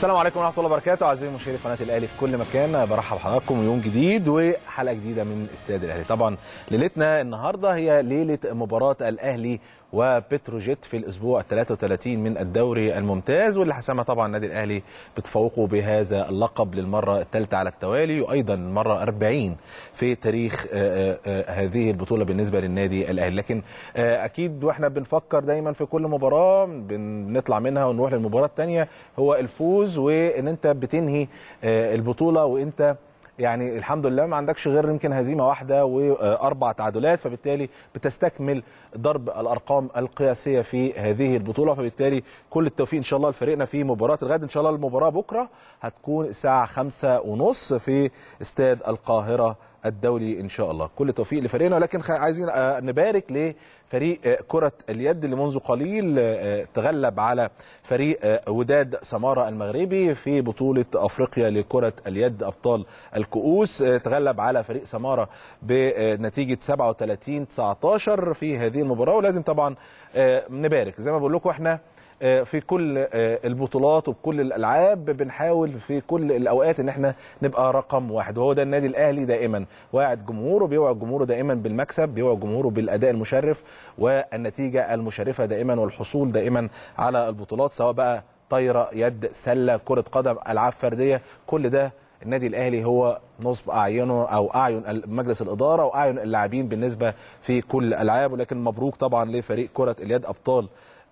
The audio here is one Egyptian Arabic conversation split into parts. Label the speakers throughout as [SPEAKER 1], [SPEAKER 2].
[SPEAKER 1] السلام عليكم ورحمه الله وبركاته اعزائي مشاهدي قناه الاهلي في كل مكان برحب بحضراتكم يوم جديد وحلقه جديده من استاد الاهلي طبعا ليلتنا النهارده هي ليله مباراه الاهلي وبتروجيت في الاسبوع ال 33 من الدوري الممتاز واللي حسمها طبعا النادي الاهلي بتفوقه بهذا اللقب للمره الثالثه على التوالي وايضا المره 40 في تاريخ آآ آآ هذه البطوله بالنسبه للنادي الاهلي لكن اكيد واحنا بنفكر دايما في كل مباراه بنطلع منها ونروح للمباراه الثانيه هو الفوز وان انت بتنهي البطوله وانت يعني الحمد لله ما عندكش غير يمكن هزيمه واحده واربع تعادلات فبالتالي بتستكمل ضرب الارقام القياسيه في هذه البطوله فبالتالي كل التوفيق ان شاء الله لفريقنا في مباراه الغد ان شاء الله المباراه بكره هتكون الساعه خمسة ونص في استاد القاهره الدولي ان شاء الله كل التوفيق لفريقنا ولكن عايزين نبارك لفريق كره اليد اللي منذ قليل تغلب على فريق وداد سماره المغربي في بطوله افريقيا لكره اليد ابطال الكؤوس تغلب على فريق سماره بنتيجه 37 19 في هذه المباراه ولازم طبعا نبارك زي ما بقول لكم احنا في كل البطولات وبكل الالعاب بنحاول في كل الاوقات ان احنا نبقى رقم واحد وهو ده النادي الاهلي دائما واعد جمهوره بيوعد جمهوره دائما بالمكسب بيوعد جمهوره بالاداء المشرف والنتيجه المشرفه دائما والحصول دائما على البطولات سواء بقى طايره يد سله كره قدم العاب فرديه كل ده النادي الاهلي هو نصب اعينه او اعين مجلس الاداره واعين اللاعبين بالنسبه في كل الالعاب ولكن مبروك طبعا لفريق كره اليد ابطال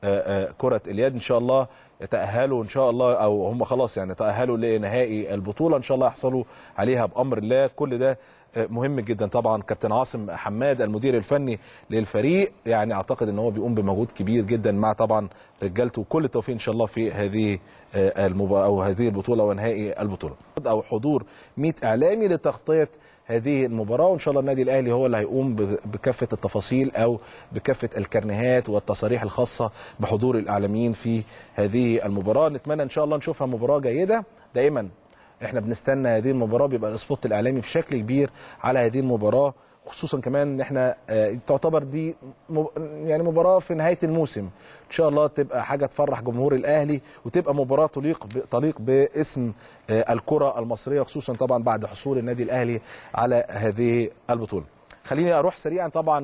[SPEAKER 1] كرة اليد ان شاء الله يتأهلوا ان شاء الله او هم خلاص يعني تأهلوا لنهائي البطولة ان شاء الله يحصلوا عليها بأمر الله كل ده مهم جدا طبعا كابتن عاصم حماد المدير الفني للفريق يعني اعتقد ان هو بيقوم بمجهود كبير جدا مع طبعا رجالته وكل التوفيق ان شاء الله في هذه المباراه او هذه البطوله ونهائي البطوله او حضور 100 اعلامي لتغطيه هذه المباراه وان شاء الله النادي الاهلي هو اللي هيقوم بكافه التفاصيل او بكافه الكرنيهات والتصاريح الخاصه بحضور الاعلاميين في هذه المباراه نتمنى ان شاء الله نشوفها مباراه جيده دائما احنا بنستنى هذه المباراه بيبقى السبوت الاعلامي بشكل كبير على هذه المباراه خصوصا كمان ان احنا اه تعتبر دي يعني مباراه في نهايه الموسم ان شاء الله تبقى حاجه تفرح جمهور الاهلي وتبقى مباراه تليق تليق باسم اه الكره المصريه خصوصا طبعا بعد حصول النادي الاهلي على هذه البطوله خليني اروح سريعا طبعا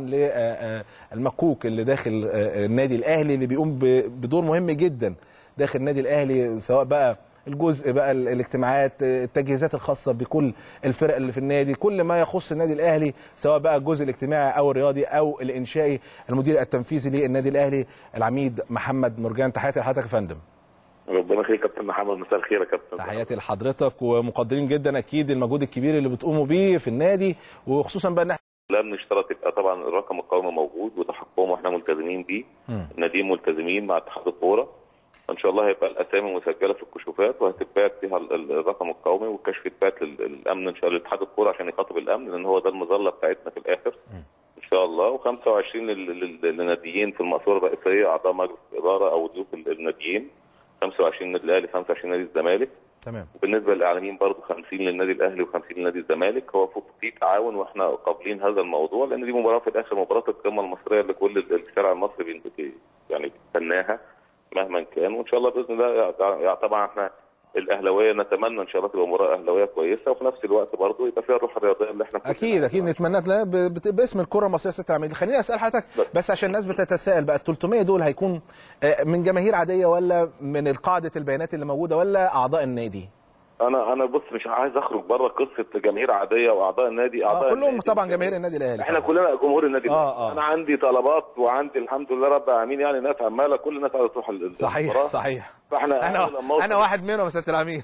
[SPEAKER 1] للمكوك اللي داخل النادي الاهلي اللي بيقوم بدور مهم جدا داخل النادي الاهلي سواء بقى الجزء بقى الاجتماعات التجهيزات الخاصه بكل الفرق اللي في النادي كل ما يخص النادي الاهلي سواء بقى الجزء الاجتماعي او الرياضي او الانشائي المدير التنفيذي للنادي الاهلي العميد محمد مرجان تحياتي لحضرتك يا فندم
[SPEAKER 2] ربنا يخليك يا كابتن محمد مساء الخير يا كابتن
[SPEAKER 1] تحياتي لحضرتك ومقدرين جدا اكيد المجهود الكبير اللي بتقوموا بيه في النادي وخصوصا بقى ان احنا
[SPEAKER 2] لم نشترط يبقى طبعا الرقم القومي موجود وتحكمه واحنا ملتزمين بيه الناديين ملتزمين مع اتحاد الكوره ان شاء الله هيبقى الاسامي مسجله في الكشوفات وهتتبعت فيها الرقم القومي والكشف يتبعت للامن ان شاء الله لاتحاد الكوره عشان يخاطب الامن لان هو ده المظله بتاعتنا في الاخر ان شاء الله و25 للناديين في المقصوره الرئيسيه اعضاء مجلس الاداره او ضيوف الناديين 25 نادي الاهلي 25 نادي الزمالك
[SPEAKER 1] تمام
[SPEAKER 2] وبالنسبه للاعلاميين برضه 50 للنادي الاهلي و50 لنادي الزمالك هو في تعاون واحنا قابلين هذا الموضوع لان دي مباراه في الاخر مباراه القمه المصريه اللي كل الشارع المصري يعني بيستناها مهما كان وان شاء الله باذن الله طبعا احنا الاهلاويه نتمنى ان شاء الله تبقى مباراه اهلاويه كويسه وفي نفس الوقت برضه يبقى فيها الروح الرياضيه اللي احنا
[SPEAKER 1] اكيد اكيد نتمنى باسم الكره المصريه ست العميد خليني اسال حضرتك بس عشان الناس بتتساءل بقى ال 300 دول هيكون من جماهير عاديه ولا من قاعده البيانات اللي موجوده ولا اعضاء النادي؟
[SPEAKER 2] انا انا بص مش عايز اخرج بره قصه جماهير عاديه واعضاء النادي اعضاء
[SPEAKER 1] آه كلهم النادي. طبعا جماهير النادي الاهلي
[SPEAKER 2] احنا كلنا جمهور النادي
[SPEAKER 1] آه آه.
[SPEAKER 2] انا عندي طلبات وعندي الحمد لله رب العالمين يعني ناس عماله كل الناس عايزه تروح
[SPEAKER 1] صحيح
[SPEAKER 2] المباراة.
[SPEAKER 1] صحيح
[SPEAKER 2] فاحنا
[SPEAKER 1] انا انا واحد منهم يا سياده العميد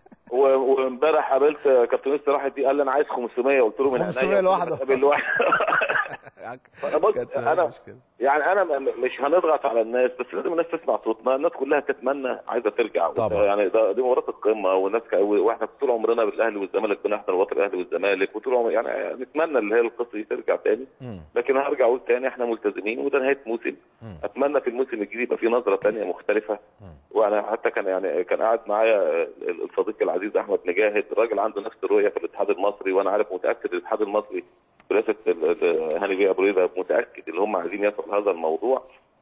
[SPEAKER 2] وامبارح قابلت كابتن يوسف راحت دي قال لي انا عايز 500 قلت له من
[SPEAKER 1] 500 لوحده
[SPEAKER 2] بص انا يعني انا مش هنضغط على الناس بس لازم الناس تسمع صوتنا الناس كلها تتمنى عايزه ترجع
[SPEAKER 1] طبعا.
[SPEAKER 2] يعني ده دي مباراه القمه والناس ك... واحنا طول عمرنا بالاهلي والزمالك بنحضر مباراه الاهلي والزمالك وطول عمر يعني نتمنى اللي هي القصه دي ترجع تاني
[SPEAKER 1] م.
[SPEAKER 2] لكن هرجع اقول تاني احنا ملتزمين وده نهايه موسم
[SPEAKER 1] م.
[SPEAKER 2] اتمنى في الموسم الجديد يبقى في نظره تانيه مختلفه وانا حتى كان يعني كان قاعد معايا الصديق العزيز احمد مجاهد راجل عنده نفس الرؤيه في الاتحاد المصري وانا عارف متاكد الاتحاد المصري برئاسه هاني بيه ابو ريده متاكد ان هم عايزين يصل هذا الموضوع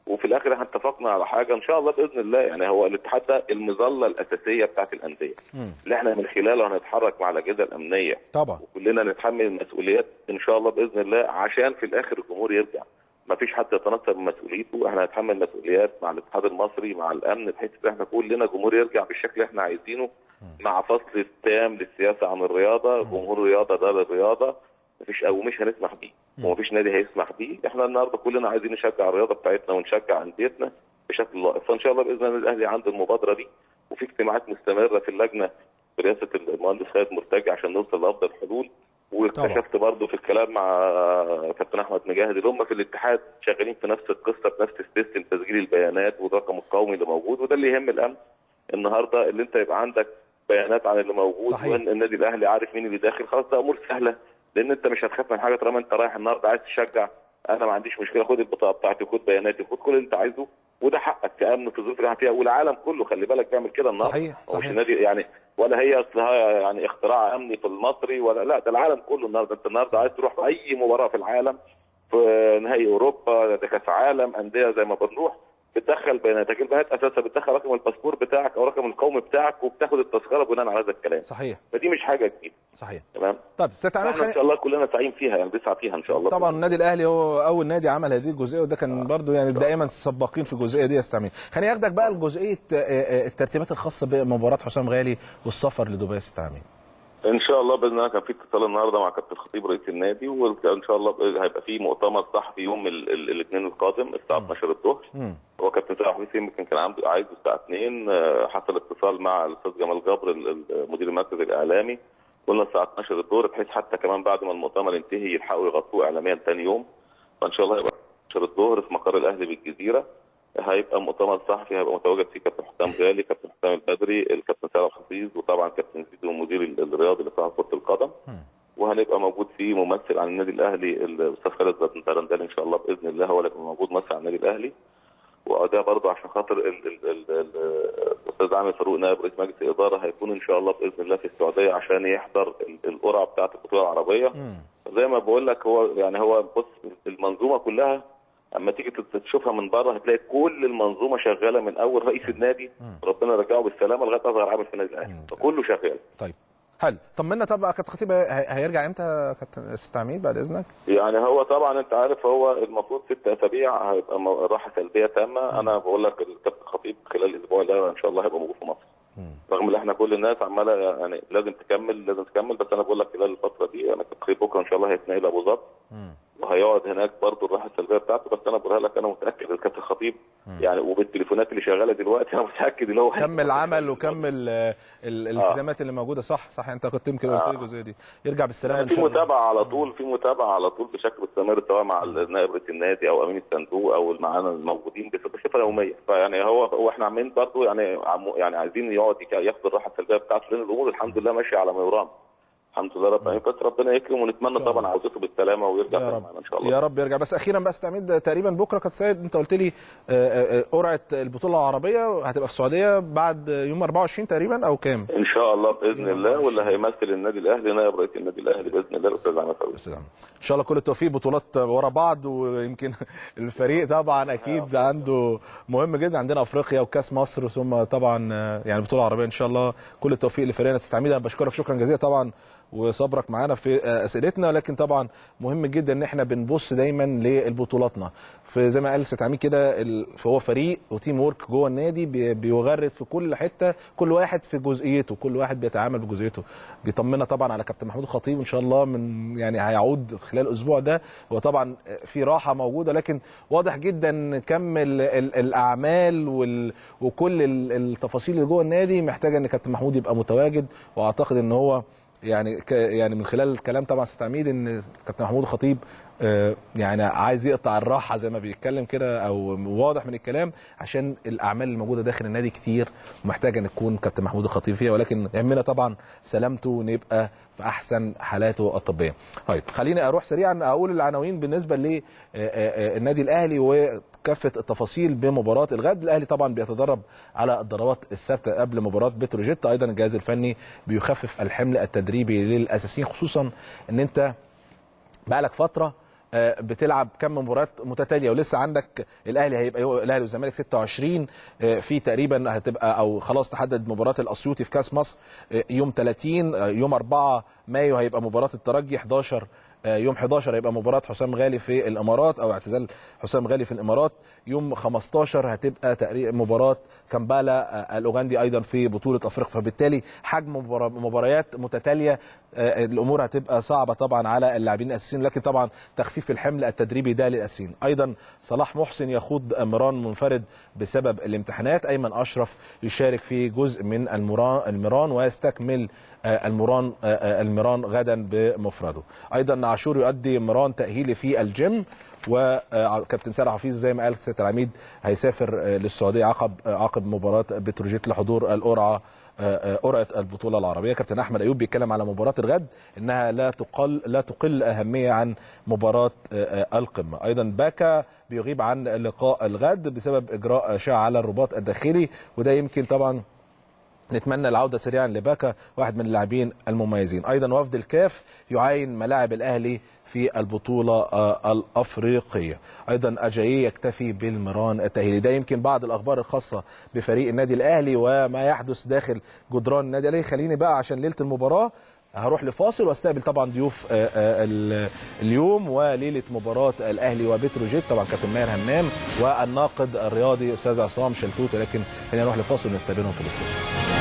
[SPEAKER 2] وفي الاخر احنا اتفقنا على حاجه ان شاء الله باذن الله يعني هو الاتحاد ده المظله الاساسيه بتاعت الانديه اللي احنا من خلاله هنتحرك مع الاجهزه الامنيه
[SPEAKER 1] طبعا
[SPEAKER 2] وكلنا نتحمل المسؤوليات ان شاء الله باذن الله عشان في الاخر الجمهور يرجع ما فيش حد يتنصل من مسؤوليته احنا هنتحمل مسؤوليات مع الاتحاد المصري مع الامن بحيث ان احنا كلنا جمهور يرجع بالشكل اللي احنا عايزينه مع فصل تام للسياسه عن الرياضه جمهور الرياضه ده للرياضه مفيش او مش هنسمح بيه ومفيش نادي هيسمح بيه احنا النهارده كلنا عايزين نشجع الرياضه بتاعتنا ونشجع انديتنا بشكل لائق فان شاء الله باذن الله الاهلي عنده المبادره دي وفي اجتماعات مستمره في اللجنه برئاسه المهندس خالد مرتجي عشان نوصل لافضل حلول واكتشفت برضه في الكلام مع كابتن احمد مجاهد اللي هم في الاتحاد شغالين في نفس القصه بنفس السيستم تسجيل البيانات والرقم القومي اللي موجود وده اللي يهم الامن النهارده اللي انت يبقى عندك بيانات عن اللي موجود
[SPEAKER 1] صحيح.
[SPEAKER 2] وان النادي الاهلي عارف مين اللي داخل خلاص ده امور سهله لان انت مش هتخاف من حاجه طالما انت رايح النهارده عايز تشجع انا ما عنديش مشكله خد البطاقه بتاعتي خد بياناتي خد كل اللي انت عايزه وده حقك كامن في الظروف اللي احنا فيها والعالم كله خلي بالك بيعمل كده النهارده
[SPEAKER 1] صحيح،
[SPEAKER 2] هو مش
[SPEAKER 1] صحيح.
[SPEAKER 2] النادي يعني ولا هي اصلها يعني اختراع امني في المصري ولا لا ده العالم كله النهارده انت النهارده عايز تروح في اي مباراه في العالم في نهائي اوروبا ده كاس عالم انديه زي ما بنروح بتدخل بياناتك البيانات اساسا بتدخل رقم الباسبور بتاعك او رقم القومي بتاعك وبتاخد التذكره بناء على هذا الكلام
[SPEAKER 1] صحيح
[SPEAKER 2] فدي مش حاجه جديده
[SPEAKER 1] صحيح
[SPEAKER 2] تمام
[SPEAKER 1] طب ست عماد
[SPEAKER 2] احنا ان
[SPEAKER 1] خلي...
[SPEAKER 2] شاء الله كلنا سعيين فيها يعني بنسعى فيها ان شاء الله
[SPEAKER 1] طبعا النادي الاهلي هو اول نادي عمل هذه الجزئيه وده كان برضو يعني دائما سباقين في الجزئيه دي يا استاذ عماد خليني اخدك بقى لجزئيه آه، آه، الترتيبات الخاصه بمباراه حسام غالي والسفر لدبي يا استاذ عماد
[SPEAKER 2] ان شاء الله باذن الله كان في اتصال النهارده مع كابتن الخطيب رئيس النادي وان شاء الله هيبقى في مؤتمر صحفي يوم الاثنين القادم الساعه 12 الظهر
[SPEAKER 1] مم.
[SPEAKER 2] هو كابتن سامح حسين يمكن كان عنده عايزه الساعه 2 آه، حصل اتصال مع الاستاذ جمال جبر ال- ال- مدير المركز الاعلامي قلنا الساعه 12 الظهر بحيث حتى كمان بعد ما المؤتمر ينتهي يلحقوا يغطوه اعلاميا ثاني يوم فان شاء الله يبقى 12 الظهر في مقر الاهلي بالجزيره هيبقى مؤتمر صحفي هيبقى متواجد فيه كابتن حسام غالي كابتن حسام البدري الكابتن سالم حفيظ وطبعا كابتن زيدو المدير ال- الرياضي لصاحب كره القدم وهنبقى موجود فيه ممثل عن النادي الاهلي الاستاذ خالد الدرندال ان شاء الله باذن الله هو اللي هيبقى موجود ممثل عن النادي الاهلي وده برضه عشان خاطر ال- ال- ال- ال- الاستاذ عامر فاروق نائب رئيس مجلس الاداره هيكون ان شاء الله باذن الله في السعوديه عشان يحضر ال- القرعه بتاعه البطوله العربيه
[SPEAKER 1] مم.
[SPEAKER 2] زي ما بقول لك هو يعني هو بص المنظومه كلها اما تيجي تت- تشوفها من بره هتلاقي كل المنظومه شغاله من اول رئيس النادي ربنا يرجعه بالسلامه لغايه اصغر عامل في النادي الاهلي فكله شغال
[SPEAKER 1] طيب حلو طمنا طب كابتن خطيب هي- هيرجع امتى يا كابتن استاذ عميد بعد اذنك
[SPEAKER 2] يعني هو طبعا انت عارف هو المفروض ست اسابيع هيبقى م- راحه سلبيه تامه انا بقول لك الكابتن خطيب خلال الاسبوع ده ان شاء الله هيبقى موجود في مصر رغم ان احنا كل الناس عماله يعني لازم تكمل لازم تكمل بس انا بقول لك خلال الفتره دي انا كابتن خطيب بكره ان شاء الله هيتنقل ابو ظبي وهيقعد هناك برضه الراحه السلبيه بتاعته بس انا بقولها لك انا متاكد الكابتن خطيب يعني وبالتليفونات اللي شغاله دلوقتي انا متاكد ان هو
[SPEAKER 1] كمل عمل وكمل آه، ال- الالتزامات اللي موجوده صح صح انت كنت يمكن قلت لي الجزئيه دي يرجع بالسلامه ان
[SPEAKER 2] في
[SPEAKER 1] شاء الله
[SPEAKER 2] متابعه على طول في متابعه على طول بشكل مستمر سواء مع نائب رئيس النادي او امين الصندوق او معانا الموجودين بص- بصفه يوميه فيعني هو هو احنا عاملين برضه يعني عم- يعني عايزين يقعد يك- ياخد الراحه السلبيه بتاعته لان الامور الحمد لله ماشيه على ما يرام الحمد لله رب العالمين بس ربنا يكرم ونتمنى
[SPEAKER 1] شاء الله.
[SPEAKER 2] طبعا عودته بالسلامه ويرجع
[SPEAKER 1] يا
[SPEAKER 2] تاني
[SPEAKER 1] رب
[SPEAKER 2] معانا ان شاء الله
[SPEAKER 1] يا رب يرجع بس اخيرا بس تعميد تقريبا بكره كابتن سيد انت قلت لي آه، آه، آه، قرعه البطوله العربيه هتبقى في السعوديه بعد يوم 24 تقريبا او كام؟
[SPEAKER 2] ان شاء الله باذن الله واللي هيمثل النادي الاهلي نائب رئيس النادي الاهلي باذن الله الاستاذ عماد فاروق
[SPEAKER 1] استاذ عمرو. ان شاء الله كل التوفيق بطولات ورا بعض ويمكن الفريق طبعا اكيد عنده مهم جدا عندنا افريقيا وكاس مصر ثم طبعا آه، يعني البطوله العربيه ان شاء الله كل التوفيق لفريقنا استاذ عميد انا بشكرك شكرا جزيلا طبعا وصبرك معانا في آه، اسئلتنا لكن طبعا مهم جدا ان احنا بنبص دايما للبطولاتنا في زي ما قال استاذ عميد كده ال- فهو فريق وتيم وورك جوه النادي بي- بيغرد في كل حته كل واحد في جزئيته كل واحد بيتعامل بجزئيته بيطمنا طبعا على كابتن محمود الخطيب ان شاء الله من يعني هيعود خلال الاسبوع ده هو طبعا في راحه موجوده لكن واضح جدا كم ال- ال- الاعمال وال وكل ال- التفاصيل اللي جوه النادي محتاجه ان كابتن محمود يبقى متواجد واعتقد ان هو يعني ك يعني من خلال الكلام طبعا استاذ عميد ان كابتن محمود الخطيب آه، يعني عايز يقطع الراحه زي ما بيتكلم كده او واضح من الكلام عشان الاعمال الموجوده داخل النادي كتير ومحتاجه ان تكون كابتن محمود الخطيب فيها ولكن يهمنا طبعا سلامته ونبقى في احسن حالاته الطبيه. طيب خليني اروح سريعا اقول العناوين بالنسبه للنادي الاهلي وكافه التفاصيل بمباراه الغد، الاهلي طبعا بيتدرب على الضربات الثابته قبل مباراه بتروجيت، ايضا الجهاز الفني بيخفف الحمل التدريبي للاساسيين خصوصا ان انت بقالك فتره آه، بتلعب كم مباراه متتاليه ولسه عندك الاهلي هيبقى يو- الاهلي والزمالك 26 آه، في تقريبا هتبقى او خلاص تحدد مباراه الاسيوطي في كاس مصر آه، يوم 30 آه، يوم 4 مايو هيبقى مباراه الترجي 11 آه، يوم 11 هيبقى مباراة حسام غالي في الامارات او اعتزال حسام غالي في الامارات يوم 15 هتبقى تقريبا مباراة كامبالا آه، الاوغندي ايضا في بطولة افريقيا فبالتالي حجم مبارا- مباريات متتالية آه، الامور هتبقى صعبة طبعا على اللاعبين الاساسيين لكن طبعا تخفيف الحمل التدريبي ده للاساسيين ايضا صلاح محسن يخوض مران منفرد بسبب الامتحانات ايمن اشرف يشارك في جزء من المران المران ويستكمل آه، المران آه، آه، المران غدا بمفرده ايضا عاشور يؤدي مران تاهيلي في الجيم وكابتن سارة حفيظ زي ما قال سياده العميد هيسافر آه، للسعوديه عقب آه، عقب مباراه بتروجيت لحضور القرعه آه، آه، قرعه البطوله العربيه كابتن احمد ايوب بيتكلم على مباراه الغد انها لا تقل لا تقل اهميه عن مباراه آه، آه، القمه ايضا باكا بيغيب عن لقاء الغد بسبب اجراء اشعه على الرباط الداخلي وده يمكن طبعا نتمنى العوده سريعا لباكا واحد من اللاعبين المميزين ايضا وفد الكاف يعاين ملاعب الاهلي في البطوله آه، الافريقيه ايضا اجاييه يكتفي بالمران التاهيلي ده يمكن بعض الاخبار الخاصه بفريق النادي الاهلي وما يحدث داخل جدران النادي الاهلي خليني بقى عشان ليله المباراه هروح لفاصل واستقبل طبعا ضيوف آه، آه، ال- اليوم وليله مباراه الاهلي وبتروجيت طبعا كابتن ماهر همام والناقد الرياضي استاذ عصام شلتوت لكن خلينا نروح لفاصل ونستقبلهم في الاستوديو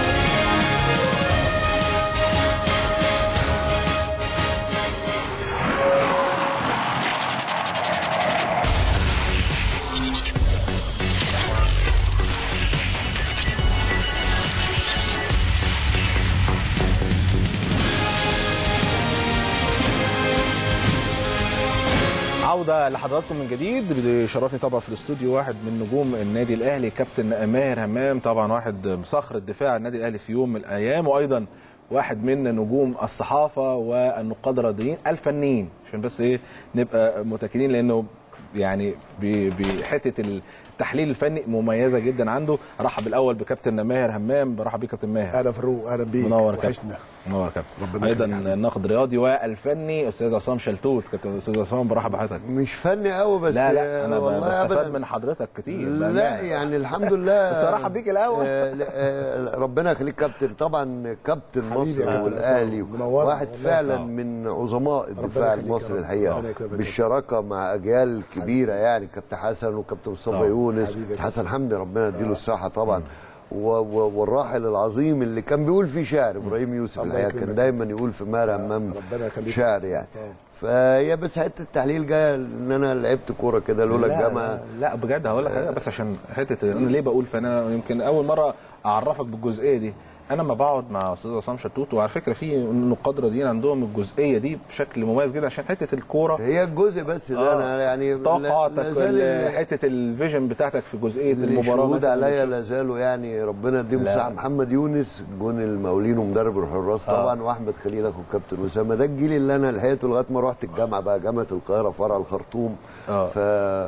[SPEAKER 1] عودة لحضراتكم من جديد بيشرفني طبعا في الاستوديو واحد من نجوم النادي الاهلي كابتن ماهر همام طبعا واحد صخر الدفاع النادي الاهلي في يوم من الايام وايضا واحد من نجوم الصحافه والنقاد الرياضيين الفنيين عشان بس ايه نبقى متاكدين لانه يعني ب- بحته التحليل الفني مميزه جدا عنده ارحب الاول بكابتن ماهر همام برحب بيك كابتن ماهر
[SPEAKER 3] اهلا فاروق اهلا بيك
[SPEAKER 1] منور كابتن
[SPEAKER 3] وحشنا
[SPEAKER 1] منور كابتن
[SPEAKER 3] ربنا
[SPEAKER 1] ايضا
[SPEAKER 3] يخليك يا حبيبي.
[SPEAKER 1] الناقد الرياضي والفني استاذ عصام شلتوت كابتن استاذ عصام برحب بحضرتك
[SPEAKER 4] مش فني قوي بس
[SPEAKER 1] لا لا انا
[SPEAKER 4] والله
[SPEAKER 1] بستفاد
[SPEAKER 4] أبداً.
[SPEAKER 1] من حضرتك كتير
[SPEAKER 4] لا
[SPEAKER 1] بأمانة.
[SPEAKER 4] يعني الحمد لله
[SPEAKER 1] بس ارحب بيك الاول
[SPEAKER 4] آه، لا، آه، ربنا يخليك كابتن طبعا كابتن
[SPEAKER 3] حبيبي يا
[SPEAKER 4] مصر
[SPEAKER 3] كابتن
[SPEAKER 4] والاهلي
[SPEAKER 3] عصام، منورنا
[SPEAKER 4] واحد
[SPEAKER 3] والله.
[SPEAKER 4] فعلا
[SPEAKER 1] آه.
[SPEAKER 4] من عظماء الدفاع
[SPEAKER 3] يخليك يا
[SPEAKER 4] المصري
[SPEAKER 3] رب.
[SPEAKER 4] الحقيقه
[SPEAKER 3] ربنا يكرمك.
[SPEAKER 4] بالشراكه مع اجيال كبيره يعني كابتن حسن وكابتن
[SPEAKER 1] طبعا.
[SPEAKER 4] مصطفى يونس
[SPEAKER 3] حبيبي يا
[SPEAKER 4] حسن حمدي ربنا يديله الصحه طبعا و- و- والراحل العظيم اللي كان بيقول فيه شعر ابراهيم يوسف
[SPEAKER 3] الله
[SPEAKER 4] الحقيقه
[SPEAKER 3] يكرمك.
[SPEAKER 4] كان دايما يقول في مار همام
[SPEAKER 3] ربنا يخليك.
[SPEAKER 4] شعر يعني
[SPEAKER 3] عصام.
[SPEAKER 4] فهي بس حته التحليل جايه ان انا لعبت كوره كده لولا
[SPEAKER 1] لا،
[SPEAKER 4] الجامعه
[SPEAKER 1] لا, لا بجد هقول لك حاجه بس عشان حته انا ليه بقول فانا يمكن اول مره اعرفك بالجزئيه دي انا لما بقعد مع استاذ عصام شتوت وعلى فكره في نقاد رياضيين عندهم الجزئيه دي بشكل مميز جدا عشان حته الكوره
[SPEAKER 4] هي الجزء بس ده
[SPEAKER 1] آه،
[SPEAKER 4] انا يعني لا-
[SPEAKER 1] توقعاتك
[SPEAKER 4] لا زال
[SPEAKER 1] ال-
[SPEAKER 4] ال-
[SPEAKER 1] حته الفيجن بتاعتك في جزئيه المباراه
[SPEAKER 4] الشهود
[SPEAKER 1] مثلا
[SPEAKER 4] عليا لا زالوا يعني ربنا يديهم
[SPEAKER 1] لا.
[SPEAKER 4] الصحه محمد يونس جون المقاولين ومدرب الحراس
[SPEAKER 1] آه.
[SPEAKER 4] طبعا واحمد خليل اخو الكابتن اسامه ده الجيل اللي انا لحقته لغايه ما رحت الجامعه بقى جامعه القاهره فرع الخرطوم
[SPEAKER 1] آه.
[SPEAKER 4] ف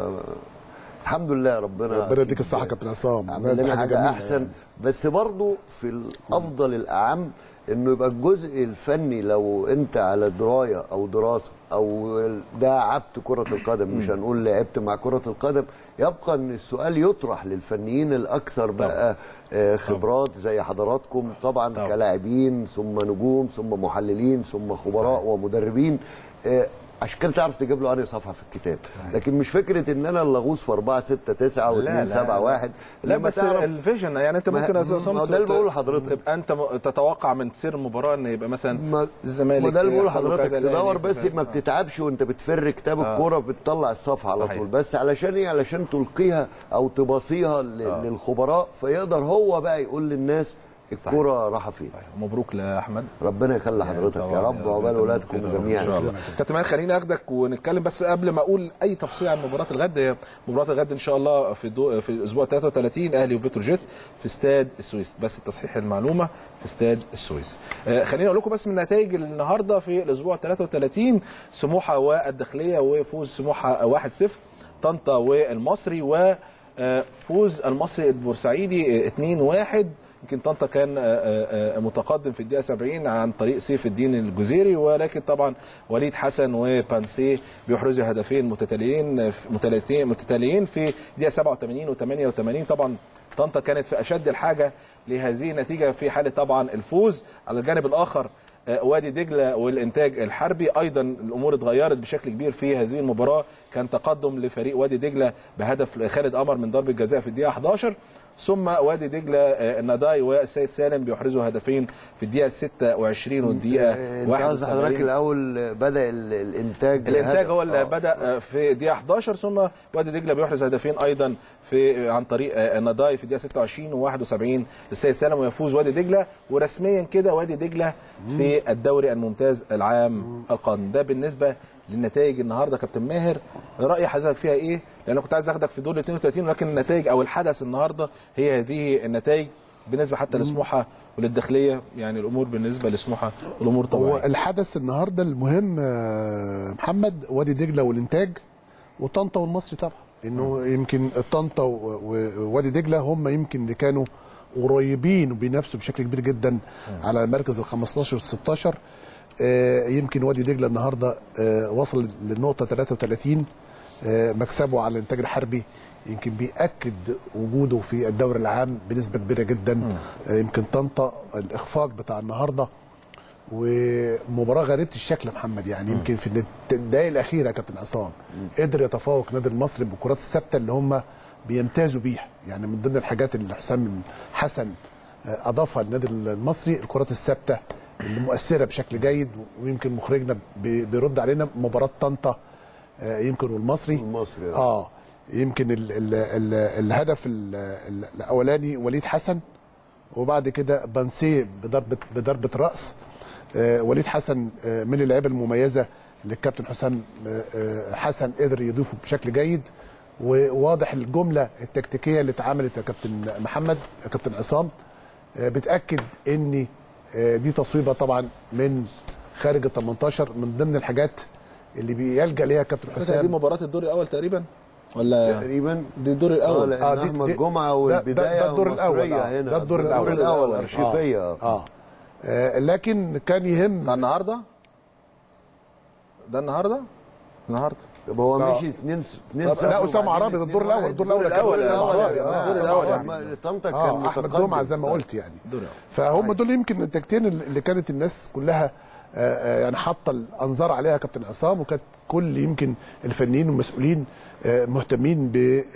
[SPEAKER 4] الحمد لله ربنا
[SPEAKER 3] ربنا يديك الصحه يا كابتن عصام
[SPEAKER 4] عمل
[SPEAKER 3] ربنا
[SPEAKER 4] لنا
[SPEAKER 3] يديك
[SPEAKER 4] حاجه
[SPEAKER 3] جميلة
[SPEAKER 4] احسن
[SPEAKER 3] يعني.
[SPEAKER 4] بس برضو في الافضل الاعم انه يبقى الجزء الفني لو انت على درايه او دراسه او داعبت كره القدم مش هنقول لعبت مع كره القدم يبقى ان السؤال يطرح للفنيين الاكثر بقى آه، خبرات زي حضراتكم طبعا,
[SPEAKER 1] طبعا.
[SPEAKER 4] كلاعبين ثم نجوم ثم محللين ثم خبراء ومدربين آه، عشان كده تعرف تجيب له انهي صفحه في الكتاب لكن مش فكره ان انا اللي اغوص في 4 6 9 و 2 7 1
[SPEAKER 1] لا بس الفيجن يعني انت
[SPEAKER 4] ما-
[SPEAKER 1] ممكن يا أستاذ عصام
[SPEAKER 4] ما هو ده اللي
[SPEAKER 1] ت-
[SPEAKER 4] بقوله لحضرتك.
[SPEAKER 1] تبقى انت م- تتوقع من سير المباراه ان يبقى مثلا
[SPEAKER 4] ما
[SPEAKER 1] الزمالك
[SPEAKER 4] ما ده اللي بقوله
[SPEAKER 1] يحصل له
[SPEAKER 4] لحضرتك
[SPEAKER 1] كذا، الأهلي
[SPEAKER 4] تدور
[SPEAKER 1] يحصل
[SPEAKER 4] بس
[SPEAKER 1] كذا.
[SPEAKER 4] ما بتتعبش وانت بتفر كتاب الكوره بتطلع الصفحه على
[SPEAKER 1] صحيح.
[SPEAKER 4] طول بس علشان ايه علشان تلقيها او تباصيها ل- للخبراء فيقدر هو بقى يقول للناس الكوره رايحه فين
[SPEAKER 1] صحيح مبروك لاحمد
[SPEAKER 4] ربنا يخلي حضرتك يا رب وعقبال اولادكم جميعا
[SPEAKER 1] ان شاء الله كابتن ماهر خليني اخدك ونتكلم بس قبل ما اقول اي تفصيل عن مباراه الغد هي مباراه الغد ان شاء الله في دو في اسبوع 33 اهلي وبتروجيت في استاد السويس بس تصحيح المعلومه في استاد السويس آه خليني اقول لكم بس من نتائج النهارده في الاسبوع 33 سموحه والداخليه وفوز سموحه 1-0 طنطا والمصري وفوز المصري البورسعيدي 2-1 يمكن طنطا كان آه، آه، آه، متقدم في الدقيقه 70 عن طريق سيف الدين الجزيري ولكن طبعا وليد حسن وبانسي بيحرزوا هدفين متتاليين متتاليين متتاليين في الدقيقه 87 و88 طبعا طنطا كانت في اشد الحاجه لهذه النتيجه في حاله طبعا الفوز على الجانب الاخر آه، وادي دجله والانتاج الحربي ايضا الامور اتغيرت بشكل كبير في هذه المباراه كان تقدم لفريق وادي دجله بهدف خالد قمر من ضربه جزاء في الدقيقه 11 ثم وادي دجله آه، الناداي والسيد سالم بيحرزوا هدفين في الدقيقه 26 والدقيقه
[SPEAKER 4] انت قصد حضرتك
[SPEAKER 1] 71
[SPEAKER 4] الاول بدا ال- الانتاج
[SPEAKER 1] الانتاج
[SPEAKER 4] هدف.
[SPEAKER 1] هو اللي
[SPEAKER 4] آه.
[SPEAKER 1] بدا في الدقيقه 11 ثم وادي دجله بيحرز هدفين ايضا في عن طريق آه، النضاي في الدقيقه 26 و71 للسيد سالم ويفوز وادي دجله ورسميا كده وادي دجله في الدوري الممتاز العام القادم ده بالنسبه للنتائج النهارده كابتن ماهر راي حضرتك فيها ايه؟ لان كنت عايز اخدك في دور ال 32 ولكن النتائج او الحدث النهارده هي هذه النتائج بالنسبه حتى لسموحه وللداخليه يعني الامور بالنسبه لسموحه الامور
[SPEAKER 3] هو
[SPEAKER 1] طبيعيه
[SPEAKER 3] الحدث النهارده المهم آه، محمد وادي دجله والانتاج وطنطا والمصري طبعا انه يمكن طنطا و- و- ووادي دجله هم يمكن اللي كانوا قريبين وبينافسوا بشكل كبير جدا على مركز ال 15 وال 16 آه، يمكن وادي دجله النهارده آه، وصل للنقطه 33 آه، مكسبه على الانتاج الحربي يمكن بيأكد وجوده في الدوري العام بنسبه كبيره جدا آه، يمكن طنطا الاخفاق بتاع النهارده ومباراه غريبه الشكل يا محمد يعني يمكن في النت- الدقائق الاخيره يا كابتن عصام قدر يتفوق نادي المصري بالكرات الثابته اللي هم بيمتازوا بيها يعني من ضمن الحاجات اللي حسام حسن آه، اضافها للنادي المصري الكرات الثابته اللي مؤثره بشكل جيد ويمكن مخرجنا بي- بيرد علينا مباراه طنطا آه، يمكن والمصري
[SPEAKER 4] المصري، آه.
[SPEAKER 3] اه يمكن ال ال ال الهدف ال ال الاولاني وليد حسن وبعد كده بانسيه بضربه بضربه راس آه، وليد حسن آه، من اللعيبه المميزه اللي الكابتن حسام آه، آه، حسن قدر يضيفه بشكل جيد وواضح الجمله التكتيكيه اللي اتعملت يا كابتن محمد يا كابتن عصام آه، بتاكد ان آه، دي تصويبه طبعا من خارج ال 18 من ضمن الحاجات اللي بيلجا ليها كابتن
[SPEAKER 1] دي
[SPEAKER 3] حسام
[SPEAKER 1] مباراه الدور الاول تقريبا ولا
[SPEAKER 4] تقريبا
[SPEAKER 1] دي الدور
[SPEAKER 4] اه
[SPEAKER 1] الاول
[SPEAKER 4] لان
[SPEAKER 3] آه، دي-
[SPEAKER 4] احمد
[SPEAKER 3] دي-
[SPEAKER 4] جمعه
[SPEAKER 3] ده-
[SPEAKER 4] والبدايه
[SPEAKER 3] ده الدور الأول،
[SPEAKER 4] مصرية
[SPEAKER 3] آه،
[SPEAKER 4] هنا
[SPEAKER 3] ده الدور الأول.
[SPEAKER 4] الدور الاول
[SPEAKER 3] آه.
[SPEAKER 4] ارشيفيه
[SPEAKER 3] اه, آه لكن كان يهم
[SPEAKER 1] بتاع النهارده ده النهارده النهارده
[SPEAKER 4] طب هو
[SPEAKER 3] آه.
[SPEAKER 4] مشي 2 2
[SPEAKER 3] طب لا، أسامة عرابي، ده الدور الأول، الدور الأول يا
[SPEAKER 1] الأول،
[SPEAKER 3] كابتن.
[SPEAKER 1] الدور
[SPEAKER 3] عرابي،
[SPEAKER 1] الأول،
[SPEAKER 3] آه،
[SPEAKER 1] الدور
[SPEAKER 3] أسامة
[SPEAKER 1] الأول
[SPEAKER 3] عرابي.
[SPEAKER 1] يعني.
[SPEAKER 4] طنطا كان
[SPEAKER 3] اه احمد
[SPEAKER 4] متقدم.
[SPEAKER 3] جمعه زي ما قلت يعني
[SPEAKER 1] الدور الاول
[SPEAKER 3] فهم دول يمكن النتيجتين اللي كانت الناس كلها آه، آه، يعني حاطه الانظار عليها كابتن عصام وكانت كل يمكن الفنيين والمسؤولين آه، مهتمين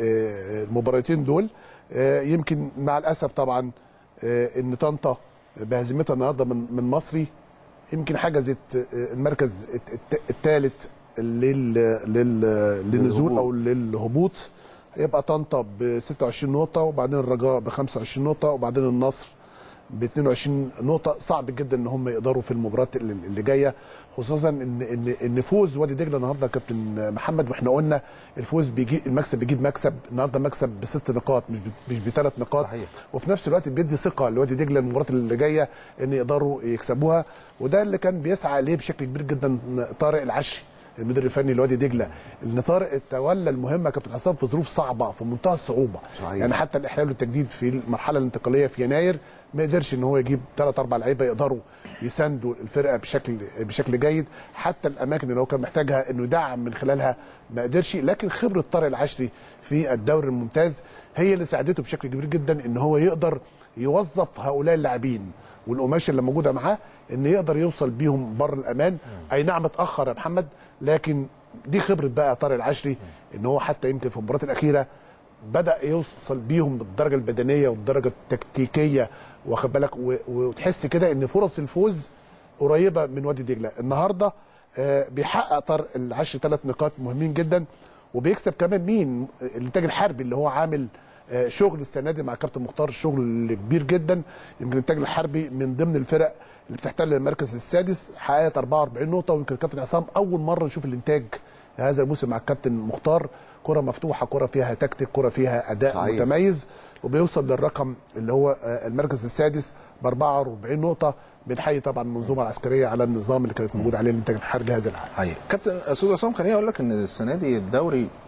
[SPEAKER 3] بالمباراتين دول آه، يمكن مع الاسف طبعا آه، ان طنطا بهزيمتها النهارده من من مصري يمكن حجزت آه، المركز الثالث لل لل للنزول او للهبوط هيبقى طنطا ب 26 نقطه وبعدين الرجاء ب 25 نقطه وبعدين النصر ب 22 نقطة صعب جدا ان هم يقدروا في المباريات اللي اللي جاية خصوصا ان ان ان فوز وادي دجلة النهارده يا كابتن محمد واحنا قلنا الفوز بيجي المكسب بيجيب مكسب النهارده مكسب بست نقاط مش ب- مش بثلاث نقاط
[SPEAKER 1] صحيح.
[SPEAKER 3] وفي نفس الوقت بيدي ثقة لوادي دجلة المباريات اللي جاية ان يقدروا يكسبوها وده اللي كان بيسعى ليه بشكل كبير جدا طارق العشري المدير الفني لوادي دجله ان طارق تولى المهمه يا كابتن حسام في ظروف صعبه في منتهى الصعوبه
[SPEAKER 4] صحيح.
[SPEAKER 3] يعني حتى الاحلال والتجديد في المرحله الانتقاليه في يناير ما قدرش ان هو يجيب ثلاث اربع لعيبه يقدروا يساندوا الفرقه بشكل بشكل جيد حتى الاماكن اللي هو كان محتاجها انه يدعم من خلالها ما قدرش لكن خبره طارق العشري في الدوري الممتاز هي اللي ساعدته بشكل كبير جدا ان هو يقدر يوظف هؤلاء اللاعبين والقماشه اللي موجوده معاه ان يقدر يوصل بيهم بر الامان اي نعم اتاخر يا محمد لكن دي خبره بقى طارق العشري ان هو حتى يمكن في المباراه الاخيره بدا يوصل بيهم بالدرجه البدنيه والدرجه التكتيكيه واخد بالك و- وتحس كده ان فرص الفوز قريبه من وادي دجله النهارده آه، بيحقق طارق العشر ثلاث نقاط مهمين جدا وبيكسب كمان مين الانتاج الحربي اللي هو عامل آه، شغل السنه دي مع كابتن مختار شغل كبير جدا يمكن الانتاج الحربي من ضمن الفرق اللي بتحتل المركز السادس حققت 44 نقطه ويمكن الكابتن عصام اول مره نشوف الانتاج هذا الموسم مع الكابتن مختار كره مفتوحه كره فيها تكتيك كره فيها اداء
[SPEAKER 4] صحيح.
[SPEAKER 3] متميز وبيوصل للرقم اللي هو آه، المركز السادس ب 44 نقطه بنحيي طبعا المنظومه العسكريه على النظام اللي كانت موجود عليه الانتاج الحربي هذا العام
[SPEAKER 1] حقيقي كابتن استاذ عصام خليني اقول لك ان السنه دي الدوري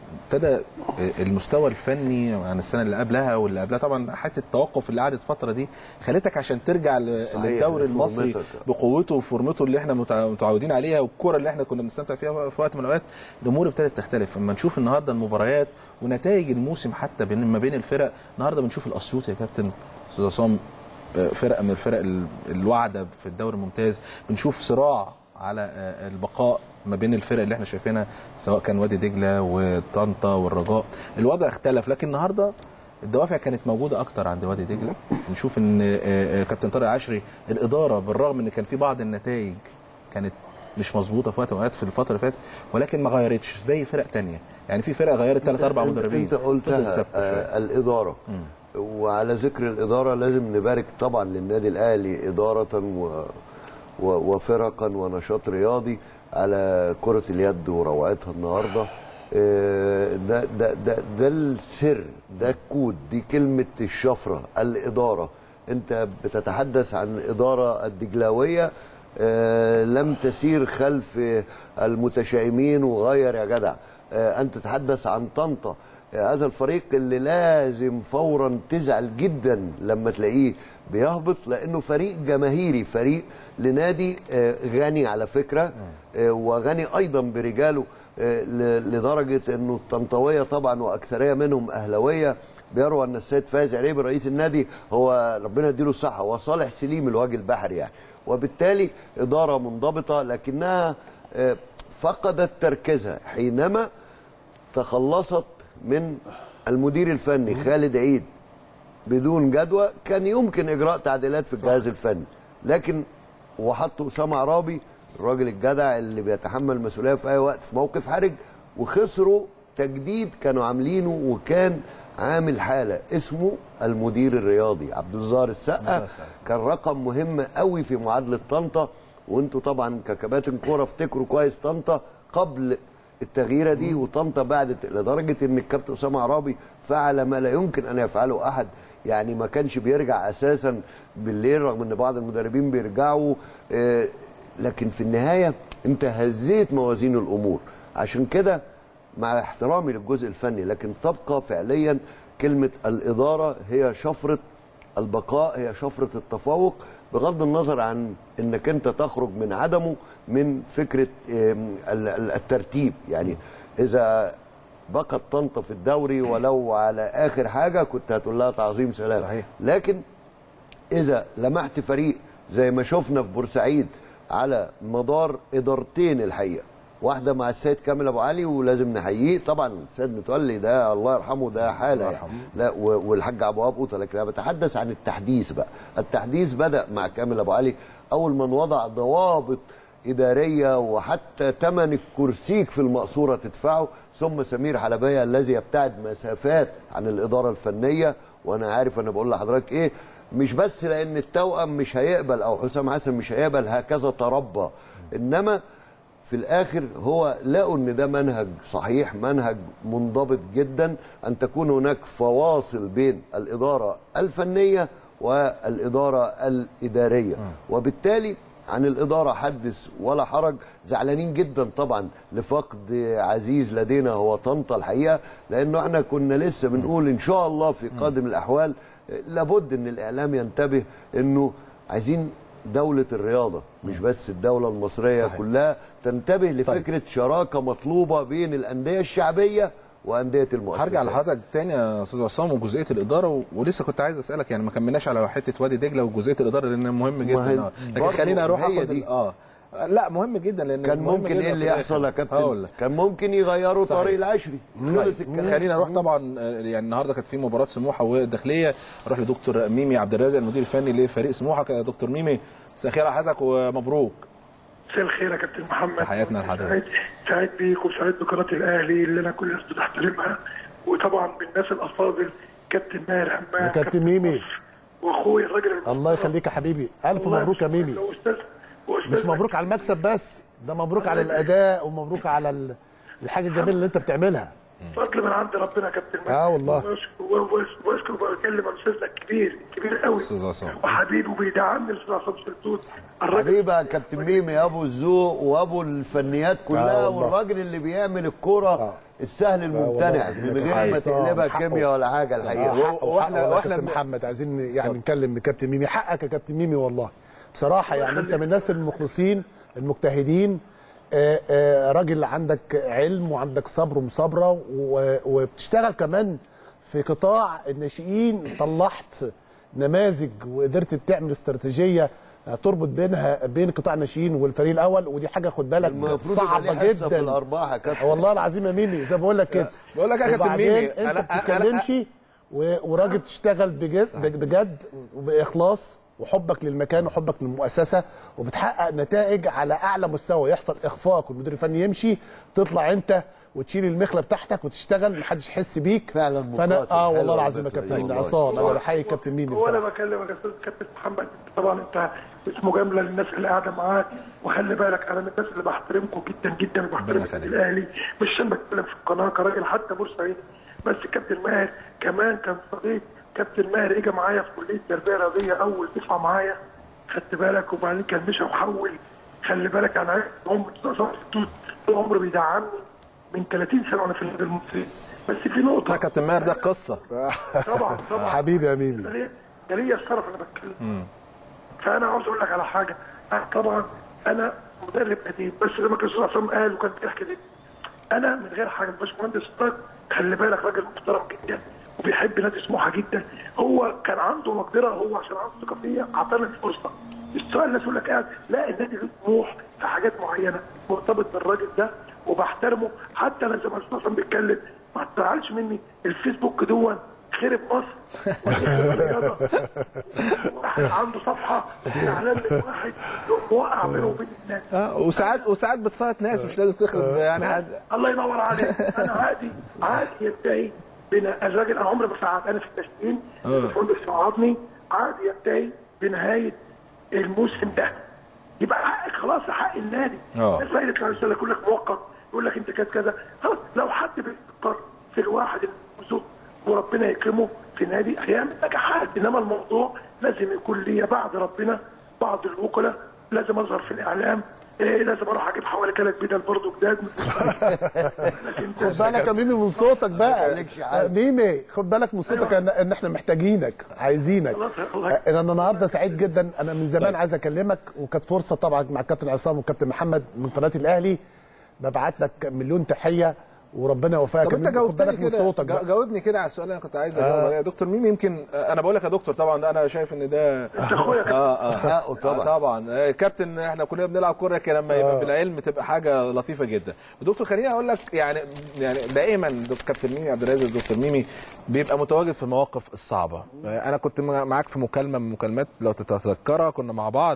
[SPEAKER 1] ابتدى المستوى الفني عن السنه اللي قبلها واللي قبلها طبعا حته التوقف اللي قعدت فتره دي خلتك عشان ترجع ل-
[SPEAKER 4] صحيح،
[SPEAKER 1] للدوري المصري
[SPEAKER 4] لفورمتك.
[SPEAKER 1] بقوته وفورمته اللي احنا متع- متعودين عليها والكره اللي احنا كنا بنستمتع فيها في وقت من الاوقات الامور ابتدت تختلف اما نشوف النهارده المباريات ونتائج الموسم حتى بين ما بين الفرق النهارده بنشوف الاسيوطي يا كابتن استاذ عصام آه، فرقه من الفرق ال- الواعده في الدوري الممتاز بنشوف صراع على آه، البقاء ما بين الفرق اللي احنا شايفينها سواء كان وادي دجله وطنطا والرجاء الوضع اختلف لكن النهارده الدوافع كانت موجوده اكتر عند وادي دجله نشوف ان آه، آه، كابتن طارق عشري الاداره بالرغم ان كان في بعض النتائج كانت مش مظبوطه في وقت من الأوقات في الفتره اللي فاتت ولكن ما غيرتش زي فرق تانية يعني في فرق غيرت ثلاث اربع
[SPEAKER 4] أنت-
[SPEAKER 1] مدربين
[SPEAKER 4] انت
[SPEAKER 1] فضل
[SPEAKER 4] قلتها
[SPEAKER 1] ثابت شوية.
[SPEAKER 4] آه الاداره وعلى ذكر الاداره لازم نبارك طبعا للنادي الاهلي اداره و و وفرقا ونشاط رياضي على كره اليد وروعتها النهارده آه، ده ده ده ده السر ده الكود دي كلمه الشفره الاداره انت بتتحدث عن الاداره الدجلاويه آه، لم تسير خلف المتشائمين وغير يا جدع آه، أن تتحدث عن طنطا آه، هذا الفريق اللي لازم فورا تزعل جدا لما تلاقيه بيهبط لأنه فريق جماهيري فريق لنادي آه، غني على فكرة آه، وغني أيضا برجاله آه، ل- لدرجة أنه الطنطاوية طبعا وأكثرية منهم أهلوية بيروى أن السيد فايز عريبي رئيس النادي هو ربنا يديله الصحة هو صالح سليم الوجه البحري يعني وبالتالي إدارة منضبطة لكنها آه، فقدت تركيزها حينما تخلصت من المدير الفني خالد عيد بدون جدوى كان يمكن اجراء تعديلات في الجهاز الفني لكن وحطوا اسامه عرابي الراجل الجدع اللي بيتحمل المسؤوليه في اي وقت في موقف حرج وخسروا تجديد كانوا عاملينه وكان عامل حاله اسمه المدير الرياضي عبد الظاهر السقا كان رقم مهم قوي في معادله طنطا وانتوا طبعا ككباتن كوره افتكروا كويس طنطا قبل التغييره دي وطنطا بعدت لدرجه ان الكابتن اسامه عرابي فعل ما لا يمكن ان يفعله احد يعني ما كانش بيرجع اساسا بالليل رغم ان بعض المدربين بيرجعوا آه، لكن في النهايه انت هزيت موازين الامور عشان كده مع احترامي للجزء الفني لكن تبقى فعليا كلمه الاداره هي شفره البقاء هي شفرة التفوق بغض النظر عن انك انت تخرج من عدمه من فكرة آم، ال- ال- الترتيب يعني اذا بقت طنطا في الدوري ولو على اخر حاجة كنت هتقول لها تعظيم سلام
[SPEAKER 1] صحيح.
[SPEAKER 4] لكن اذا لمحت فريق زي ما شفنا في بورسعيد على مدار ادارتين الحقيقه واحده مع السيد كامل ابو علي ولازم نحييه طبعا السيد متولي ده الله يرحمه ده حاله يعني. لا و- والحاج ابو ابو قوطه لكن انا بتحدث عن التحديث بقى التحديث بدا مع كامل ابو علي اول من وضع ضوابط إدارية وحتى ثمن الكرسيك في المقصورة تدفعه ثم سمير حلبية الذي يبتعد مسافات عن الإدارة الفنية وأنا عارف أنا بقول لحضرتك إيه مش بس لأن التوأم مش هيقبل أو حسام حسن مش هيقبل هكذا تربى إنما في الاخر هو لقوا ان ده منهج صحيح منهج منضبط جدا ان تكون هناك فواصل بين الاداره الفنيه والاداره الاداريه وبالتالي عن الاداره حدث ولا حرج زعلانين جدا طبعا لفقد عزيز لدينا هو طنطا الحقيقه لانه احنا كنا لسه بنقول ان شاء الله في قادم الاحوال لابد ان الاعلام ينتبه انه عايزين دولة الرياضة مش بس الدولة المصرية صحيح. كلها تنتبه لفكرة طيب. شراكة مطلوبة بين الأندية الشعبية وأندية المؤسسات
[SPEAKER 1] هرجع لحضرتك تاني يا استاذ عصام وجزئيه الاداره و... ولسه كنت عايز اسالك يعني ما كملناش على حته وادي دجله وجزئيه الاداره لان مهم جدا
[SPEAKER 4] هي
[SPEAKER 1] آه. لكن
[SPEAKER 4] برضو
[SPEAKER 1] خليني اروح
[SPEAKER 4] هي
[SPEAKER 1] اخد
[SPEAKER 4] دي.
[SPEAKER 1] ال- اه لا مهم جدا لان
[SPEAKER 4] كان
[SPEAKER 1] مهم
[SPEAKER 4] ممكن
[SPEAKER 1] جداً
[SPEAKER 4] ايه
[SPEAKER 1] في
[SPEAKER 4] اللي
[SPEAKER 1] الآخر.
[SPEAKER 4] يحصل يا
[SPEAKER 1] هقول
[SPEAKER 4] كابتن
[SPEAKER 1] لك.
[SPEAKER 4] كان ممكن يغيروا
[SPEAKER 1] صحيح.
[SPEAKER 4] طريق العشري خلص الكلام
[SPEAKER 1] خلينا نروح طبعا آه، يعني النهارده كانت في مباراه سموحه والداخليه اروح لدكتور ميمي عبد الرازق المدير الفني لفريق سموحه يا دكتور ميمي مساء الخير على حضرتك ومبروك
[SPEAKER 5] مساء الخير يا كابتن محمد
[SPEAKER 1] تحياتنا لحضرتك.
[SPEAKER 5] سعيد سعيد بيك وسعيد بقناه الاهلي اللي انا كل الناس بتحترمها وطبعا بالناس الافاضل كابتن ماهر حماد
[SPEAKER 3] يا كابتن ميمي.
[SPEAKER 5] نصر، واخويا الراجل المحترم.
[SPEAKER 3] الله يخليك يا حبيبي الف
[SPEAKER 5] والله
[SPEAKER 3] مبروك يا
[SPEAKER 5] مش-
[SPEAKER 3] ميمي
[SPEAKER 5] واستاذ واستاذ
[SPEAKER 3] مش مبروك على المكسب بس ده مبروك على الاداء ومبروك على ال- الحاجه الجميله اللي انت بتعملها
[SPEAKER 5] فضل من عند ربنا يا كابتن ماهر
[SPEAKER 3] آه والله.
[SPEAKER 5] وأشكر- وأشكر- واشكر وبكلم الاستاذ الكبير الكبير قوي
[SPEAKER 1] أستاذ عصام.
[SPEAKER 5] وحبيبي وبيدعمني الاستاذ عصام سلطون الراجل
[SPEAKER 4] حبيبي يا كابتن ميمي ابو الذوق وابو الفنيات كلها
[SPEAKER 3] آه والله.
[SPEAKER 4] والراجل اللي بيعمل الكوره
[SPEAKER 3] آه.
[SPEAKER 4] السهل الممتنع
[SPEAKER 3] العظيم
[SPEAKER 4] من
[SPEAKER 3] يا
[SPEAKER 4] غير
[SPEAKER 3] كابتن
[SPEAKER 4] ما
[SPEAKER 3] عصام،
[SPEAKER 4] تقلبها
[SPEAKER 3] حقه.
[SPEAKER 4] كيمياء ولا حاجه الحقيقه
[SPEAKER 3] حقه
[SPEAKER 1] وإحنا-
[SPEAKER 3] واحنا
[SPEAKER 1] وإحنا
[SPEAKER 3] واحنا
[SPEAKER 1] بن-
[SPEAKER 3] محمد عايزين يعني نكلم كابتن ميمي حقك يا كابتن ميمي والله بصراحه يعني انت من الناس المخلصين المجتهدين آه، آه، راجل عندك علم وعندك صبر ومصابره و- وبتشتغل كمان في قطاع الناشئين طلعت نماذج وقدرت تعمل استراتيجيه آه، تربط بينها بين قطاع الناشئين والفريق الاول ودي حاجه خد بالك
[SPEAKER 4] المفروض يبقى
[SPEAKER 3] صعبه
[SPEAKER 4] ليه حصه في
[SPEAKER 3] جدا
[SPEAKER 4] الارباح يا كابتن
[SPEAKER 3] والله العظيم يا ميمي زي ما بقول لك كده
[SPEAKER 1] بقول لك يا كابتن
[SPEAKER 3] وبعدين
[SPEAKER 1] ميمي،
[SPEAKER 3] انت
[SPEAKER 1] أنا-
[SPEAKER 3] ما بتتكلمش و- وراجل بتشتغل بجد بجد وباخلاص وحبك للمكان وحبك للمؤسسه وبتحقق نتائج على اعلى مستوى يحصل اخفاق والمدير الفني يمشي تطلع انت وتشيل المخله بتاعتك وتشتغل محدش يحس بيك
[SPEAKER 4] فعلا
[SPEAKER 3] فانا
[SPEAKER 4] مقاتل.
[SPEAKER 3] اه
[SPEAKER 4] حلوة
[SPEAKER 3] والله العظيم يا
[SPEAKER 4] الفكرة دي
[SPEAKER 3] كابتن
[SPEAKER 4] والله.
[SPEAKER 3] عصام انا بحيي كابتن ميمي
[SPEAKER 5] هو انا
[SPEAKER 3] بصراحه
[SPEAKER 5] بكلمك يا استاذ كابتن محمد طبعا انت مش مجامله للناس اللي قاعده معاك وخلي بالك انا من الناس اللي بحترمكم جدا جدا وبحترم
[SPEAKER 1] ربنا يخليك.
[SPEAKER 5] الاهلي مش عشان بتكلم في القناه كراجل حتى بورسعيد بس كابتن ماهر كمان كان صديق كابتن ماهر اجى معايا في كليه تربيه رياضيه اول دفعه معايا خدت بالك وبعدين كان مشى وحول خلي بالك انا عارف عمر طول عمره بيدعمني من 30 سنه وانا في النادي المصري بس في
[SPEAKER 1] لا
[SPEAKER 5] نقطه
[SPEAKER 1] كابتن ماهر ده قصه
[SPEAKER 5] طبعا طبعا
[SPEAKER 3] حبيبي يا
[SPEAKER 5] ده
[SPEAKER 3] ميمي
[SPEAKER 5] ليا ده ليا الشرف انا بتكلم فانا عاوز اقول لك على حاجه أنا طبعا انا مدرب قديم بس زي ما كان الاستاذ عصام قال وكان بيحكي لي انا من غير حاجه الباشمهندس طارق خلي بالك راجل محترم جدا وبيحب نادي سموحه جدا هو كان عنده مقدره هو عشان عنده ثقه فيا اعطاني الفرصه السؤال الناس يقول لك قاعد لا النادي له طموح في حاجات معينه مرتبط بالراجل ده وبحترمه حتى انا زي ما الاستاذ عصام بيتكلم ما تزعلش مني الفيسبوك دون خرب مصر واحد عنده صفحه اعلان من واحد يقوم موقع بينه وبين الناس
[SPEAKER 1] آه، وساعات وساعات بتصيط ناس مش لازم تخرب يعني حد
[SPEAKER 5] الله ينور عليك انا عادي عادي ينتهي بين الراجل انا عمري ما ساعدت انا في التسليم الفندق ساعدني عادي ينتهي بنهايه الموسم ده يبقى حقك خلاص حق النادي
[SPEAKER 1] آه.
[SPEAKER 5] الناس بقى يطلع يقول لك يقول لك مؤقت يقول لك انت كذا كذا خلاص لو حد بيفكر في الواحد الموجود وربنا يكرمه في نادي هيعمل نجاحات انما الموضوع لازم يكون ليا بعد ربنا بعض الوكلاء لازم اظهر في الاعلام إيه لازم اروح اجيب حوالي ثلاث بدل برضه جداد لكن
[SPEAKER 3] خد بالك يا ميمي من صوتك بقى
[SPEAKER 4] عليكش حاجة.
[SPEAKER 3] ميمي خد بالك من صوتك ان ان احنا محتاجينك عايزينك
[SPEAKER 5] الله- الله-
[SPEAKER 3] آه، انا النهارده سعيد جدا انا من زمان عايز اكلمك وكانت فرصه طبعا مع الكابتن عصام والكابتن محمد من قناه الاهلي ببعت لك مليون تحيه وربنا يوفقك
[SPEAKER 1] طب
[SPEAKER 3] يا
[SPEAKER 1] انت
[SPEAKER 3] ميمي. خد
[SPEAKER 1] جاوبتني
[SPEAKER 3] بالك من
[SPEAKER 1] كده
[SPEAKER 3] صوتك
[SPEAKER 1] جا-
[SPEAKER 3] بقى.
[SPEAKER 1] جاوبني كده على السؤال اللي انا كنت عايز اجاوب عليه يا دكتور ميمي يمكن انا بقول لك يا دكتور طبعا ده انا شايف ان ده
[SPEAKER 5] اخويا كابتن.
[SPEAKER 1] اه اه
[SPEAKER 4] حقه طبعا.
[SPEAKER 1] آه طبعا آه، كابتن احنا كلنا بنلعب كوره لكن لما يبقى بالعلم تبقى حاجه لطيفه جدا ودكتور خليني اقول لك يعني يعني دائما دك- كابتن ميمي عبد الرازق دكتور ميمي بيبقى متواجد في المواقف الصعبه آه، انا كنت مع- معاك في مكالمه من المكالمات لو تتذكرها كنا مع بعض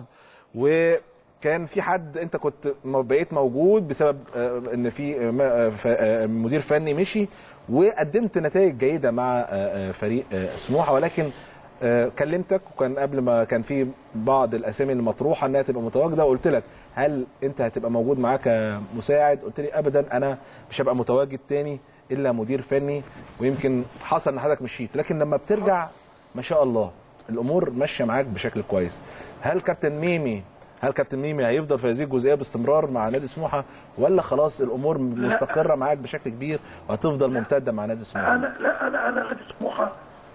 [SPEAKER 1] وكان في حد انت كنت م- بقيت موجود بسبب آه، ان في آه، ما- آه، ف- آه، مدير فني مشي وقدمت نتائج جيده مع آه، آه، فريق آه، سموحه ولكن آه، كلمتك وكان قبل ما كان في بعض الاسامي المطروحه انها تبقى متواجده وقلت لك هل انت هتبقى موجود معاك كمساعد قلت لي ابدا انا مش هبقى متواجد تاني الا مدير فني ويمكن حصل ان حضرتك مشيت لكن لما بترجع ما شاء الله الامور ماشيه معاك بشكل كويس هل كابتن ميمي هل كابتن ميمي هيفضل في هذه الجزئيه باستمرار مع نادي سموحه ولا خلاص الامور مستقره معاك بشكل كبير وهتفضل ممتده مع نادي سموحه
[SPEAKER 5] انا لا انا انا نادي سموحه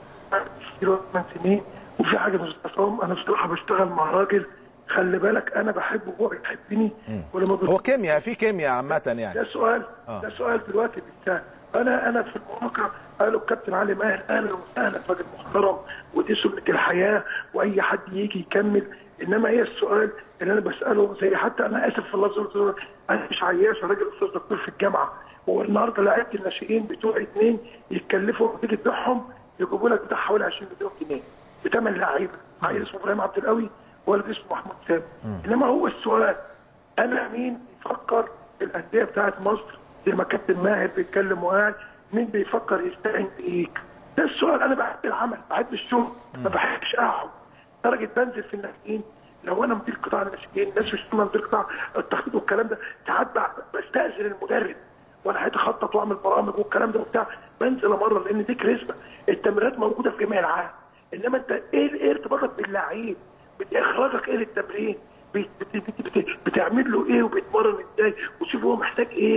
[SPEAKER 5] من سنين وفي حاجه مش عصام انا بصراحه بشتغل مع راجل خلي بالك انا بحبه وهو بيحبني ولما
[SPEAKER 1] هو كيمياء في كيمياء عامه يعني
[SPEAKER 5] ده سؤال
[SPEAKER 1] آه.
[SPEAKER 5] ده سؤال دلوقتي بالتالي انا انا في المواقع قالوا الكابتن علي ماهر اهلا وسهلا راجل محترم ودي سنه الحياه واي حد يجي يكمل انما هي السؤال اللي انا بساله زي حتى انا اسف في اللفظ قلت له انا مش عياش أنا راجل استاذ دكتور في الجامعه هو النهارده لعيبه الناشئين بتوع اثنين يتكلفوا تيجي تبيعهم يجيبوا لك بتاع حوالي 20 مليون جنيه بثمن لعيبه عيل اسمه ابراهيم عبد القوي ولد اسمه محمود سامي انما هو السؤال انا مين يفكر في الانديه بتاعت مصر زي ما كابتن ماهر بيتكلم وقاعد مين بيفكر يستعين بيك ده السؤال انا بحب العمل بحب الشغل ما بحبش اقعد درجه بنزل في الناشئين لو انا مدير قطاع الناشئين الناس مش فاهمه مدير قطاع التخطيط والكلام ده ساعات بع- بستاذن المدرب وانا هتخطط واعمل برامج والكلام ده وبتاع بنزل امرن لان دي كاريزما التمرينات موجوده في جميع العالم انما انت ايه ايه ارتباطك باللعيب اخراجك ايه للتمرين بت- بت- بت- بت- بتعمل له ايه وبيتمرن ازاي وتشوف هو محتاج ايه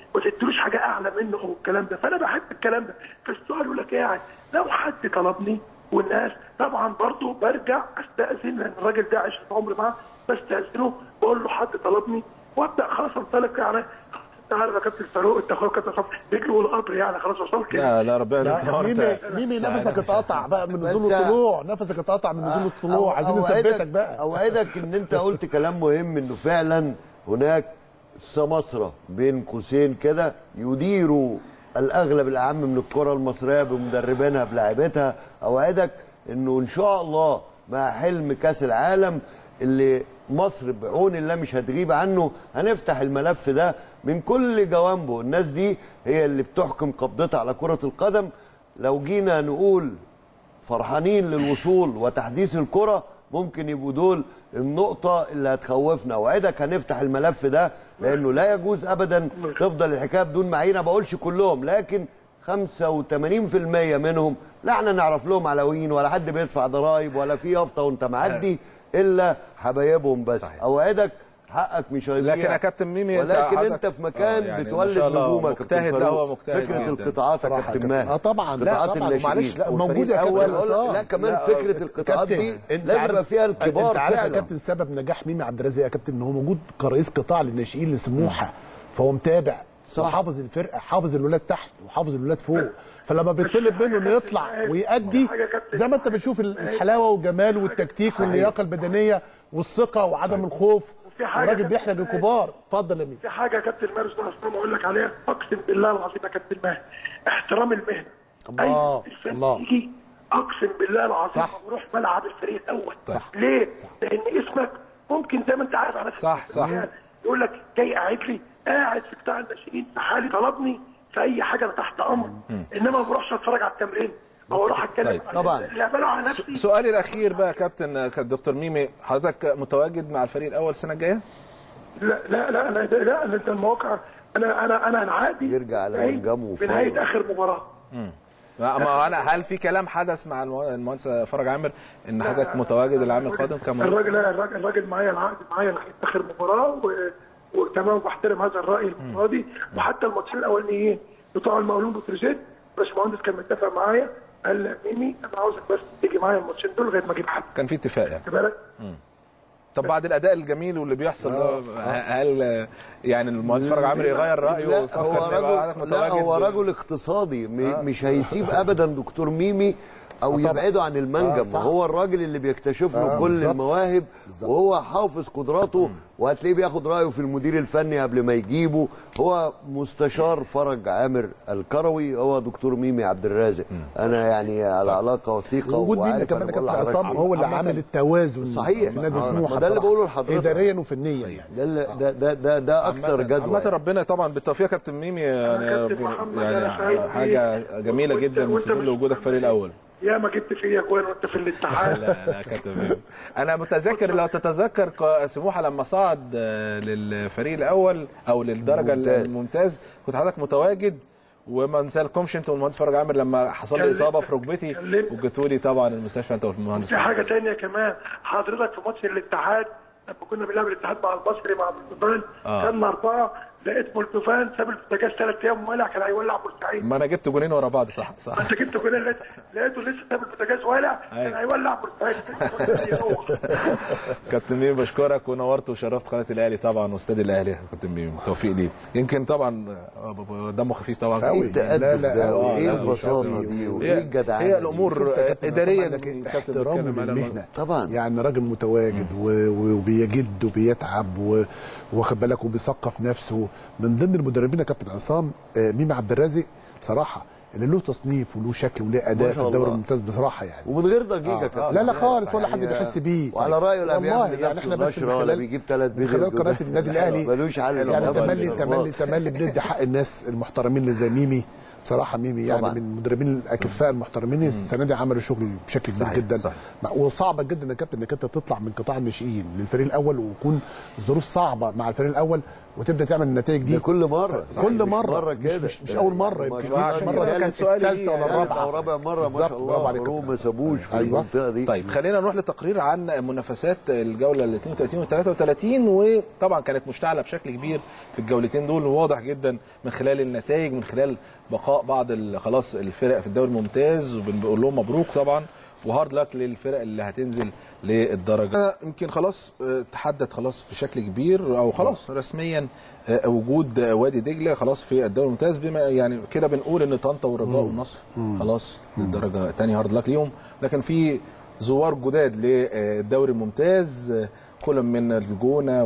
[SPEAKER 5] ما تديلوش حاجه اعلى منه او الكلام ده فانا بحب الكلام ده فالسؤال يقول لك قاعد لو حد طلبني والناس طبعا برضه برجع استاذن لان الراجل ده عشت عمري معاه بستاذنه بقول له حد طلبني وابدا خلاص انطلق يعني انت عارف يا كابتن فاروق انت اخويا كابتن فاروق بيجروا القطر يعني خلاص وصلت كده
[SPEAKER 1] لا لا ربنا
[SPEAKER 3] لا
[SPEAKER 1] يرحمه.
[SPEAKER 3] ميمي
[SPEAKER 1] أنت-
[SPEAKER 3] ميمي
[SPEAKER 1] سعادة.
[SPEAKER 3] نفسك اتقطع بقى من
[SPEAKER 4] بس-
[SPEAKER 3] نزول الطلوع نفسك اتقطع من نزول الطلوع
[SPEAKER 4] أو-
[SPEAKER 3] عايزين
[SPEAKER 4] أوعدك-
[SPEAKER 3] نثبتك بقى
[SPEAKER 4] اوعدك ان انت قلت كلام مهم انه فعلا هناك سماسره بين قوسين كده يديروا الاغلب الاعم من الكره المصريه بمدربينها بلاعبتها اوعدك انه ان شاء الله مع حلم كاس العالم اللي مصر بعون الله مش هتغيب عنه هنفتح الملف ده من كل جوانبه الناس دي هي اللي بتحكم قبضتها على كره القدم لو جينا نقول فرحانين للوصول وتحديث الكرة ممكن يبقوا دول النقطة اللي هتخوفنا اوعدك هنفتح الملف ده لأنه لا يجوز أبدا تفضل الحكاية بدون معايير ما بقولش كلهم لكن 85% منهم لا احنا نعرف لهم علويين ولا حد بيدفع ضرائب ولا في يافطة وانت معدي إلا حبايبهم بس
[SPEAKER 1] صحيح.
[SPEAKER 4] اوعدك حقك مش هيضيع
[SPEAKER 1] لكن يا كابتن ميمي أنت
[SPEAKER 4] ولكن
[SPEAKER 1] حضرتك-
[SPEAKER 4] انت في مكان
[SPEAKER 1] آه، يعني ما
[SPEAKER 4] بتولد
[SPEAKER 1] شاء الله
[SPEAKER 4] نجومك يا كابتن
[SPEAKER 1] مجتهد، لا
[SPEAKER 4] فاروق.
[SPEAKER 1] هو مجتهد
[SPEAKER 4] فكرة
[SPEAKER 1] جداً.
[SPEAKER 4] القطاعات يا
[SPEAKER 3] صراحة
[SPEAKER 4] كابتن
[SPEAKER 3] كابتن.
[SPEAKER 4] ماهر
[SPEAKER 3] اه طبعا لا
[SPEAKER 4] قطاعات
[SPEAKER 3] طبعا
[SPEAKER 4] الناشئين.
[SPEAKER 1] معلش لا
[SPEAKER 3] موجود
[SPEAKER 1] والفريق
[SPEAKER 3] يا كابتن
[SPEAKER 1] الأول
[SPEAKER 4] بقول لك
[SPEAKER 3] عصام.
[SPEAKER 4] لا كمان
[SPEAKER 1] لا،
[SPEAKER 4] فكره القطاعات دي
[SPEAKER 3] كابتن انت
[SPEAKER 4] لازم
[SPEAKER 3] عارف
[SPEAKER 4] يبقى فيها الكبار
[SPEAKER 3] انت عارف يا
[SPEAKER 4] فعلا
[SPEAKER 3] كابتن سبب نجاح ميمي عبد الرازق يا كابتن ان هو موجود كرئيس قطاع للناشئين لسموحه فهو متابع
[SPEAKER 4] صح.
[SPEAKER 3] وحافظ الفرقه حافظ الولاد تحت وحافظ الولاد فوق فلما بيطلب منه انه يطلع ويأدي زي ما انت بتشوف الحلاوه والجمال والتكتيك واللياقه البدنيه والثقه وعدم الخوف
[SPEAKER 5] وفي حاجة
[SPEAKER 3] وراجل
[SPEAKER 5] كابتن
[SPEAKER 3] بيحلم الكبار اتفضل يا ميمي
[SPEAKER 5] في حاجه يا كابتن مارس ده اصلا اقول لك عليها اقسم بالله العظيم يا كابتن ماهر احترام المهنه
[SPEAKER 3] الله،
[SPEAKER 5] أي إنسان
[SPEAKER 3] الله.
[SPEAKER 5] يجي اقسم بالله العظيم
[SPEAKER 3] صح.
[SPEAKER 5] بروح ملعب الفريق الاول
[SPEAKER 3] صح.
[SPEAKER 5] ليه؟ لان اسمك ممكن زي ما انت عارف على
[SPEAKER 1] صح، صح.
[SPEAKER 5] يقول لك جاي قاعد لي قاعد في قطاع الناشئين في حالي طلبني في اي حاجه انا تحت امر انما ما بروحش اتفرج على التمرين او اروح اتكلم
[SPEAKER 1] طيب.
[SPEAKER 5] عن
[SPEAKER 4] طبعاً.
[SPEAKER 5] اللي اعمله على نفسي
[SPEAKER 1] سؤالي الاخير بقى يا كابتن كان دكتور ميمي حضرتك متواجد مع الفريق الاول السنه الجايه؟
[SPEAKER 5] لا لا لا انا لا انا المواقع انا انا انا انعادي
[SPEAKER 4] يرجع على
[SPEAKER 5] جاي
[SPEAKER 4] منجمه وفوق.
[SPEAKER 5] بنهايه اخر مباراه
[SPEAKER 1] ما ما انا هل في كلام حدث مع المه- المهندس فرج عامر ان حضرتك متواجد العام القادم كم
[SPEAKER 5] الراجل لا الراجل الراجل معايا العقد معايا لحد اخر مباراه و... وتمام بحترم هذا الراي المره دي وحتى الماتشين الاولانيين بتوع المقاولون بتروجيت باشمهندس كان متفق معايا قال لي يا ميمي انا عاوزك بس تيجي معايا الماتشين دول لغايه ما اجيب حد
[SPEAKER 1] كان في اتفاق يعني
[SPEAKER 5] خد بالك
[SPEAKER 1] طب بعد الاداء الجميل واللي بيحصل ده هل يعني المهندس فرج عامر يغير رايه
[SPEAKER 4] لا
[SPEAKER 1] ويفكر
[SPEAKER 4] هو
[SPEAKER 1] إن يبقى حضرتك
[SPEAKER 4] رجل لا هو
[SPEAKER 1] متواجد؟
[SPEAKER 4] رجل اقتصادي م- مش هيسيب ابدا دكتور ميمي او
[SPEAKER 3] طبعا.
[SPEAKER 4] يبعده عن
[SPEAKER 3] آه،
[SPEAKER 4] المنجم
[SPEAKER 3] صح.
[SPEAKER 4] هو الراجل اللي بيكتشف له
[SPEAKER 3] آه،
[SPEAKER 4] كل
[SPEAKER 3] بالظبط.
[SPEAKER 4] المواهب وهو حافظ قدراته وهتلاقيه بياخد رايه في المدير الفني قبل ما يجيبه هو مستشار فرج عامر الكروي هو دكتور ميمي عبد الرازق انا يعني على علاقه وثيقه
[SPEAKER 3] وجود ميمي
[SPEAKER 4] وعارف
[SPEAKER 3] كمان
[SPEAKER 4] أنا
[SPEAKER 3] يا
[SPEAKER 4] بقول
[SPEAKER 3] كابتن
[SPEAKER 4] لحضرتك
[SPEAKER 3] عصام
[SPEAKER 4] إيه.
[SPEAKER 3] هو اللي
[SPEAKER 1] عامة.
[SPEAKER 3] عامل التوازن
[SPEAKER 4] صحيح.
[SPEAKER 3] في نادي
[SPEAKER 4] آه،
[SPEAKER 3] سموحه
[SPEAKER 4] ما ده اللي
[SPEAKER 3] بصراحة.
[SPEAKER 4] بقوله لحضرتك.
[SPEAKER 3] اداريا وفنيا يعني
[SPEAKER 4] ده اللي- ده ده ده, ده اكثر
[SPEAKER 1] عامة
[SPEAKER 4] جدوى
[SPEAKER 1] عامة ربنا طبعا بالتوفيق يا كابتن ميمي يعني
[SPEAKER 5] كابتن محمد، أنا
[SPEAKER 1] يعني
[SPEAKER 5] سعيد
[SPEAKER 1] حاجه
[SPEAKER 5] بيك.
[SPEAKER 1] جميله
[SPEAKER 5] وأنت-
[SPEAKER 1] جدا
[SPEAKER 5] وأنت
[SPEAKER 1] في ظل
[SPEAKER 5] مش-
[SPEAKER 1] وجودك في الفريق الاول
[SPEAKER 5] يا ما جبت فيا جوان وانت في الاتحاد
[SPEAKER 1] لا لا يا كابتن ميمي انا متذكر لو تتذكر ق- سموحه لما صعد آه، للفريق الاول او للدرجه
[SPEAKER 4] الممتاز.
[SPEAKER 1] الممتاز كنت حضرتك متواجد وما نسالكمش انت والمهندس فرج عامر لما حصل لي
[SPEAKER 5] كلمت-
[SPEAKER 1] اصابه في ركبتي
[SPEAKER 5] كلمت.
[SPEAKER 1] وجيتوا لي طبعا المستشفى انت والمهندس
[SPEAKER 5] في
[SPEAKER 1] فرج.
[SPEAKER 5] حاجه تانية كمان حضرتك في ماتش الاتحاد لما كنا بنلعب الاتحاد مع المصري مع بورتوفان
[SPEAKER 1] آه.
[SPEAKER 5] كان اربعه لقيت بورتوفان ساب البوتاجاز ثلاث ايام ولع كان هيولع بورسعيد
[SPEAKER 1] ما انا جبت جونين ورا بعض صح صح
[SPEAKER 5] انت جبت كل لقيت لقيته لسه ساب البوتاجاز ولع كان
[SPEAKER 1] أيوة.
[SPEAKER 5] هيولع بورسعيد
[SPEAKER 1] كابتن ميمي بشكرك ونورت وشرفت قناه الاهلي طبعا واستاد الاهلي يا كابتن ميمي توفيق ليه يمكن طبعا آه، دمه خفيف طبعا
[SPEAKER 3] أوي.
[SPEAKER 4] ايه التأدب
[SPEAKER 3] لا، لا،
[SPEAKER 4] ده
[SPEAKER 3] لا،
[SPEAKER 4] وايه
[SPEAKER 1] لا،
[SPEAKER 4] البساطه
[SPEAKER 3] مش
[SPEAKER 4] دي
[SPEAKER 1] هي-
[SPEAKER 4] وايه الجدعنه
[SPEAKER 1] هي
[SPEAKER 4] دي؟
[SPEAKER 1] الامور
[SPEAKER 3] شفت يا كابتن
[SPEAKER 1] اداريا
[SPEAKER 3] عصام عندك إيه؟
[SPEAKER 1] الكابتن
[SPEAKER 3] احترامه
[SPEAKER 1] بيتكلم على
[SPEAKER 3] للمهنه
[SPEAKER 4] طبعا.
[SPEAKER 3] يعني راجل متواجد و- و- وبيجد وبيتعب و- واخد بالك وبيثقف نفسه من ضمن المدربين يا كابتن عصام آه، ميمي عبد الرازق بصراحه اللي له تصنيف وله شكل وله اداء
[SPEAKER 4] ما
[SPEAKER 3] في
[SPEAKER 4] شاء
[SPEAKER 3] الدوري
[SPEAKER 4] الله.
[SPEAKER 3] الممتاز بصراحه يعني
[SPEAKER 4] ومن غير ضجيج
[SPEAKER 3] آه.
[SPEAKER 4] يا كابتن
[SPEAKER 3] لا لا خالص ولا
[SPEAKER 4] يعني
[SPEAKER 3] حد بيحس بيه
[SPEAKER 4] وعلى رايه لا
[SPEAKER 3] والله
[SPEAKER 4] بيعمل
[SPEAKER 3] يعني
[SPEAKER 4] نفسه
[SPEAKER 3] احنا بس من
[SPEAKER 4] نشره ولا
[SPEAKER 3] خلال
[SPEAKER 4] بيجيب ثلاث
[SPEAKER 3] من خلال قناه النادي الاهلي
[SPEAKER 4] ملوش حل
[SPEAKER 3] يعني
[SPEAKER 4] طبعاً.
[SPEAKER 3] تملي تملي تملي بندي حق الناس المحترمين اللي زي ميمي بصراحه ميمي يعني
[SPEAKER 4] طبعاً.
[SPEAKER 3] من المدربين الاكفاء المحترمين السنه دي عملوا شغل بشكل كبير
[SPEAKER 1] صحيح،
[SPEAKER 3] جدا
[SPEAKER 1] صحيح.
[SPEAKER 3] مع- وصعبه جدا يا كابتن انك انت تطلع من قطاع الناشئين للفريق الاول ويكون الظروف صعبه مع الفريق الاول وتبدا تعمل النتائج دي
[SPEAKER 4] ده كل مره
[SPEAKER 3] كل
[SPEAKER 4] مش
[SPEAKER 3] مره
[SPEAKER 4] مره
[SPEAKER 3] مش,
[SPEAKER 4] كده
[SPEAKER 3] مش, مش اول مره
[SPEAKER 4] ما
[SPEAKER 3] يمكن
[SPEAKER 4] شاء الله.
[SPEAKER 1] عشان
[SPEAKER 3] المره
[SPEAKER 1] كده
[SPEAKER 3] دي
[SPEAKER 1] كان
[SPEAKER 3] كانت
[SPEAKER 1] سؤالي
[SPEAKER 3] الثالثه
[SPEAKER 1] ليه
[SPEAKER 3] ولا
[SPEAKER 1] يعني
[SPEAKER 3] الرابعه
[SPEAKER 4] او رابع مره ما
[SPEAKER 3] بالظبط،
[SPEAKER 4] شاء
[SPEAKER 3] برافو
[SPEAKER 4] الله
[SPEAKER 3] عليك يا
[SPEAKER 4] فاروق
[SPEAKER 3] كابتن
[SPEAKER 4] ما
[SPEAKER 3] حسن.
[SPEAKER 4] سابوش في
[SPEAKER 3] أيوة.
[SPEAKER 4] المنطقه دي
[SPEAKER 1] طيب خلينا نروح لتقرير عن منافسات الجوله ال 32 و 33 وطبعا كانت مشتعله بشكل كبير في الجولتين دول وواضح جدا من خلال النتائج من خلال بقاء بعض ال- خلاص الفرق في الدوري الممتاز وبنقول لهم مبروك طبعا وهارد لك للفرق اللي هتنزل للدرجه يمكن خلاص آه، تحدد خلاص بشكل كبير او خلاص رسميا آه، وجود آه، وادي دجله خلاص في الدوري الممتاز بما يعني كده بنقول ان طنطا والرجاء والنصر خلاص للدرجه الثانيه هارد لك ليهم لكن في زوار جداد للدوري الممتاز آه، كل من الجونه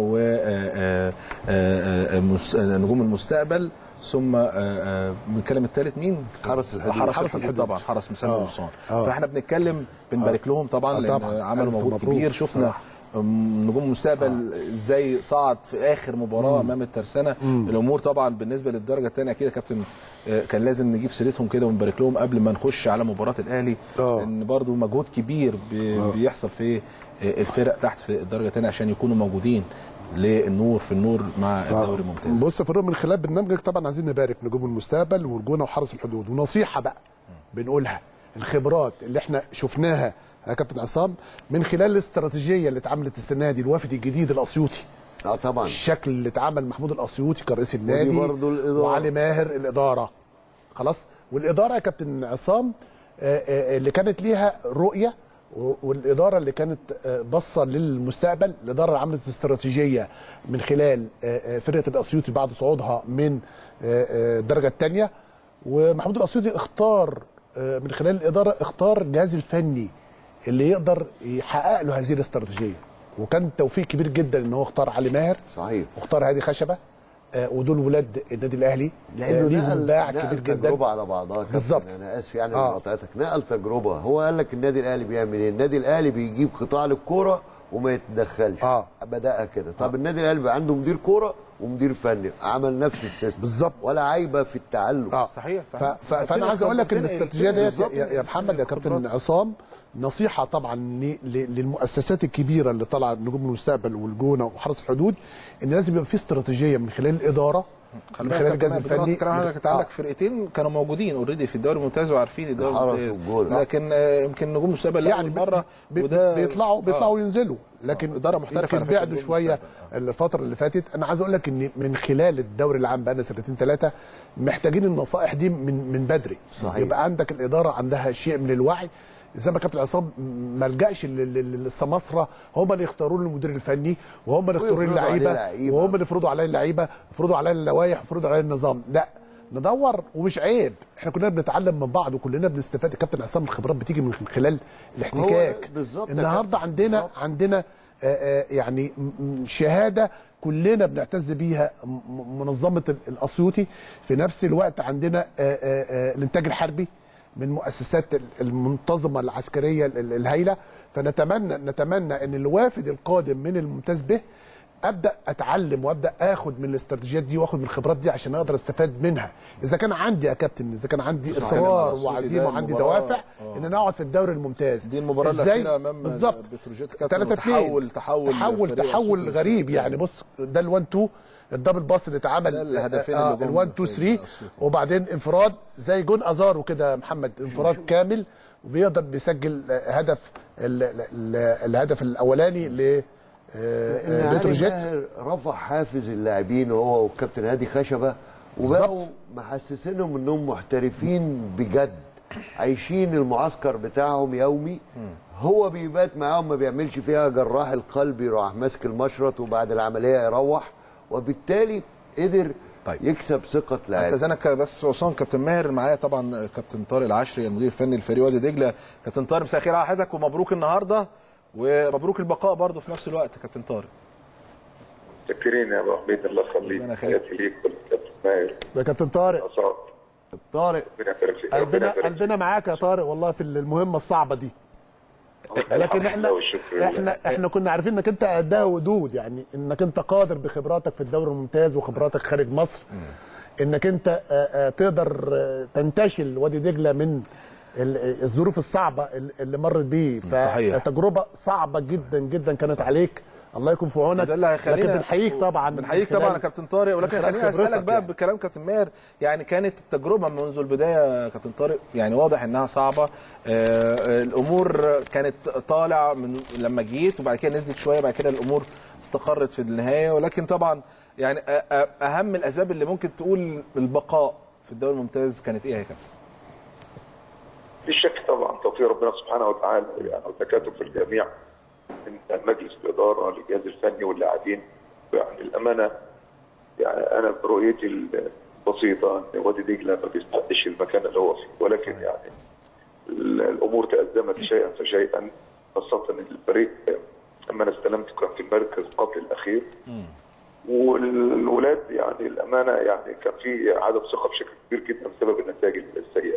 [SPEAKER 1] ونجوم المستقبل ثم آه، آه، بنتكلم الثالث مين؟
[SPEAKER 4] حرس الحدود.
[SPEAKER 1] حرس
[SPEAKER 3] حرس
[SPEAKER 1] الحدود
[SPEAKER 3] الحدود.
[SPEAKER 1] طبعا حرس مسلم
[SPEAKER 3] آه.
[SPEAKER 1] وصان
[SPEAKER 3] آه.
[SPEAKER 1] فاحنا بنتكلم بنبارك لهم طبعا
[SPEAKER 3] آه،
[SPEAKER 1] لان
[SPEAKER 3] طبعاً.
[SPEAKER 1] عملوا
[SPEAKER 3] ألف
[SPEAKER 1] مجهود
[SPEAKER 3] مبروك.
[SPEAKER 1] كبير شفنا
[SPEAKER 3] صراحة.
[SPEAKER 1] أم، نجوم المستقبل ازاي صعد في اخر مباراه امام الترسانه الامور طبعا بالنسبه للدرجه الثانيه اكيد يا كابتن آه، كان لازم نجيب سيرتهم كده ونبارك لهم قبل ما نخش على مباراه الاهلي
[SPEAKER 3] آه.
[SPEAKER 1] لان برضو مجهود كبير بي- بيحصل في آه، الفرق تحت في الدرجه الثانيه عشان يكونوا موجودين للنور في النور مع الدوري الممتاز
[SPEAKER 3] بص يا فاروق من خلال برنامجك طبعا عايزين نبارك نجوم المستقبل والجونه وحرس الحدود ونصيحه بقى بنقولها الخبرات اللي احنا شفناها يا كابتن عصام من خلال الاستراتيجيه اللي اتعملت السنه دي الوافد الجديد الاسيوطي
[SPEAKER 4] اه طبعا
[SPEAKER 3] الشكل اللي اتعمل محمود الاسيوطي كرئيس النادي
[SPEAKER 4] برضو الإدارة.
[SPEAKER 3] وعلي ماهر الاداره خلاص والاداره يا كابتن عصام آه، آه، اللي كانت ليها رؤيه و- والاداره اللي كانت آه، باصه للمستقبل الاداره اللي عملت استراتيجيه من خلال آه، آه، فرقه الاسيوطي بعد صعودها من آه، آه، الدرجه الثانيه ومحمود الاسيوطي اختار آه، من خلال الاداره اختار الجهاز الفني اللي يقدر يحقق له هذه الاستراتيجيه وكان توفيق كبير جدا ان هو اختار علي ماهر
[SPEAKER 4] صحيح
[SPEAKER 3] واختار هادي خشبه آه، ودول ولاد النادي الاهلي آه،
[SPEAKER 4] لانه
[SPEAKER 3] ليهم
[SPEAKER 4] نقل
[SPEAKER 3] باع
[SPEAKER 4] نقل
[SPEAKER 3] كبير جدا
[SPEAKER 4] تجربه على بعضها يا كابتن.
[SPEAKER 3] بالظبط.
[SPEAKER 4] انا اسف يعني
[SPEAKER 3] آه.
[SPEAKER 4] آه. مقاطعتك نقل تجربه هو قال لك النادي الاهلي بيعمل ايه النادي الاهلي بيجيب قطاع للكوره وما يتدخلش
[SPEAKER 3] آه.
[SPEAKER 4] بداها كده طب النادي الاهلي بقى عنده مدير كوره ومدير فني عمل نفس السيستم
[SPEAKER 3] بالظبط.
[SPEAKER 4] ولا عيبه في التعلم
[SPEAKER 3] اه
[SPEAKER 1] صحيح،
[SPEAKER 3] ف...
[SPEAKER 1] صحيح.
[SPEAKER 3] ف... فانا عايز اقول لك ان
[SPEAKER 1] بتنقل-
[SPEAKER 3] الاستراتيجيه
[SPEAKER 1] بتنقل
[SPEAKER 3] ديت يا,
[SPEAKER 1] بالظبط
[SPEAKER 3] يا محمد يا كابتن
[SPEAKER 1] الخبرات.
[SPEAKER 3] عصام نصيحه طبعا ل... ل... للمؤسسات الكبيره اللي طالعه نجوم المستقبل والجونه وحرس الحدود ان لازم يبقى في استراتيجيه من خلال الاداره
[SPEAKER 1] خلي
[SPEAKER 3] من
[SPEAKER 1] بالك
[SPEAKER 3] خلال
[SPEAKER 1] يا
[SPEAKER 3] الجهاز
[SPEAKER 1] كابتن بدون
[SPEAKER 3] الفني
[SPEAKER 1] كلام حضرتك انت
[SPEAKER 3] آه.
[SPEAKER 1] عندك فرقتين كانوا موجودين اوريدي في الدوري الممتاز وعارفين الدوري
[SPEAKER 4] الحرس
[SPEAKER 1] الممتاز
[SPEAKER 4] والجول.
[SPEAKER 1] لكن آه، يمكن نجوم المستقبل
[SPEAKER 3] يعني
[SPEAKER 1] يعني مره
[SPEAKER 3] بي...
[SPEAKER 1] وده
[SPEAKER 3] بيطلعوا بيطلعوا
[SPEAKER 1] آه.
[SPEAKER 3] ينزلوا لكن
[SPEAKER 1] إدارة محترفة
[SPEAKER 3] يمكن
[SPEAKER 1] على فكرة
[SPEAKER 3] بعدوا
[SPEAKER 1] نجوم
[SPEAKER 3] شويه
[SPEAKER 1] المستقبل.
[SPEAKER 3] الفتره اللي فاتت انا عايز اقول لك ان من خلال الدوري العام بقى سنتين ثلاثه محتاجين النصائح دي من من بدري
[SPEAKER 4] صحيح.
[SPEAKER 3] يبقى عندك الاداره عندها شيء من الوعي زي ما كابتن عصام ما لجاش لل- لل- للسماسره هم اللي يختاروا له المدير الفني وهم اللي يختاروا
[SPEAKER 4] ويفرضوا عليه
[SPEAKER 3] اللعيبه
[SPEAKER 4] لعيبة.
[SPEAKER 3] وهم اللي يفرضوا عليه اللعيبه يفرضوا عليه اللوائح يفرضوا عليه النظام لا ندور ومش عيب احنا كلنا بنتعلم من بعض وكلنا بنستفاد يا كابتن عصام الخبرات بتيجي من خلال الاحتكاك
[SPEAKER 4] بالظبط يا
[SPEAKER 3] النهارده
[SPEAKER 4] كابتن.
[SPEAKER 3] عندنا
[SPEAKER 4] بالظبط.
[SPEAKER 3] عندنا آه، آه، يعني م- م- شهاده كلنا بنعتز بيها م- م- منظمه ال- الاسيوطي في نفس الوقت عندنا آه، آه، آه، الانتاج الحربي من مؤسسات ال- المنتظمه العسكريه ال- ال- الهائله فنتمنى نتمنى ان الوافد القادم من الممتاز به ابدا اتعلم وابدا اخد من الاستراتيجيات دي واخد من الخبرات دي عشان اقدر استفاد منها اذا كان عندي يا كابتن اذا كان عندي
[SPEAKER 1] صحيح.
[SPEAKER 3] اصرار
[SPEAKER 1] الصوتي
[SPEAKER 3] وعزيمه
[SPEAKER 1] ده
[SPEAKER 3] وعندي
[SPEAKER 1] المباراة-
[SPEAKER 3] دوافع
[SPEAKER 1] آه.
[SPEAKER 3] ان انا اقعد في الدوري الممتاز
[SPEAKER 1] دي المباراه
[SPEAKER 3] إزاي؟
[SPEAKER 1] الاخيره امام
[SPEAKER 3] بالظبط
[SPEAKER 1] بتروجيت كابتن
[SPEAKER 3] 3
[SPEAKER 1] تحول تحول
[SPEAKER 3] تحول
[SPEAKER 1] فريق
[SPEAKER 3] تحول
[SPEAKER 1] الأسيوطي.
[SPEAKER 3] غريب يعني بص ده ال1 2 الدبل باص اللي اتعمل
[SPEAKER 1] ده الهدفين
[SPEAKER 3] آه
[SPEAKER 1] اللي جم
[SPEAKER 3] ال1 2
[SPEAKER 1] في
[SPEAKER 3] 3
[SPEAKER 1] الأسيوطي.
[SPEAKER 3] وبعدين انفراد زي جون ازارو كده يا محمد انفراد كامل وبيقدر بيسجل آه، هدف ال ال ال الهدف الاولاني ل آه،
[SPEAKER 4] ان
[SPEAKER 3] آه،
[SPEAKER 4] علي
[SPEAKER 3] بتروجيت
[SPEAKER 4] ماهر رفع حافز اللاعبين هو والكابتن هادي خشبه وبقوا
[SPEAKER 3] بالظبط.
[SPEAKER 4] محسسينهم انهم محترفين بجد عايشين المعسكر بتاعهم يومي هو بيبات معاهم ما بيعملش فيها جراح القلب يروح ماسك المشرط وبعد العمليه يروح وبالتالي قدر
[SPEAKER 1] طيب.
[SPEAKER 4] يكسب ثقه لاعب
[SPEAKER 1] استاذنك بس عصام كابتن ماهر معايا طبعا كابتن طارق العشري المدير الفني لفريق وادي دجله كابتن طارق مساء الخير على حضرتك ومبروك النهارده ومبروك البقاء برضه في نفس الوقت كابتن طارق
[SPEAKER 6] متشكرين يا ابو حميد الله يخليك
[SPEAKER 1] ربنا يخليك.
[SPEAKER 6] حياتي ليك والكابتن ماهر
[SPEAKER 3] يا كابتن طارق
[SPEAKER 6] عصام
[SPEAKER 4] طارق
[SPEAKER 6] ربنا يبارك فيك ربنا
[SPEAKER 3] قلبنا
[SPEAKER 6] يبارك فيك.
[SPEAKER 3] قلبنا معاك يا طارق والله في المهمه الصعبه دي لكن احنا
[SPEAKER 6] والشكر لله.
[SPEAKER 3] احنا احنا كنا عارفين انك انت قدها ودود يعني انك انت قادر بخبراتك في الدوري الممتاز وخبراتك خارج مصر انك انت آه، آه، تقدر آه، تنتشل وادي دجله من ال- الظروف الصعبه ال- اللي مرت بيه
[SPEAKER 1] صحيح.
[SPEAKER 3] فتجربه صعبه جدا جدا كانت عليك الله يكون في عونك
[SPEAKER 1] ده اللي هيخلينا
[SPEAKER 3] لكن بنحييك طبعا
[SPEAKER 1] بنحييك
[SPEAKER 3] من
[SPEAKER 1] طبعا يا
[SPEAKER 3] خلال-
[SPEAKER 1] كابتن طارق ولكن
[SPEAKER 3] من خلال
[SPEAKER 1] خليني اسالك
[SPEAKER 3] خبرتك
[SPEAKER 1] بقى
[SPEAKER 3] يعني.
[SPEAKER 1] بكلام كابتن ماهر يعني كانت التجربه منذ البدايه يا كابتن طارق يعني واضح انها صعبه آه، آه، الامور كانت طالع من لما جيت وبعد كده نزلت شويه بعد كده الامور استقرت في النهايه ولكن طبعا يعني آه، آه، اهم الاسباب اللي ممكن تقول البقاء في الدوري الممتاز كانت ايه يا كابتن؟
[SPEAKER 6] في شك طبعا توفيق ربنا سبحانه وتعالى يعني وتكاتف الجميع من مجلس الاداره للجهاز الفني واللاعبين يعني الامانه يعني انا برؤيتي البسيطه ان وادي دجله ما بيستحقش المكان اللي هو فيه ولكن يعني ال- الامور تأزمت شيئا فشيئا خاصه ان الفريق لما انا استلمت كان في المركز قبل الاخير والولاد يعني الامانه يعني كان في عدم ثقه بشكل كبير جدا بسبب النتائج السيئه.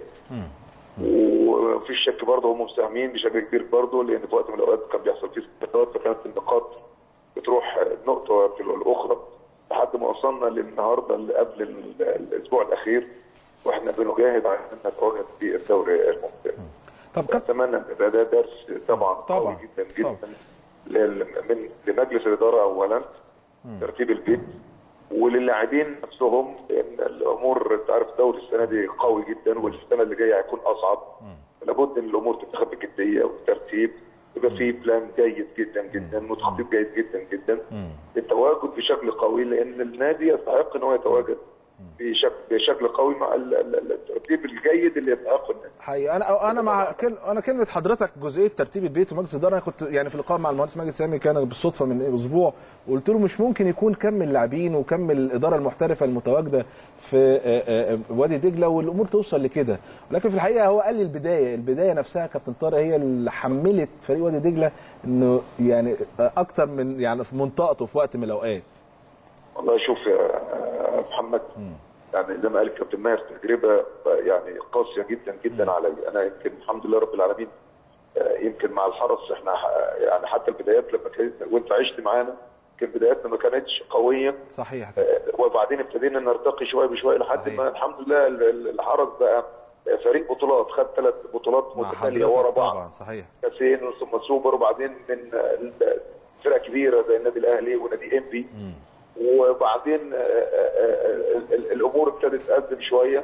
[SPEAKER 6] ومفيش شك برضه هم مساهمين بشكل كبير برضه لان في وقت من الاوقات كان بيحصل فيه سقطات فكانت النقاط بتروح نقطه في الاخرى لحد ما وصلنا للنهارده اللي قبل ال- الاسبوع الاخير واحنا بنجاهد على ان نتواجد في الدوري الممتاز.
[SPEAKER 1] طب كابتن
[SPEAKER 6] اتمنى ان يبقى ده درس طبعا
[SPEAKER 1] طبعا.
[SPEAKER 6] قوي جدا جدا
[SPEAKER 1] طبعا.
[SPEAKER 6] لل- من لمجلس الاداره اولا ترتيب البيت وللاعبين نفسهم لان الامور انت عارف الدوري السنه دي قوي جدا والسنه اللي جايه هيكون اصعب لابد ان الامور تتاخد بجديه وترتيب يبقى في بلان جيد جدا جدا وتخطيط جيد جدا جدا للتواجد بشكل قوي لان النادي يستحق ان هو يتواجد بشكل بشكل قوي مع ال- ال- الترتيب الجيد اللي يستحقه النادي
[SPEAKER 1] حقيقي انا انا مع كل انا كلمه حضرتك جزئيه ترتيب البيت ومجلس الاداره انا كنت يعني في لقاء مع المهندس ماجد سامي كان بالصدفه من اسبوع وقلت له مش ممكن يكون كم اللاعبين وكم الاداره المحترفه المتواجده في آه، آه، وادي دجله والامور توصل لكده ولكن في الحقيقه هو قال لي البدايه البدايه نفسها يا كابتن طارق هي اللي حملت فريق وادي دجله انه يعني آه، اكتر من يعني في منطقته في وقت من الاوقات
[SPEAKER 6] والله شوف يا محمد يعني زي ما قال الكابتن ماهر تجربه يعني قاسيه جدا جدا علي انا يمكن الحمد لله رب العالمين آه، يمكن مع الحرس احنا ح- يعني حتى البدايات لما كانت وانت عشت معانا كان بداياتنا ما كانتش قويه
[SPEAKER 1] صحيح يا كابتن.
[SPEAKER 6] آه، وبعدين ابتدينا نرتقي شويه بشويه لحد
[SPEAKER 1] صحيح.
[SPEAKER 6] ما الحمد لله ال- ال- الحرس بقى فريق بطولات خد ثلاث بطولات
[SPEAKER 1] مع
[SPEAKER 6] متتاليه ورا
[SPEAKER 1] حضرتك
[SPEAKER 6] بعض
[SPEAKER 1] طبعا صحيح
[SPEAKER 6] كاسين ثم سوبر وبعدين من آه، فرق كبيره زي النادي الاهلي ونادي انبي وبعدين آه، آه، آه، ال- الامور ابتدت تقدم شويه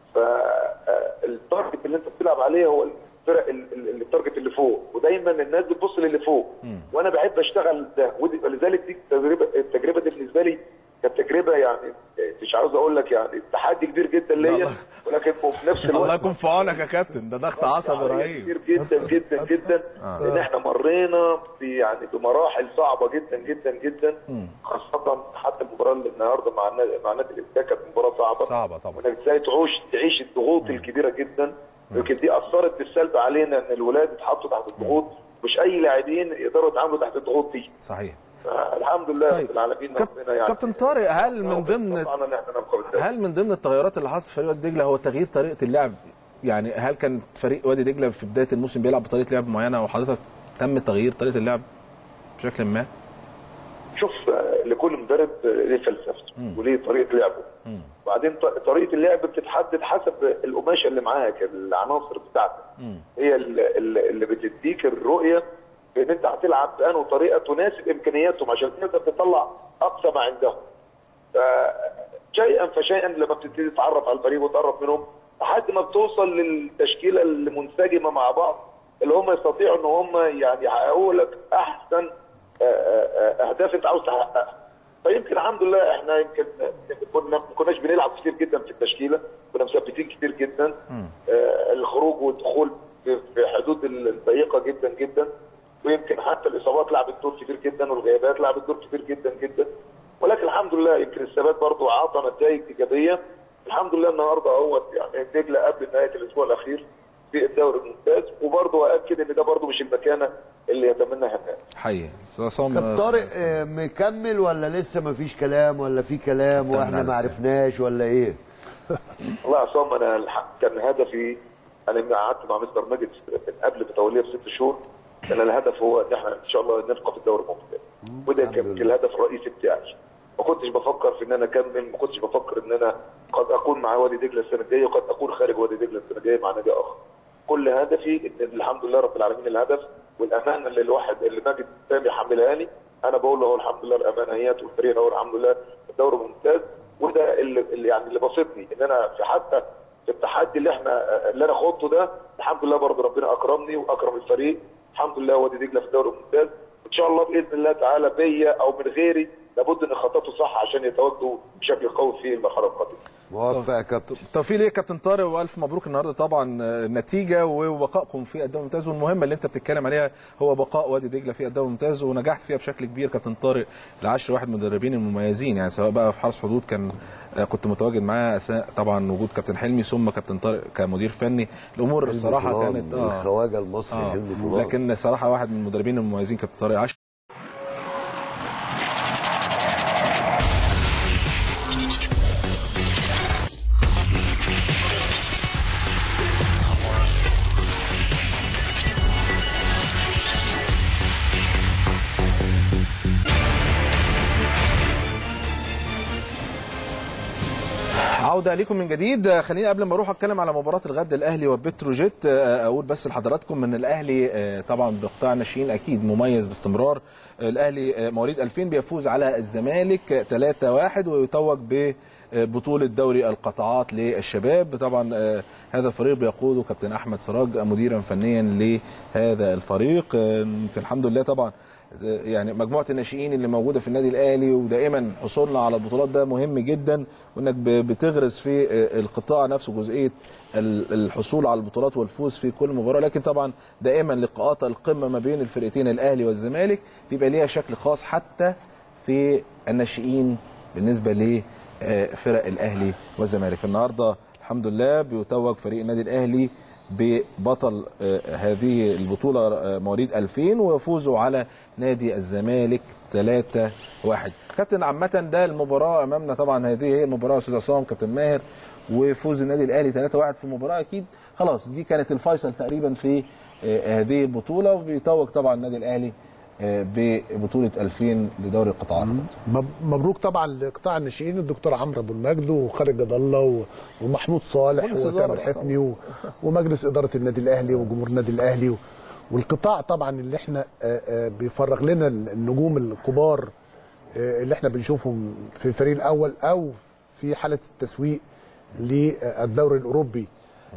[SPEAKER 6] فالتارجت اللي انت بتلعب عليه هو الفرق ال- ال- التارجت اللي فوق ودايما الناس بتبص للي فوق وانا بحب اشتغل ده ودي- ولذلك دي التجربه التجربه دي بالنسبه لي كانت تجربه يعني مش عاوز اقول لك يعني تحدي كبير جدا ليا
[SPEAKER 1] الله.
[SPEAKER 6] ولكن في نفس الوقت
[SPEAKER 1] الله يكون في عونك يا كابتن ده ضغط عصبي
[SPEAKER 6] يعني
[SPEAKER 1] رهيب
[SPEAKER 6] كتير جدا جدا جدا لان احنا مرينا ب يعني بمراحل صعبه جدا جدا جدا خاصه حتى المباراه اللي النهارده مع النادي مع نادي الانتاج كانت مباراه صعبه
[SPEAKER 1] صعبة طبعا.
[SPEAKER 6] وانك ازاي تعيش تعيش الضغوط الكبيره جدا يمكن دي اثرت بالسلب علينا ان الولاد اتحطوا تحت الضغوط مش اي لاعبين يقدروا يتعاملوا تحت الضغوط دي
[SPEAKER 1] صحيح
[SPEAKER 6] الحمد لله
[SPEAKER 1] طيب.
[SPEAKER 6] رب العالمين
[SPEAKER 1] كاب-
[SPEAKER 6] ربنا يعني
[SPEAKER 1] كابتن طارق هل من ضمن
[SPEAKER 6] طبعا ان احنا نبقى بالدوري.
[SPEAKER 1] هل من ضمن التغيرات اللي حصلت في فريق وادي دجله هو تغيير طريقه اللعب يعني هل كان فريق وادي دجله في بدايه الموسم بيلعب بطريقه لعب معينه وحضرتك تم تغيير طريقه اللعب بشكل ما
[SPEAKER 6] شوف آه، لكل مدرب آه، ليه فلسفته وليه طريقه لعبه وبعدين ط- طريقه اللعب بتتحدد حسب القماشه اللي معاك العناصر بتاعتك هي ال- ال- اللي بتديك الرؤيه بان انت هتلعب بانه طريقه تناسب امكانياتهم عشان تقدر تطلع اقصى ما عندهم شيئا فشيئا لما بتبتدي تتعرف على الفريق وتقرب منهم لحد ما بتوصل للتشكيله المنسجمه مع بعض اللي هم يستطيعوا ان هم يعني يحققوا لك احسن آه، آه، آه، اهداف انت عاوز تحققها فيمكن الحمد لله احنا يمكن كنا ما كناش بنلعب كتير جدا في التشكيله كنا مثبتين كتير جدا آه، الخروج والدخول في في حدود الضيقه جدا جدا ويمكن حتى الاصابات لعبت دور كبير جدا والغيابات لعبت دور كبير جدا جدا ولكن الحمد لله يمكن الثبات برضه عطى نتائج ايجابيه الحمد لله النهارده اهوت يعني دجله قبل نهايه الاسبوع الاخير في الدوري الممتاز وبرضه اكد ان ده برضه مش المكانه اللي يتمناها الناس
[SPEAKER 1] حقيقي أستاذ عصام
[SPEAKER 4] كابتن طارق آه، مكمل ولا لسه ما فيش كلام ولا في كلام
[SPEAKER 1] كابتن
[SPEAKER 4] واحنا ما
[SPEAKER 1] هندسة.
[SPEAKER 4] عرفناش ولا ايه
[SPEAKER 6] والله يا عصام انا الح- كان هدفي انا لما قعدت مع مستر ماجد من قبل توليه بست شهور كان الهدف هو ان احنا ان شاء الله نبقى في الدوري الممتاز وده
[SPEAKER 4] الحمد
[SPEAKER 6] كان
[SPEAKER 4] لله.
[SPEAKER 6] كان الهدف الرئيسي بتاعي ما كنتش بفكر في ان انا اكمل ما كنتش بفكر ان انا قد اكون مع وادي دجله السنه الجايه وقد اكون خارج وادي دجله السنه الجايه مع نادي اخر كل هدفي ان الحمد لله رب العالمين الهدف والامانه اللي الواحد اللي ماجد سامي حملها لي انا بقول له الحمد لله الامانه هي والفريق هو الحمد لله الدوري ممتاز وده اللي, اللي يعني اللي بسطني ان انا في حتى في التحدي اللي احنا اللي انا خضته ده الحمد لله برضه ربنا اكرمني واكرم الفريق الحمد لله وادي دجله في الدوري الممتاز ان شاء الله باذن الله تعالى بيا او من غيري لابد ان خططه صح عشان يتواجدوا بشكل قوي في المرحله القادمه
[SPEAKER 4] موفق يا كابتن
[SPEAKER 1] توفيق ليه يا كابتن طارق والف مبروك النهارده طبعا آه، النتيجه وبقائكم في الدوري الممتاز والمهمه اللي انت بتتكلم عليها هو بقاء وادي دجله في الدوري الممتاز ونجحت فيها بشكل كبير كابتن طارق العشر واحد من المدربين المميزين يعني سواء بقى في حرس حدود كان آه، كنت متواجد معاه اثناء طبعا وجود كابتن حلمي ثم كابتن طارق كمدير فني الامور الصراحه
[SPEAKER 4] طولان،
[SPEAKER 1] كانت
[SPEAKER 4] الخواجه المصري
[SPEAKER 1] آه.
[SPEAKER 4] هند طولان.
[SPEAKER 1] لكن صراحه واحد من المدربين المميزين كابتن طارق عشر عودة لكم من جديد آه، خليني قبل ما اروح اتكلم على مباراة الغد الاهلي وبتروجيت آه، اقول بس لحضراتكم ان الاهلي آه، طبعا بقطاع الناشئين اكيد مميز باستمرار آه، الاهلي آه، مواليد 2000 بيفوز على الزمالك آه، 3-1 ويتوج ببطولة دوري القطاعات للشباب طبعا آه، هذا الفريق بيقوده كابتن احمد سراج مديرا فنيا لهذا الفريق آه، يمكن الحمد لله طبعا يعني مجموعه الناشئين اللي موجوده في النادي الاهلي ودائما حصولنا على البطولات ده مهم جدا وانك ب- بتغرس في القطاع نفسه جزئيه ال- الحصول على البطولات والفوز في كل مباراه لكن طبعا دائما لقاءات القمه ما بين الفرقتين الاهلي والزمالك بيبقى ليها شكل خاص حتى في الناشئين بالنسبه لفرق الاهلي والزمالك النهارده الحمد لله بيتوج فريق النادي الاهلي ببطل آه، هذه البطولة آه، مواليد 2000 ويفوزوا على نادي الزمالك 3-1 كابتن عامة ده المباراة أمامنا طبعا هذه هي المباراة أستاذ عصام كابتن ماهر وفوز النادي الأهلي 3-1 في مباراة أكيد خلاص دي كانت الفيصل تقريبا في آه، هذه البطولة وبيتوج طبعا النادي الأهلي آه، ببطولة 2000 لدوري القطاعات
[SPEAKER 3] مب- مبروك طبعا لقطاع الناشئين الدكتور عمرو ابو المجد وخالد جد الله و- ومحمود صالح
[SPEAKER 1] مجلس
[SPEAKER 3] وتامر
[SPEAKER 1] إدارة
[SPEAKER 3] حفني و- ومجلس اداره النادي الاهلي وجمهور النادي الاهلي و- والقطاع طبعا اللي احنا آه، آه، بيفرغ لنا النجوم الكبار آه، اللي احنا بنشوفهم في الفريق الاول او في حاله التسويق للدوري الاوروبي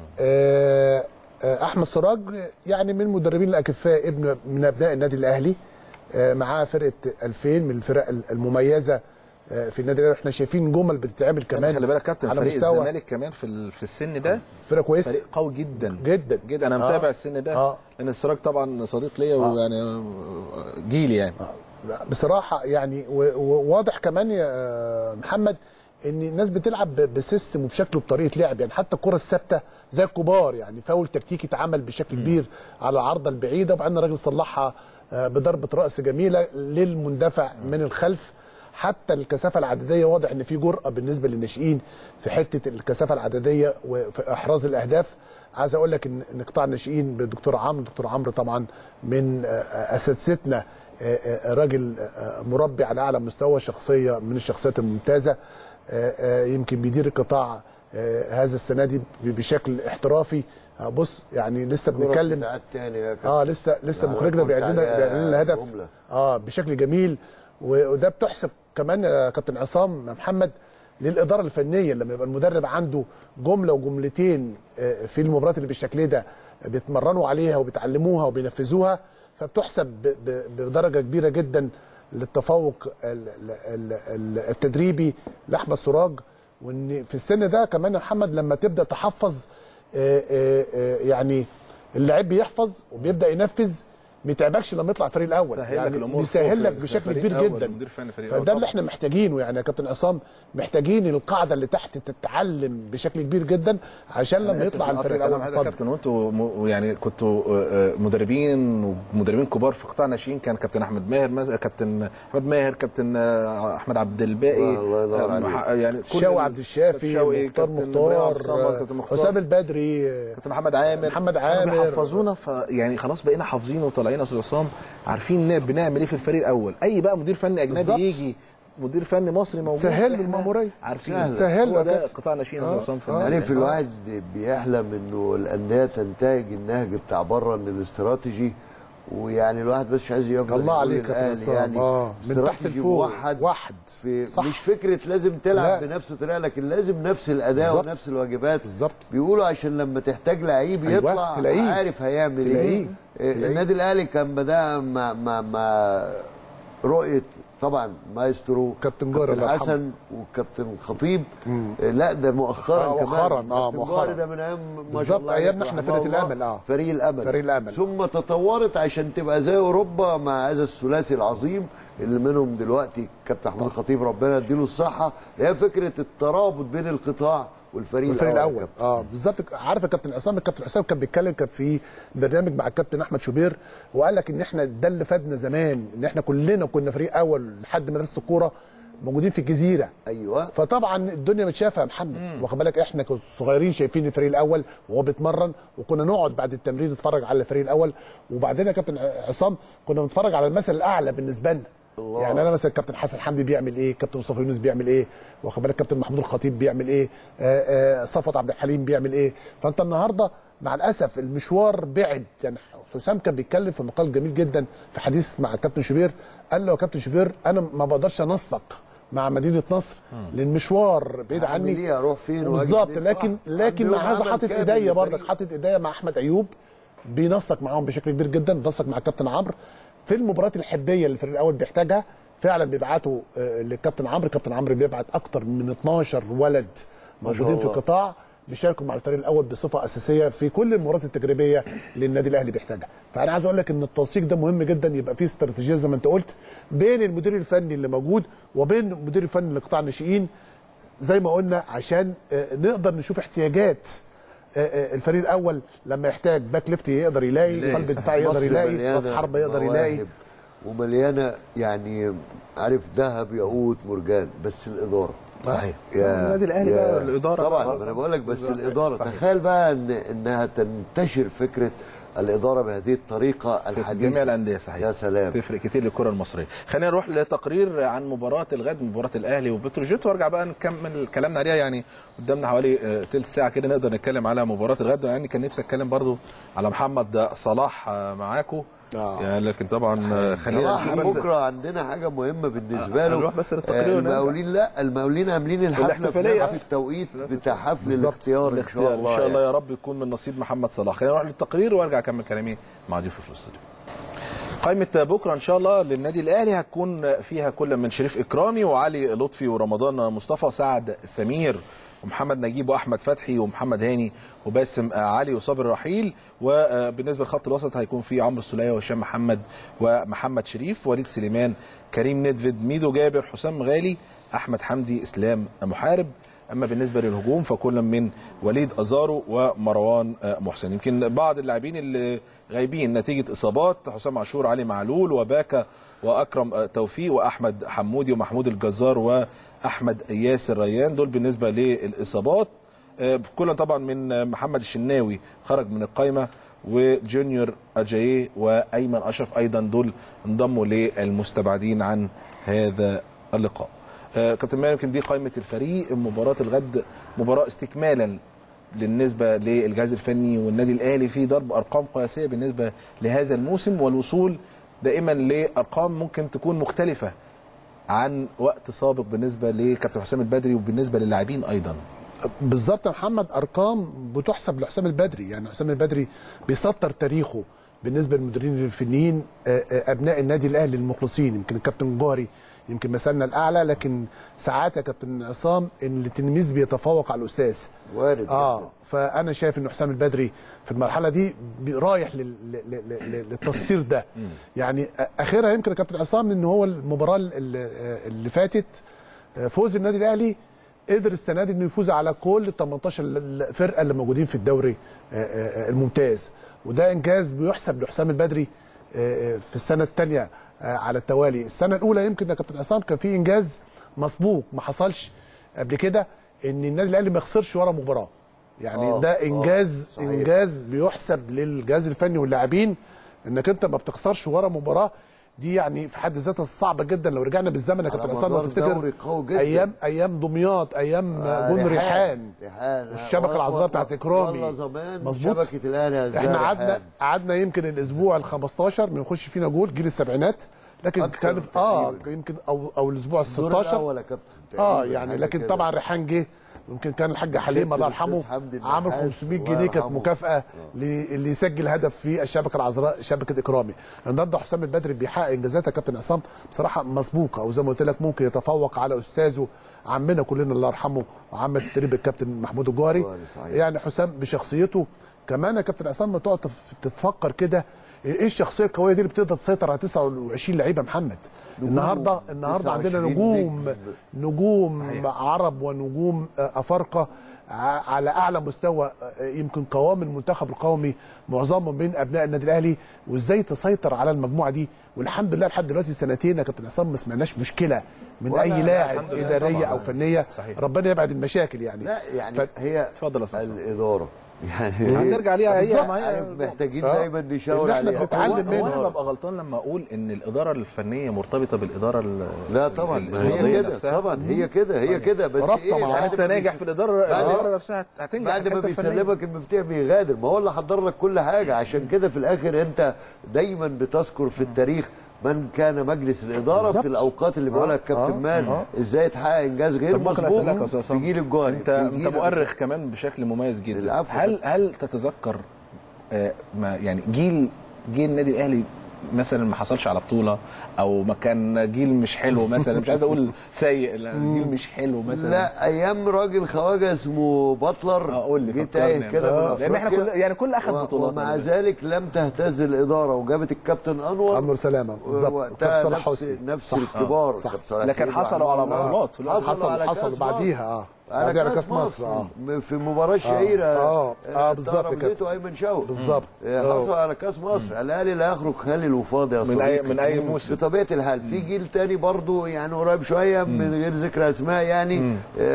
[SPEAKER 3] آه، آه، احمد سراج يعني من المدربين الاكفاء ابن من ابناء النادي الاهلي آه، معاه فرقه 2000 من الفرق المميزه آه، في النادي الاهلي احنا شايفين جمل بتتعمل كمان
[SPEAKER 1] كمان خلي بالك كابتن
[SPEAKER 3] على
[SPEAKER 1] فريق
[SPEAKER 3] مستوى
[SPEAKER 1] الزمالك كمان في ال- في السن ده
[SPEAKER 3] فرقه كويسه
[SPEAKER 1] فريق قوي جدا
[SPEAKER 3] جدا
[SPEAKER 1] جدا انا
[SPEAKER 3] آه.
[SPEAKER 1] متابع السن ده
[SPEAKER 3] آه.
[SPEAKER 1] لان السراج طبعا صديق ليا ويعني جيلي يعني
[SPEAKER 3] لا، بصراحه يعني و- وواضح كمان يا آه، محمد ان الناس بتلعب ب- بسيستم وبشكل وبطريقه لعب يعني حتى الكره الثابته زي الكبار يعني فاول تكتيكي اتعمل بشكل كبير على العارضه البعيده وبعدين الراجل صلحها آه، بضربه راس جميله للمندفع من الخلف حتى الكثافه العدديه واضح ان في جرأه بالنسبه للناشئين في حته الكثافه العدديه وفي احراز الاهداف عايز اقول لك ان إن قطاع الناشئين بالدكتور عمرو دكتور عمرو طبعا من آه، اساتذتنا آه، آه، راجل آه، مربي على اعلى مستوى شخصيه من الشخصيات الممتازه آه، آه، يمكن بيدير القطاع آه، هذا السنه دي بشكل احترافي آه، بص يعني لسه بنتكلم
[SPEAKER 4] بتاع التاني يا كابتن.
[SPEAKER 3] اه لسه لسه
[SPEAKER 4] يعني
[SPEAKER 3] مخرجنا
[SPEAKER 4] كنت
[SPEAKER 3] بيعلن لنا
[SPEAKER 4] عليها
[SPEAKER 3] بيعلن لنا الهدف
[SPEAKER 4] جملة.
[SPEAKER 3] اه بشكل جميل و- وده بتحسب كمان يا كابتن عصام يا محمد للاداره الفنيه لما يبقى المدرب عنده جمله وجملتين آه، في المباريات اللي بالشكل ده بيتمرنوا عليها وبيتعلموها وبينفذوها فبتحسب ب- ب- بدرجه كبيره جدا للتفوق ال- ال- ال- التدريبي لاحمد سراج وان في السن ده كمان يا محمد لما تبدا تحفظ آه، آه، آه، يعني اللاعب بيحفظ وبيبدا ينفذ ما يتعبكش لما يطلع الفريق الاول
[SPEAKER 1] سهل لك
[SPEAKER 3] يعني
[SPEAKER 1] الأمور
[SPEAKER 3] بيسهل
[SPEAKER 1] فوق
[SPEAKER 3] لك
[SPEAKER 1] في
[SPEAKER 3] بشكل
[SPEAKER 1] فريق
[SPEAKER 3] كبير
[SPEAKER 1] أول،
[SPEAKER 3] جدا
[SPEAKER 1] مدير فني فريق أول
[SPEAKER 3] فده اللي
[SPEAKER 1] طبعاً.
[SPEAKER 3] احنا محتاجينه يعني يا كابتن عصام محتاجين القاعده اللي تحت تتعلم بشكل كبير جدا عشان لما
[SPEAKER 1] أنا آسف
[SPEAKER 3] يطلع
[SPEAKER 1] في
[SPEAKER 3] الفريق
[SPEAKER 1] القطع
[SPEAKER 3] الاول
[SPEAKER 1] هذا
[SPEAKER 3] اتفضل.
[SPEAKER 1] كابتن وانتوا م- يعني كنتوا آه، آه، مدربين ومدربين كبار في قطاع الناشئين كان كابتن احمد ماهر مز- كابتن احمد ماهر كابتن آه، احمد عبد الباقي
[SPEAKER 4] الله ينور
[SPEAKER 1] آه،
[SPEAKER 4] عليك.
[SPEAKER 1] مح- يعني كل
[SPEAKER 3] شاوي
[SPEAKER 1] ال-
[SPEAKER 3] عبد الشافي
[SPEAKER 1] شوقي،
[SPEAKER 3] مختار
[SPEAKER 1] كابتن إبراهيم عبد الصمد،
[SPEAKER 3] مختار
[SPEAKER 1] كابتن مختار
[SPEAKER 3] حسام البدري
[SPEAKER 1] كابتن محمد عامر
[SPEAKER 3] محمد
[SPEAKER 1] كانوا
[SPEAKER 3] عامر.
[SPEAKER 1] بيحفظونا ف يعني خلاص بقينا حافظين وطالعين يا استاذ عصام عارفين ن- بنعمل ايه في الفريق الاول اي بقى مدير فني اجنبي
[SPEAKER 3] بالظبط.
[SPEAKER 1] يجي مدير فني مصري موجود
[SPEAKER 3] سهل له
[SPEAKER 1] إحنا
[SPEAKER 3] المأمورية.
[SPEAKER 1] عارفين
[SPEAKER 3] سهل. سهل
[SPEAKER 1] هو
[SPEAKER 3] له
[SPEAKER 1] ده
[SPEAKER 3] كده.
[SPEAKER 1] قطاع ناشئين يا استاذ عصام في
[SPEAKER 3] آه.
[SPEAKER 1] النادي.
[SPEAKER 4] عارف الواحد بيحلم انه الانديه تنتهج النهج بتاع بره ان الاستراتيجي ويعني الواحد بس مش عايز يفضل
[SPEAKER 3] الله
[SPEAKER 4] يقول
[SPEAKER 3] عليك يا كابتن
[SPEAKER 4] الأهلي
[SPEAKER 3] عصام.
[SPEAKER 4] يعني
[SPEAKER 3] آه، من تحت
[SPEAKER 4] استراتيجي
[SPEAKER 3] لفوق.
[SPEAKER 4] موحد
[SPEAKER 3] واحد.
[SPEAKER 4] في
[SPEAKER 3] صح.
[SPEAKER 4] مش فكره لازم تلعب
[SPEAKER 3] لا.
[SPEAKER 4] بنفس الطريقه لكن لازم نفس الاداء
[SPEAKER 3] بالظبط.
[SPEAKER 4] ونفس الواجبات
[SPEAKER 3] بالظبط.
[SPEAKER 4] بيقولوا عشان لما تحتاج لعيب
[SPEAKER 3] أيوة،
[SPEAKER 4] يطلع
[SPEAKER 3] تلاقيه.
[SPEAKER 4] عارف هيعمل
[SPEAKER 3] تلاقيه.
[SPEAKER 4] ايه آه،
[SPEAKER 3] تلاقيه.
[SPEAKER 4] النادي الاهلي كان بدا مع مع مع رؤيه طبعا مايسترو
[SPEAKER 3] كابتن جوهر
[SPEAKER 4] كابتن
[SPEAKER 3] الله يرحمه.
[SPEAKER 4] حسن وكابتن خطيب آه، لا ده مؤخرا
[SPEAKER 3] آه،
[SPEAKER 4] كمان
[SPEAKER 3] مؤخراً، آه،
[SPEAKER 4] كابتن
[SPEAKER 3] مؤخراً.
[SPEAKER 4] جوهر ده من ايام ما
[SPEAKER 3] بالظبط،
[SPEAKER 4] شاء الله
[SPEAKER 3] أيامنا
[SPEAKER 4] عليه،
[SPEAKER 3] إحنا
[SPEAKER 4] رحمه
[SPEAKER 3] فرقة
[SPEAKER 4] الله.
[SPEAKER 3] الأمل، آه.
[SPEAKER 4] فريق الامل
[SPEAKER 3] فريق الأمل.
[SPEAKER 4] ثم تطورت عشان تبقى زي اوروبا مع هذا الثلاثي العظيم اللي منهم دلوقتي كابتن محمود الخطيب ربنا يديله الصحه هي فكره الترابط بين القطاع والفريق,
[SPEAKER 3] الفريق
[SPEAKER 4] يا
[SPEAKER 3] الاول
[SPEAKER 4] كابتن.
[SPEAKER 3] اه بالظبط عارف يا كابتن عصام الكابتن حسام كان بيتكلم كان في برنامج مع الكابتن احمد شوبير وقال لك ان احنا ده اللي فادنا زمان ان احنا كلنا كنا فريق اول لحد مدرسه الكوره موجودين في الجزيره
[SPEAKER 4] ايوه
[SPEAKER 3] فطبعا الدنيا متشافه يا محمد واخد بالك احنا كنا صغيرين شايفين الفريق الاول وهو بيتمرن وكنا نقعد بعد التمرين نتفرج على الفريق الاول وبعدين يا كابتن عصام كنا بنتفرج على المثل الاعلى بالنسبه لنا
[SPEAKER 4] الله.
[SPEAKER 3] يعني انا مثلا كابتن حسن حمدي بيعمل ايه كابتن مصطفى يونس بيعمل ايه واخد بالك كابتن محمود الخطيب بيعمل ايه آه، آه، صفوت عبد الحليم بيعمل ايه فانت النهارده مع الاسف المشوار بعد يعني حسام كان بيتكلم في مقال جميل جدا في حديث مع الكابتن شوبير قال له يا كابتن شوبير انا ما بقدرش انسق مع مدينه نصر لان المشوار بعيد
[SPEAKER 4] أعمل
[SPEAKER 3] عني
[SPEAKER 4] إيه؟ أروح فين وأجي
[SPEAKER 3] بالظبط
[SPEAKER 4] منين؟
[SPEAKER 3] لكن
[SPEAKER 4] صح.
[SPEAKER 3] لكن
[SPEAKER 4] عندهم
[SPEAKER 3] مع هذا
[SPEAKER 4] عمل
[SPEAKER 3] حاطط
[SPEAKER 4] كامل
[SPEAKER 3] ايديا
[SPEAKER 4] للفريق.
[SPEAKER 3] برضك حاطط ايديا مع احمد ايوب بينسق معاهم بشكل كبير جدا بينسق مع الكابتن عمرو في المباريات الحبيه اللي الفريق الاول بيحتاجها فعلا بيبعتوا آه، للكابتن عمرو الكابتن عمرو بيبعت اكتر من 12 ولد موجودين في
[SPEAKER 4] الله.
[SPEAKER 3] القطاع بيشاركوا مع الفريق الاول بصفه اساسيه في كل المباريات التجريبيه اللي النادي الاهلي بيحتاجها فانا عايز اقول لك ان التنسيق ده مهم جدا يبقى فيه استراتيجيه زي ما انت قلت بين المدير الفني اللي موجود وبين المدير الفني لقطاع الناشئين زي ما قلنا عشان آه، نقدر نشوف احتياجات آه، آه، الفريق الاول لما يحتاج باك ليفت يقدر يلاقي
[SPEAKER 1] يلاقي،
[SPEAKER 3] قلب
[SPEAKER 1] صحيح.
[SPEAKER 3] دفاع يقدر
[SPEAKER 4] مصر
[SPEAKER 3] يلاقي
[SPEAKER 4] مليانة
[SPEAKER 3] راس حربه يقدر
[SPEAKER 4] مواهب
[SPEAKER 3] يلاقي
[SPEAKER 4] ومليانه يعني عارف ذهب ياقوت مرجان بس الاداره
[SPEAKER 1] صحيح
[SPEAKER 4] يا-
[SPEAKER 1] النادي الاهلي
[SPEAKER 4] يا-
[SPEAKER 1] بقى الاداره
[SPEAKER 4] طبعا
[SPEAKER 1] بقى.
[SPEAKER 4] ما انا بقول لك بس
[SPEAKER 1] صحيح.
[SPEAKER 4] الاداره
[SPEAKER 1] صحيح.
[SPEAKER 4] تخيل بقى ان انها تنتشر فكره الاداره بهذه الطريقه
[SPEAKER 1] في
[SPEAKER 4] الحديثه
[SPEAKER 1] جميع الانديه صحيح
[SPEAKER 4] يا سلام
[SPEAKER 1] تفرق كتير للكره المصريه خلينا نروح لتقرير عن مباراه الغد مباراه الاهلي وبتروجيت وارجع بقى نكمل كلامنا عليها يعني قدامنا حوالي آه، تلت ساعه كده نقدر نتكلم على مباراه الغد يعني كان نفسي اتكلم برضو على محمد صلاح آه، معاكم
[SPEAKER 3] آه.
[SPEAKER 1] يعني لكن طبعا آه، خلينا
[SPEAKER 4] صراحة
[SPEAKER 1] نشوف بس
[SPEAKER 4] بكره عندنا حاجه مهمه بالنسبه له
[SPEAKER 1] هنروح بس للتقرير
[SPEAKER 4] آه،
[SPEAKER 1] ونرجع.
[SPEAKER 4] المقاولين لا المقاولين عاملين الحفله في
[SPEAKER 1] الاحتفالية.
[SPEAKER 4] نفس التوقيت بتاع حفل
[SPEAKER 3] بالظبط.
[SPEAKER 4] الاختيار ان
[SPEAKER 1] الاختيار
[SPEAKER 4] شاء الله
[SPEAKER 1] ان شاء الله
[SPEAKER 4] يعني.
[SPEAKER 1] يا رب يكون من نصيب محمد صلاح خلينا نروح للتقرير وارجع اكمل كلامي مع ضيوفي في الاستوديو قائمة بكرة إن شاء الله للنادي الأهلي هتكون فيها كل من شريف إكرامي وعلي لطفي ورمضان مصطفى سعد سمير ومحمد نجيب وأحمد فتحي ومحمد هاني وباسم علي وصابر رحيل وبالنسبة لخط الوسط هيكون في عمرو السولية وهشام محمد ومحمد شريف وليد سليمان كريم ندفد ميدو جابر حسام غالي أحمد حمدي إسلام محارب اما بالنسبه للهجوم فكل من وليد ازارو ومروان آه، محسن يمكن بعض اللاعبين اللي غايبين نتيجه اصابات حسام عاشور علي معلول وباكا واكرم آه، توفيق واحمد حمودي ومحمود الجزار واحمد ياسر ريان دول بالنسبه للاصابات آه، كلا طبعا من آه، محمد الشناوي خرج من القائمه وجونيور اجاييه وايمن اشرف ايضا دول انضموا للمستبعدين عن هذا اللقاء آه، كابتن ماهر يمكن دي قائمه الفريق مباراه الغد مباراه استكمالا بالنسبه للجهاز الفني والنادي الاهلي في ضرب ارقام قياسيه بالنسبه لهذا الموسم والوصول دائما لارقام ممكن تكون مختلفه عن وقت سابق بالنسبه لكابتن حسام البدري وبالنسبه للاعبين ايضا
[SPEAKER 3] بالظبط يا محمد ارقام بتحسب لحسام البدري يعني حسام البدري بيسطر تاريخه بالنسبه للمديرين الفنيين آه، آه، ابناء النادي الاهلي المخلصين يمكن الكابتن جوهري يمكن مثلنا الاعلى لكن ساعات يا كابتن عصام ان التلميذ بيتفوق على الاستاذ
[SPEAKER 4] وارد
[SPEAKER 3] اه فانا شايف ان حسام البدري في المرحله دي بي- رايح لل- لل- لل- لل- للتسطير ده يعني أ- اخرها يمكن يا كابتن عصام ان هو المباراه ال- ال- اللي فاتت آه، فوز النادي الاهلي قدر السنه دي انه يفوز على كل ال 18 ال- فرقه اللي موجودين في الدوري آه، آه، الممتاز وده انجاز بيحسب لحسام البدري آه، آه، في السنه الثانيه على التوالي السنه الاولى يمكن يا كابتن عصام كان في انجاز مسبوق ما حصلش قبل كده ان النادي الاهلي ما يخسرش ورا مباراه يعني
[SPEAKER 4] آه،
[SPEAKER 3] ده
[SPEAKER 4] آه،
[SPEAKER 3] انجاز
[SPEAKER 4] صحيح.
[SPEAKER 3] انجاز بيحسب للجهاز الفني واللاعبين انك انت ما بتخسرش ورا مباراه دي يعني في حد ذاتها صعبه جدا لو رجعنا بالزمن يا
[SPEAKER 4] على
[SPEAKER 3] كابتن عصام لو
[SPEAKER 4] مدار
[SPEAKER 3] تفتكر
[SPEAKER 4] دوري قوي جدا.
[SPEAKER 3] ايام ايام دمياط ايام
[SPEAKER 4] آه،
[SPEAKER 3] جون ريحان
[SPEAKER 4] ريحان
[SPEAKER 3] والشبكه العذراء بتاعت اكرامي
[SPEAKER 4] والله زمان
[SPEAKER 3] مظبوط
[SPEAKER 4] شبكه الاهلي هزها
[SPEAKER 3] احنا قعدنا
[SPEAKER 4] ريحان.
[SPEAKER 3] قعدنا يمكن الاسبوع ال 15 ما يخش فينا جول جيل السبعينات لكن
[SPEAKER 4] أكتر
[SPEAKER 3] كان اه
[SPEAKER 4] تقريباً.
[SPEAKER 3] يمكن او او الاسبوع ال
[SPEAKER 4] الدور
[SPEAKER 3] 16
[SPEAKER 4] الاول يا كابتن
[SPEAKER 3] اه
[SPEAKER 4] تقريباً،
[SPEAKER 3] يعني
[SPEAKER 4] حاجة
[SPEAKER 3] لكن
[SPEAKER 4] كده.
[SPEAKER 3] طبعا ريحان جه يمكن كان الحاج حليم الله
[SPEAKER 4] الأستاذ
[SPEAKER 3] يرحمه
[SPEAKER 4] حمدي
[SPEAKER 3] عامل
[SPEAKER 4] النحاس،
[SPEAKER 3] 500
[SPEAKER 4] الله
[SPEAKER 3] جنيه كانت
[SPEAKER 4] يرحمه.
[SPEAKER 3] مكافاه ل- اللي يسجل هدف في الشبكه العذراء شبكه اكرامي النهارده حسام البدري بيحقق انجازات يا كابتن عصام بصراحه مسبوقه وزي ما قلت لك ممكن يتفوق على استاذه عمنا كلنا الله يرحمه وعم التدريب الكابتن محمود الجوهري
[SPEAKER 4] الجوهري، صحيح.
[SPEAKER 3] يعني حسام بشخصيته كمان يا كابتن عصام ما تقعد تف- تتفكر كده ايه الشخصيه القويه دي اللي بتقدر تسيطر على 29 لعيبه محمد النهارده النهارده عندنا
[SPEAKER 4] 29
[SPEAKER 3] نجوم
[SPEAKER 4] نجم.
[SPEAKER 3] نجوم عرب ونجوم آه، افارقه ع- على اعلى مستوى آه، يمكن قوام المنتخب القومي معظمهم بين ابناء النادي الاهلي وازاي تسيطر على المجموعه دي والحمد لله لحد دلوقتي سنتين يا كابتن عصام ما سمعناش مشكله من
[SPEAKER 4] ولا-
[SPEAKER 3] اي
[SPEAKER 4] لا،
[SPEAKER 3] لاعب
[SPEAKER 1] الحمد لله
[SPEAKER 3] اداريه
[SPEAKER 1] طبعاً.
[SPEAKER 3] او فنيه
[SPEAKER 1] صحيح.
[SPEAKER 3] ربنا يبعد المشاكل يعني
[SPEAKER 4] لا يعني
[SPEAKER 3] ف-
[SPEAKER 4] هي
[SPEAKER 1] اتفضل يا أستاذ حسام.
[SPEAKER 4] الاداره يعني
[SPEAKER 1] هنرجع ليها هي
[SPEAKER 3] بالظبط.
[SPEAKER 1] ما هي
[SPEAKER 4] محتاجين
[SPEAKER 3] آه.
[SPEAKER 4] دايما نشاور
[SPEAKER 3] اللي احنا
[SPEAKER 4] عليها
[SPEAKER 3] بنتعلم
[SPEAKER 1] هو- هو
[SPEAKER 3] منها.
[SPEAKER 1] انا ببقى غلطان لما اقول ان الاداره الفنيه مرتبطه بالاداره ال-
[SPEAKER 4] لا طبعا
[SPEAKER 1] ال-
[SPEAKER 4] ما هي
[SPEAKER 1] الرياضية
[SPEAKER 4] كده
[SPEAKER 1] نفسها.
[SPEAKER 4] طبعا هي كده هي كده بس
[SPEAKER 3] رابطة
[SPEAKER 4] ايه
[SPEAKER 3] مع
[SPEAKER 4] بعد
[SPEAKER 1] انت
[SPEAKER 4] ما
[SPEAKER 1] ناجح
[SPEAKER 4] بيس-
[SPEAKER 1] في الاداره
[SPEAKER 4] بعد-
[SPEAKER 1] الاداره نفسها هتنجح
[SPEAKER 4] بعد
[SPEAKER 1] في
[SPEAKER 4] ما
[SPEAKER 1] الحتة الفنية.
[SPEAKER 4] بيسلمك المفتاح بيغادر ما هو اللي حضر لك كل حاجه عشان كده في الاخر انت دايما بتذكر في التاريخ من كان مجلس الاداره
[SPEAKER 3] بالظبط.
[SPEAKER 4] في الاوقات اللي بيقولها الكابتن
[SPEAKER 3] آه،
[SPEAKER 4] مان
[SPEAKER 3] آه.
[SPEAKER 4] ازاي تحقق انجاز غير
[SPEAKER 1] طب ممكن اسالك يا
[SPEAKER 4] مسبوق
[SPEAKER 1] استاذ
[SPEAKER 4] في
[SPEAKER 1] عصام
[SPEAKER 4] جيل الجوهري
[SPEAKER 1] انت
[SPEAKER 4] في
[SPEAKER 1] انت
[SPEAKER 4] جيل-
[SPEAKER 1] مؤرخ كمان بشكل مميز جدا
[SPEAKER 4] العفو.
[SPEAKER 1] هل هل تتذكر آه، ما يعني جيل جيل النادي الاهلي مثلا ما حصلش على بطوله او ما كان جيل مش حلو مثلا مش عايز اقول سيء لا جيل مش حلو مثلا
[SPEAKER 4] لا ايام راجل خواجه اسمه باتلر
[SPEAKER 1] اه قول لي
[SPEAKER 4] جه
[SPEAKER 1] فكرني
[SPEAKER 4] تايه
[SPEAKER 1] يعني.
[SPEAKER 4] كده
[SPEAKER 1] آه،
[SPEAKER 4] من
[SPEAKER 1] لان احنا
[SPEAKER 4] أفريقيا.
[SPEAKER 1] كل يعني كل اخذ
[SPEAKER 4] و-
[SPEAKER 1] بطولات
[SPEAKER 4] ومع
[SPEAKER 1] يعني.
[SPEAKER 4] ذلك لم تهتز الاداره وجابت الكابتن انور
[SPEAKER 3] انور سلامه بالظبط
[SPEAKER 4] وقتها
[SPEAKER 3] وكابتن صلاح
[SPEAKER 4] نفس
[SPEAKER 3] حسني
[SPEAKER 4] نفس
[SPEAKER 3] صح.
[SPEAKER 4] الكبار
[SPEAKER 3] صح.
[SPEAKER 4] كابتن صلاح
[SPEAKER 1] لكن
[SPEAKER 4] سليم
[SPEAKER 1] حصلوا على
[SPEAKER 4] وعمار.
[SPEAKER 1] بطولات في الوقت
[SPEAKER 3] حصل
[SPEAKER 4] على
[SPEAKER 3] حصل
[SPEAKER 4] كأس
[SPEAKER 3] بعديها اه
[SPEAKER 4] على
[SPEAKER 3] بعديها على كاس مصر اه
[SPEAKER 4] في مباراه شهيره
[SPEAKER 3] آه، آه، بالظبط كده.
[SPEAKER 4] كده ايمن شوقي
[SPEAKER 3] بالظبط.
[SPEAKER 4] آه، حصل على كاس مصر الاهلي لا يخرج خالي وفاضي يا
[SPEAKER 1] من
[SPEAKER 4] صديقي
[SPEAKER 1] أي- من أي موسم.
[SPEAKER 4] بطبيعه الحال في جيل تاني برضو يعني قريب شويه من غير ذكر اسماء يعني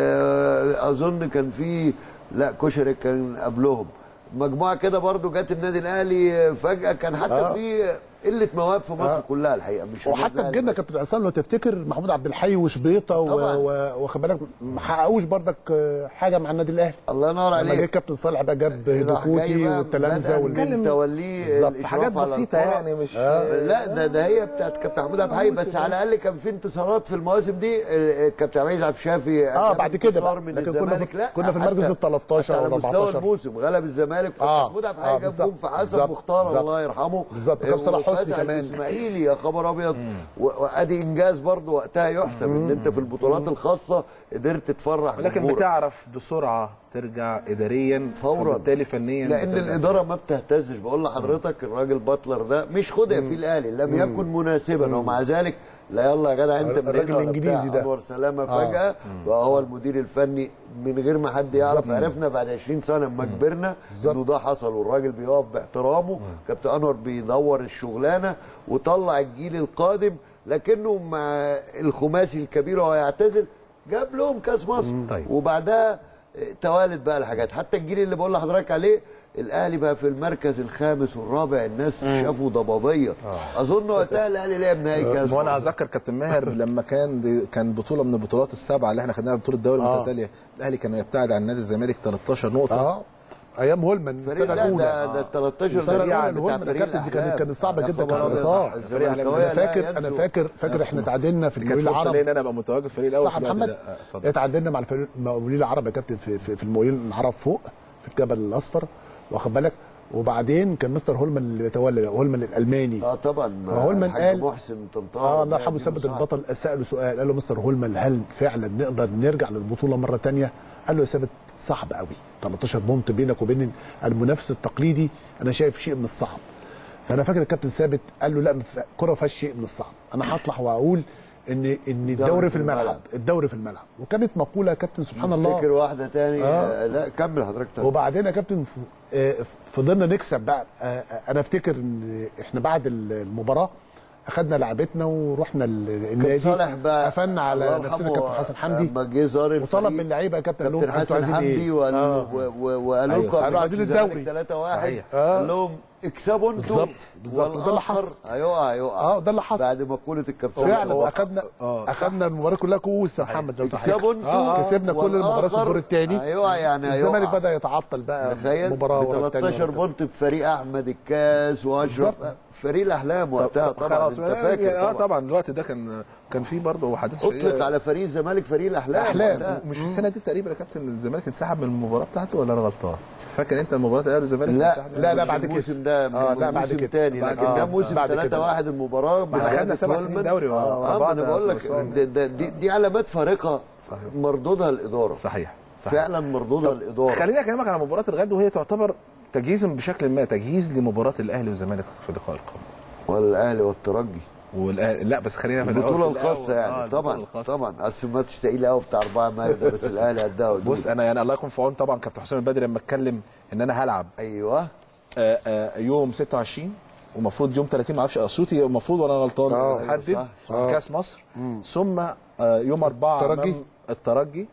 [SPEAKER 4] آه، اظن كان في لا كشري كان قبلهم مجموعه كده برضو جت النادي الاهلي فجاه كان حتى
[SPEAKER 3] آه.
[SPEAKER 4] في قله مواهب في مصر كلها الحقيقه مش في النادي
[SPEAKER 3] وحتى
[SPEAKER 4] الأهلي
[SPEAKER 3] بجيلنا
[SPEAKER 4] بس.
[SPEAKER 3] كابتن عصام لو تفتكر محمود عبد الحي وشبيطه و-
[SPEAKER 4] طبعاً.
[SPEAKER 3] و- واخد بالك ما حققوش بردك آه، حاجه مع النادي الاهلي
[SPEAKER 4] الله ينور
[SPEAKER 3] لما جه
[SPEAKER 4] عليك
[SPEAKER 3] الكابتن صالح بقى جاب
[SPEAKER 4] راح جاي
[SPEAKER 3] هدوكوتي
[SPEAKER 4] بقى
[SPEAKER 3] والتلامذه
[SPEAKER 4] بدأ
[SPEAKER 3] وال
[SPEAKER 4] من توليه
[SPEAKER 3] بالظبط.
[SPEAKER 4] الإشراف
[SPEAKER 1] حاجات
[SPEAKER 4] على
[SPEAKER 1] بسيطه
[SPEAKER 4] الكرة.
[SPEAKER 1] يعني مش
[SPEAKER 4] لا ده ده هي بتاعت كابتن محمود عبد الحي بس على الاقل كان في انتصارات في المواسم دي آه، كابتن عبد العزيز عبد الشافي
[SPEAKER 3] اه
[SPEAKER 4] جاب
[SPEAKER 3] بعد كده
[SPEAKER 4] انتصار
[SPEAKER 3] بقى
[SPEAKER 4] من
[SPEAKER 3] لكن كنا
[SPEAKER 4] الزمالك
[SPEAKER 3] في
[SPEAKER 4] لا
[SPEAKER 3] كنا في المركز
[SPEAKER 4] حتى-
[SPEAKER 3] ال 13
[SPEAKER 4] حتى على
[SPEAKER 3] ولا
[SPEAKER 4] مستوى
[SPEAKER 3] 14
[SPEAKER 4] الموسم غلب الزمالك كابتن
[SPEAKER 3] آه،
[SPEAKER 4] محمود عبد
[SPEAKER 3] آه،
[SPEAKER 4] الحي جاب
[SPEAKER 3] بالظبط،
[SPEAKER 4] جون في حسن
[SPEAKER 3] بالظبط،
[SPEAKER 4] مختار
[SPEAKER 3] بالظبط.
[SPEAKER 4] الله يرحمه
[SPEAKER 3] بالظبط، وكان صلاح حسني
[SPEAKER 4] وفتح
[SPEAKER 3] كمان.
[SPEAKER 4] الاسماعيلي يا خبر ابيض و- وادي انجاز برضه وقتها يحسب ان انت في البطولات الخاصه قدرت تفرح
[SPEAKER 1] لكن
[SPEAKER 4] جمهورك.
[SPEAKER 1] بتعرف بسرعه ترجع اداريا
[SPEAKER 4] فوراً.
[SPEAKER 1] فبالتالي فنيا
[SPEAKER 4] لان
[SPEAKER 1] بترجع
[SPEAKER 4] الاداره ما بتهتزش بقول لحضرتك الراجل باتلر ده مش خدع في الاهلي لم يكن مناسبا ومع ذلك لا يلا يا جدع انت
[SPEAKER 3] الراجل
[SPEAKER 4] منين ولا
[SPEAKER 3] الإنجليزي
[SPEAKER 4] بتاع.
[SPEAKER 3] ده.
[SPEAKER 4] انور سلامه
[SPEAKER 3] آه.
[SPEAKER 4] فجاه بقى هو المدير الفني من غير ما حد يعرف
[SPEAKER 3] بالظبط.
[SPEAKER 4] عرفنا بعد 20 سنه لما كبرنا
[SPEAKER 3] بالظبط.
[SPEAKER 4] انه ده حصل والراجل بيقف باحترامه كابتن انور بيدور الشغلانه وطلع الجيل القادم لكنه مع الخماسي الكبير وهو يعتزل جاب لهم كاس مصر
[SPEAKER 1] طيب.
[SPEAKER 4] وبعدها توالت بقى الحاجات حتى الجيل اللي بقول لحضرتك عليه الاهلي بقى في المركز الخامس والرابع الناس شافوا ضبابيه اظن وقتها الاهلي لعب نهائي كاس
[SPEAKER 1] وانا
[SPEAKER 4] مصر.
[SPEAKER 1] اذكر كابتن ماهر لما كان دي كان بطوله من البطولات السبعه اللي احنا خدناها بطوله الدوري
[SPEAKER 3] آه.
[SPEAKER 1] المتتاليه الاهلي كان يبتعد عن نادي الزمالك 13 نقطه
[SPEAKER 3] اه ايام هولمان
[SPEAKER 4] فريق
[SPEAKER 3] السنه
[SPEAKER 4] لا
[SPEAKER 3] الاولى
[SPEAKER 4] ده ده 13
[SPEAKER 3] السنه
[SPEAKER 4] فريق
[SPEAKER 3] الاولى
[SPEAKER 4] بتاع
[SPEAKER 3] الهولمان
[SPEAKER 4] فريق
[SPEAKER 3] كابتن دي كانت
[SPEAKER 4] الأحلام.
[SPEAKER 3] كانت صعبه
[SPEAKER 4] يا
[SPEAKER 3] جدا
[SPEAKER 4] خبر
[SPEAKER 3] كابتن
[SPEAKER 4] أبيض.
[SPEAKER 3] عصام
[SPEAKER 4] الزملكاوية
[SPEAKER 3] انا
[SPEAKER 4] لا
[SPEAKER 3] فاكر انا
[SPEAKER 4] ينسوا.
[SPEAKER 3] فاكر فاكر احنا تعادلنا في
[SPEAKER 1] دي كانت
[SPEAKER 3] المقاولين
[SPEAKER 1] فرصه
[SPEAKER 3] العرب
[SPEAKER 1] لي ان انا ابقى متواجد في الفريق الاول
[SPEAKER 3] صح
[SPEAKER 1] في الوقت
[SPEAKER 3] محمد
[SPEAKER 1] ده. آه، اتفضل
[SPEAKER 3] اتعادلنا مع الفريق- المقاولين العرب يا كابتن في في, في المقاولين العرب فوق في الجبل الاصفر واخد بالك وبعدين كان مستر هولمان اللي بيتولى هولمان الالماني
[SPEAKER 4] اه طبعا
[SPEAKER 3] فهولمان
[SPEAKER 4] الحاج
[SPEAKER 3] قال-
[SPEAKER 4] محسن طنطاوي
[SPEAKER 3] اه الله يرحمه ثبت البطل ساله سؤال قال له مستر هولمان هل فعلا نقدر نرجع للبطوله مره تانية قال له يا ثابت صعب قوي 13 بونت بينك وبين المنافس التقليدي انا شايف شيء من الصعب فانا فاكر الكابتن ثابت قال له لا الكره ما فيهاش شيء من الصعب انا هطلع واقول ان ان الدوري في الملعب الدوري في الملعب وكانت مقوله يا كابتن سبحان الله
[SPEAKER 4] افتكر واحده تاني
[SPEAKER 3] آه.
[SPEAKER 4] آه. لا كمل حضرتك طبعا.
[SPEAKER 3] وبعدين يا كابتن ف- آه، فضلنا نكسب بقى آه، آه، انا افتكر ان احنا بعد المباراه اخدنا لعبتنا ورحنا ال- النادي
[SPEAKER 4] صالح بقى
[SPEAKER 3] قفلنا على
[SPEAKER 4] الله
[SPEAKER 3] نفسنا
[SPEAKER 4] يرحمه،
[SPEAKER 3] كابتن حسن حمدي
[SPEAKER 4] لما جه زار
[SPEAKER 3] وطلب
[SPEAKER 4] الفريق
[SPEAKER 3] من اللعيبه يا كابتن قال لهم
[SPEAKER 4] كابتن
[SPEAKER 3] انتوا
[SPEAKER 4] حسن
[SPEAKER 3] عايزين
[SPEAKER 4] حمدي
[SPEAKER 3] ايه؟
[SPEAKER 4] وقال
[SPEAKER 3] آه.
[SPEAKER 4] و- و- وقالوا
[SPEAKER 1] أيوة،
[SPEAKER 4] لكم
[SPEAKER 3] قالوا عايزين الدوري.
[SPEAKER 4] 3 1
[SPEAKER 1] صحيح.
[SPEAKER 3] آه.
[SPEAKER 4] قال لهم اكسبوا انتم
[SPEAKER 3] بالظبط، بالظبط، وده اللي حصل.
[SPEAKER 4] هيقع هيقع
[SPEAKER 3] اه ده اللي حصل
[SPEAKER 4] بعد مقوله الكابتن
[SPEAKER 3] فعلا اخدنا اخدنا المباراه كلها كؤوس يا محمد لو تفتكر.
[SPEAKER 4] اكسبوا انتم
[SPEAKER 3] آه، كسبنا كل المباريات في الدور الثاني
[SPEAKER 4] هيقع يعني هيقع
[SPEAKER 3] الزمالك بدا يتعطل بقى
[SPEAKER 4] تخيل
[SPEAKER 3] مباراه ورا
[SPEAKER 4] ب
[SPEAKER 3] التانية
[SPEAKER 4] 13
[SPEAKER 3] ورا التانية.
[SPEAKER 4] بونت بفريق احمد الكاس واشرف
[SPEAKER 3] بالظبط.
[SPEAKER 4] فريق الاحلام وقتها طبعا
[SPEAKER 1] خلاص
[SPEAKER 4] انت فاكر
[SPEAKER 1] اه
[SPEAKER 4] طبعا
[SPEAKER 1] طبعا الوقت ده كان كان فيه برضه حدث
[SPEAKER 4] اطلق على فريق الزمالك فريق الاحلام
[SPEAKER 3] أحلام.
[SPEAKER 4] وقتها.
[SPEAKER 1] مش في السنه دي تقريبا يا كابتن الزمالك انسحب من المباراه بتاعته ولا انا غلطان؟ فاكر انت المباراه الاهلي والزمالك
[SPEAKER 4] لا
[SPEAKER 1] انسحب؟
[SPEAKER 3] لا، لا،
[SPEAKER 4] مش
[SPEAKER 3] بعد
[SPEAKER 4] الموسم
[SPEAKER 3] كده.
[SPEAKER 4] ده
[SPEAKER 3] آه، لا، بعد
[SPEAKER 4] موسم
[SPEAKER 3] كده.
[SPEAKER 4] تاني
[SPEAKER 3] بعد
[SPEAKER 4] لكن
[SPEAKER 3] كده.
[SPEAKER 4] ده
[SPEAKER 3] آه،
[SPEAKER 4] موسم
[SPEAKER 3] بعد
[SPEAKER 4] 3
[SPEAKER 3] كده.
[SPEAKER 4] 1 المباراه
[SPEAKER 1] ما احنا خدنا سبع سنين دوري ورا
[SPEAKER 4] اه ما
[SPEAKER 1] بعض
[SPEAKER 4] انا
[SPEAKER 1] يا
[SPEAKER 4] بقول لك
[SPEAKER 1] أستاذ عصام.
[SPEAKER 4] ده- ده- دي, دي علامات فارقه
[SPEAKER 1] صحيح.
[SPEAKER 4] مردودها الاداره
[SPEAKER 1] صحيح صحيح
[SPEAKER 4] فعلا مردودها الاداره
[SPEAKER 1] خليني اكلمك على مباراه الغد وهي تعتبر تجهيز بشكل ما تجهيز لمباراه الاهلي والزمالك في اللقاء القادم
[SPEAKER 4] والاهلي والترجي
[SPEAKER 1] والأهلي لا بس خلينا في الأول-
[SPEAKER 4] البطوله
[SPEAKER 1] في الأول.
[SPEAKER 4] الخاصه
[SPEAKER 1] آه،
[SPEAKER 4] يعني
[SPEAKER 1] البطولة
[SPEAKER 4] طبعا
[SPEAKER 1] الخاصة.
[SPEAKER 4] طبعا اصل الماتش تقيل قوي بتاع 4 مايو ده بس الاهلي قدها ودود.
[SPEAKER 1] بص انا يعني الله يكون في عون طبعا كابتن حسام البدري لما اتكلم ان انا هلعب
[SPEAKER 4] ايوه
[SPEAKER 1] آه، آه، يوم 26 ومفروض يوم 30 ما اعرفش اسيوطي المفروض وانا غلطان
[SPEAKER 3] آه،
[SPEAKER 1] تحدد
[SPEAKER 4] صح.
[SPEAKER 1] في كاس مصر ثم آه، يوم 4
[SPEAKER 3] الترجي.
[SPEAKER 1] أمام الترجي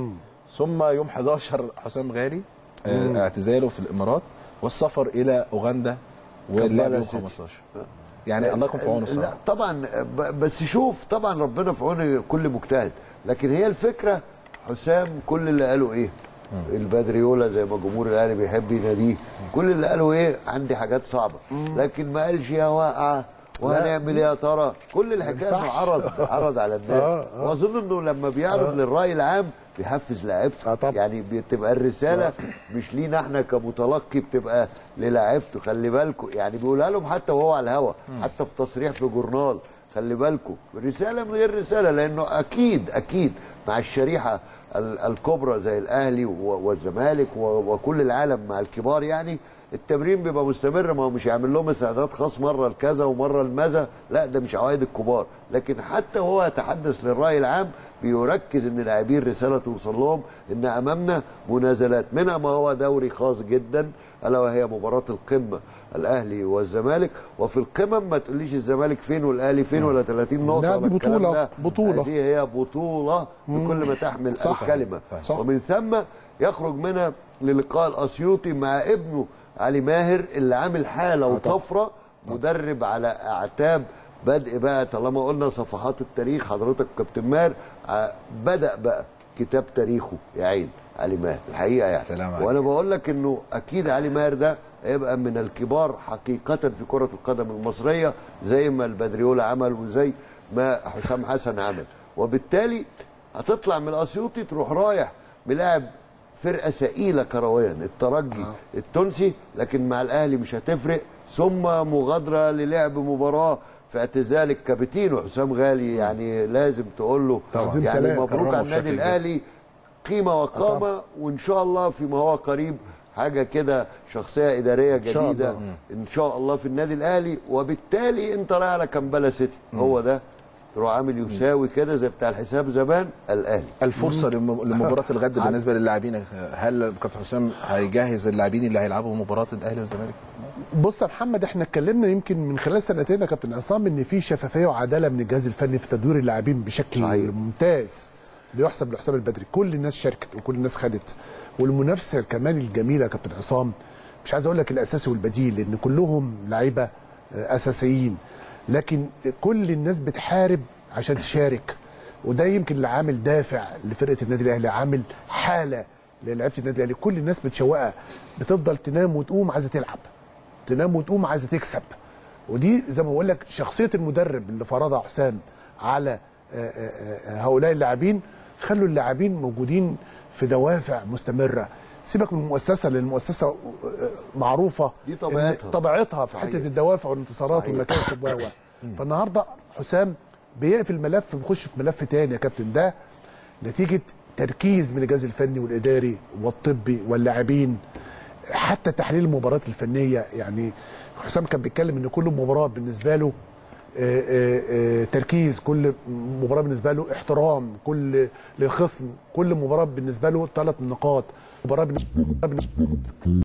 [SPEAKER 1] ثم يوم 11 حسام غالي آه، اعتزاله في الامارات والسفر الى اوغندا واللعب يوم
[SPEAKER 4] سيتي.
[SPEAKER 1] 15 يعني الله يكون في عونه
[SPEAKER 4] لا
[SPEAKER 1] الصراحه
[SPEAKER 4] طبعا ب- بس شوف طبعا ربنا في عون كل مجتهد لكن هي الفكره حسام كل اللي قاله ايه البدريولا زي ما جمهور الاهلي بيحب يناديه كل اللي قاله ايه عندي حاجات صعبه لكن ما قالش يا واقعه وهنعمل ايه يا ترى كل الحكايه انه عرض عرض على الناس واظن انه لما بيعرض للراي العام بيحفز لعيبته
[SPEAKER 3] آه طبعا.
[SPEAKER 4] يعني بتبقى الرساله مش لينا احنا كمتلقي بتبقى للاعيبته خلي بالكم يعني بيقولها لهم حتى وهو على الهوا حتى في تصريح في جورنال خلي بالكم رساله من غير رساله لانه اكيد اكيد مع الشريحه ال- الكبرى زي الاهلي و- والزمالك و- وكل العالم مع الكبار يعني التمرين بيبقى مستمر ما هو مش هيعمل لهم استعداد خاص مره لكذا ومره لماذا لا ده مش عوايد الكبار لكن حتى وهو يتحدث للراي العام بيركز ان اللاعبين رساله توصل لهم ان امامنا منازلات منها ما هو دوري خاص جدا الا وهي مباراه القمه الاهلي والزمالك وفي القمم ما تقوليش الزمالك فين والاهلي فين ولا 30 نقطه
[SPEAKER 3] لا،
[SPEAKER 4] ولا
[SPEAKER 3] دي
[SPEAKER 4] الكلام
[SPEAKER 3] بطولة،
[SPEAKER 4] ده.
[SPEAKER 3] بطولة.
[SPEAKER 4] هذه هي بطوله بكل ما تحمل
[SPEAKER 3] صح.
[SPEAKER 4] الكلمه
[SPEAKER 3] صح.
[SPEAKER 4] ومن ثم يخرج منها للقاء الاسيوطي مع ابنه علي ماهر اللي عامل حاله وطفره مدرب على اعتاب بدء بقى طالما قلنا صفحات التاريخ حضرتك كابتن ماهر ع- بدا بقى كتاب تاريخه يا عين علي ماهر الحقيقه يعني
[SPEAKER 1] سلام عليك.
[SPEAKER 4] وانا بقول لك انه اكيد علي ماهر ده هيبقى من الكبار حقيقه في كره القدم المصريه زي ما البدريولا عمل وزي ما حسام حسن عمل وبالتالي هتطلع من الاسيوطي تروح رايح ملاعب فرقه ثقيله كرويا الترجي التونسي لكن مع الاهلي مش هتفرق ثم مغادره للعب مباراه في اعتزال الكابتن حسام غالي يعني لازم تقول له
[SPEAKER 3] تعظيم
[SPEAKER 4] يعني
[SPEAKER 3] سلام.
[SPEAKER 4] مبروك
[SPEAKER 1] كرمه
[SPEAKER 4] على النادي
[SPEAKER 1] بشكل كبير.
[SPEAKER 4] الاهلي قيمه وقامه وان شاء الله فيما هو قريب حاجه كده شخصيه اداريه
[SPEAKER 3] شاء
[SPEAKER 4] جديده
[SPEAKER 3] الله.
[SPEAKER 4] ان شاء الله في النادي الاهلي وبالتالي انت رايح على كمبالا سيتي هو ده تروح عامل يساوي كده زي بتاع الحساب زمان الاهلي
[SPEAKER 1] الفرصه لم- لمباراه الغد بالنسبه للاعبين هل كابتن حسام هيجهز اللاعبين اللي هيلعبوا مباراه الاهلي والزمالك
[SPEAKER 3] بص يا محمد احنا اتكلمنا يمكن من خلال سنتين يا كابتن عصام ان في شفافيه وعداله من الجهاز الفني في تدوير اللاعبين بشكل
[SPEAKER 4] صحيح.
[SPEAKER 3] ممتاز بيحسب لحسام البدري كل الناس شاركت وكل الناس خدت والمنافسه كمان الجميله يا كابتن عصام مش عايز اقول لك الاساسي والبديل لان كلهم لعيبه آه، اساسيين لكن كل الناس بتحارب عشان تشارك وده يمكن اللي عامل دافع لفرقه النادي الاهلي عامل حاله للعيبه النادي الاهلي كل الناس متشوقه بتفضل تنام وتقوم عايزه تلعب تنام وتقوم عايزه تكسب ودي زي ما بقول لك شخصيه المدرب اللي فرضها حسام على آه، آه، آه، هؤلاء اللاعبين خلوا اللاعبين موجودين في دوافع مستمره سيبك من المؤسسه لان المؤسسه آه، معروفه
[SPEAKER 4] دي طبيعتها.
[SPEAKER 3] إن- طبيعتها في
[SPEAKER 4] صحيح.
[SPEAKER 3] حته الدوافع والانتصارات
[SPEAKER 4] صحيح.
[SPEAKER 3] والمكاسب و و. فالنهارده حسام بيقفل ملف بيخش في ملف تاني يا كابتن ده نتيجه تركيز من الجهاز الفني والاداري والطبي واللاعبين حتى تحليل المباريات الفنيه يعني حسام كان بيتكلم ان كل مباراه بالنسبه له آه، آه، آه، تركيز كل مباراه بالنسبه له احترام كل للخصم كل مباراه بالنسبه له ثلاث نقاط مباراه بالنسبة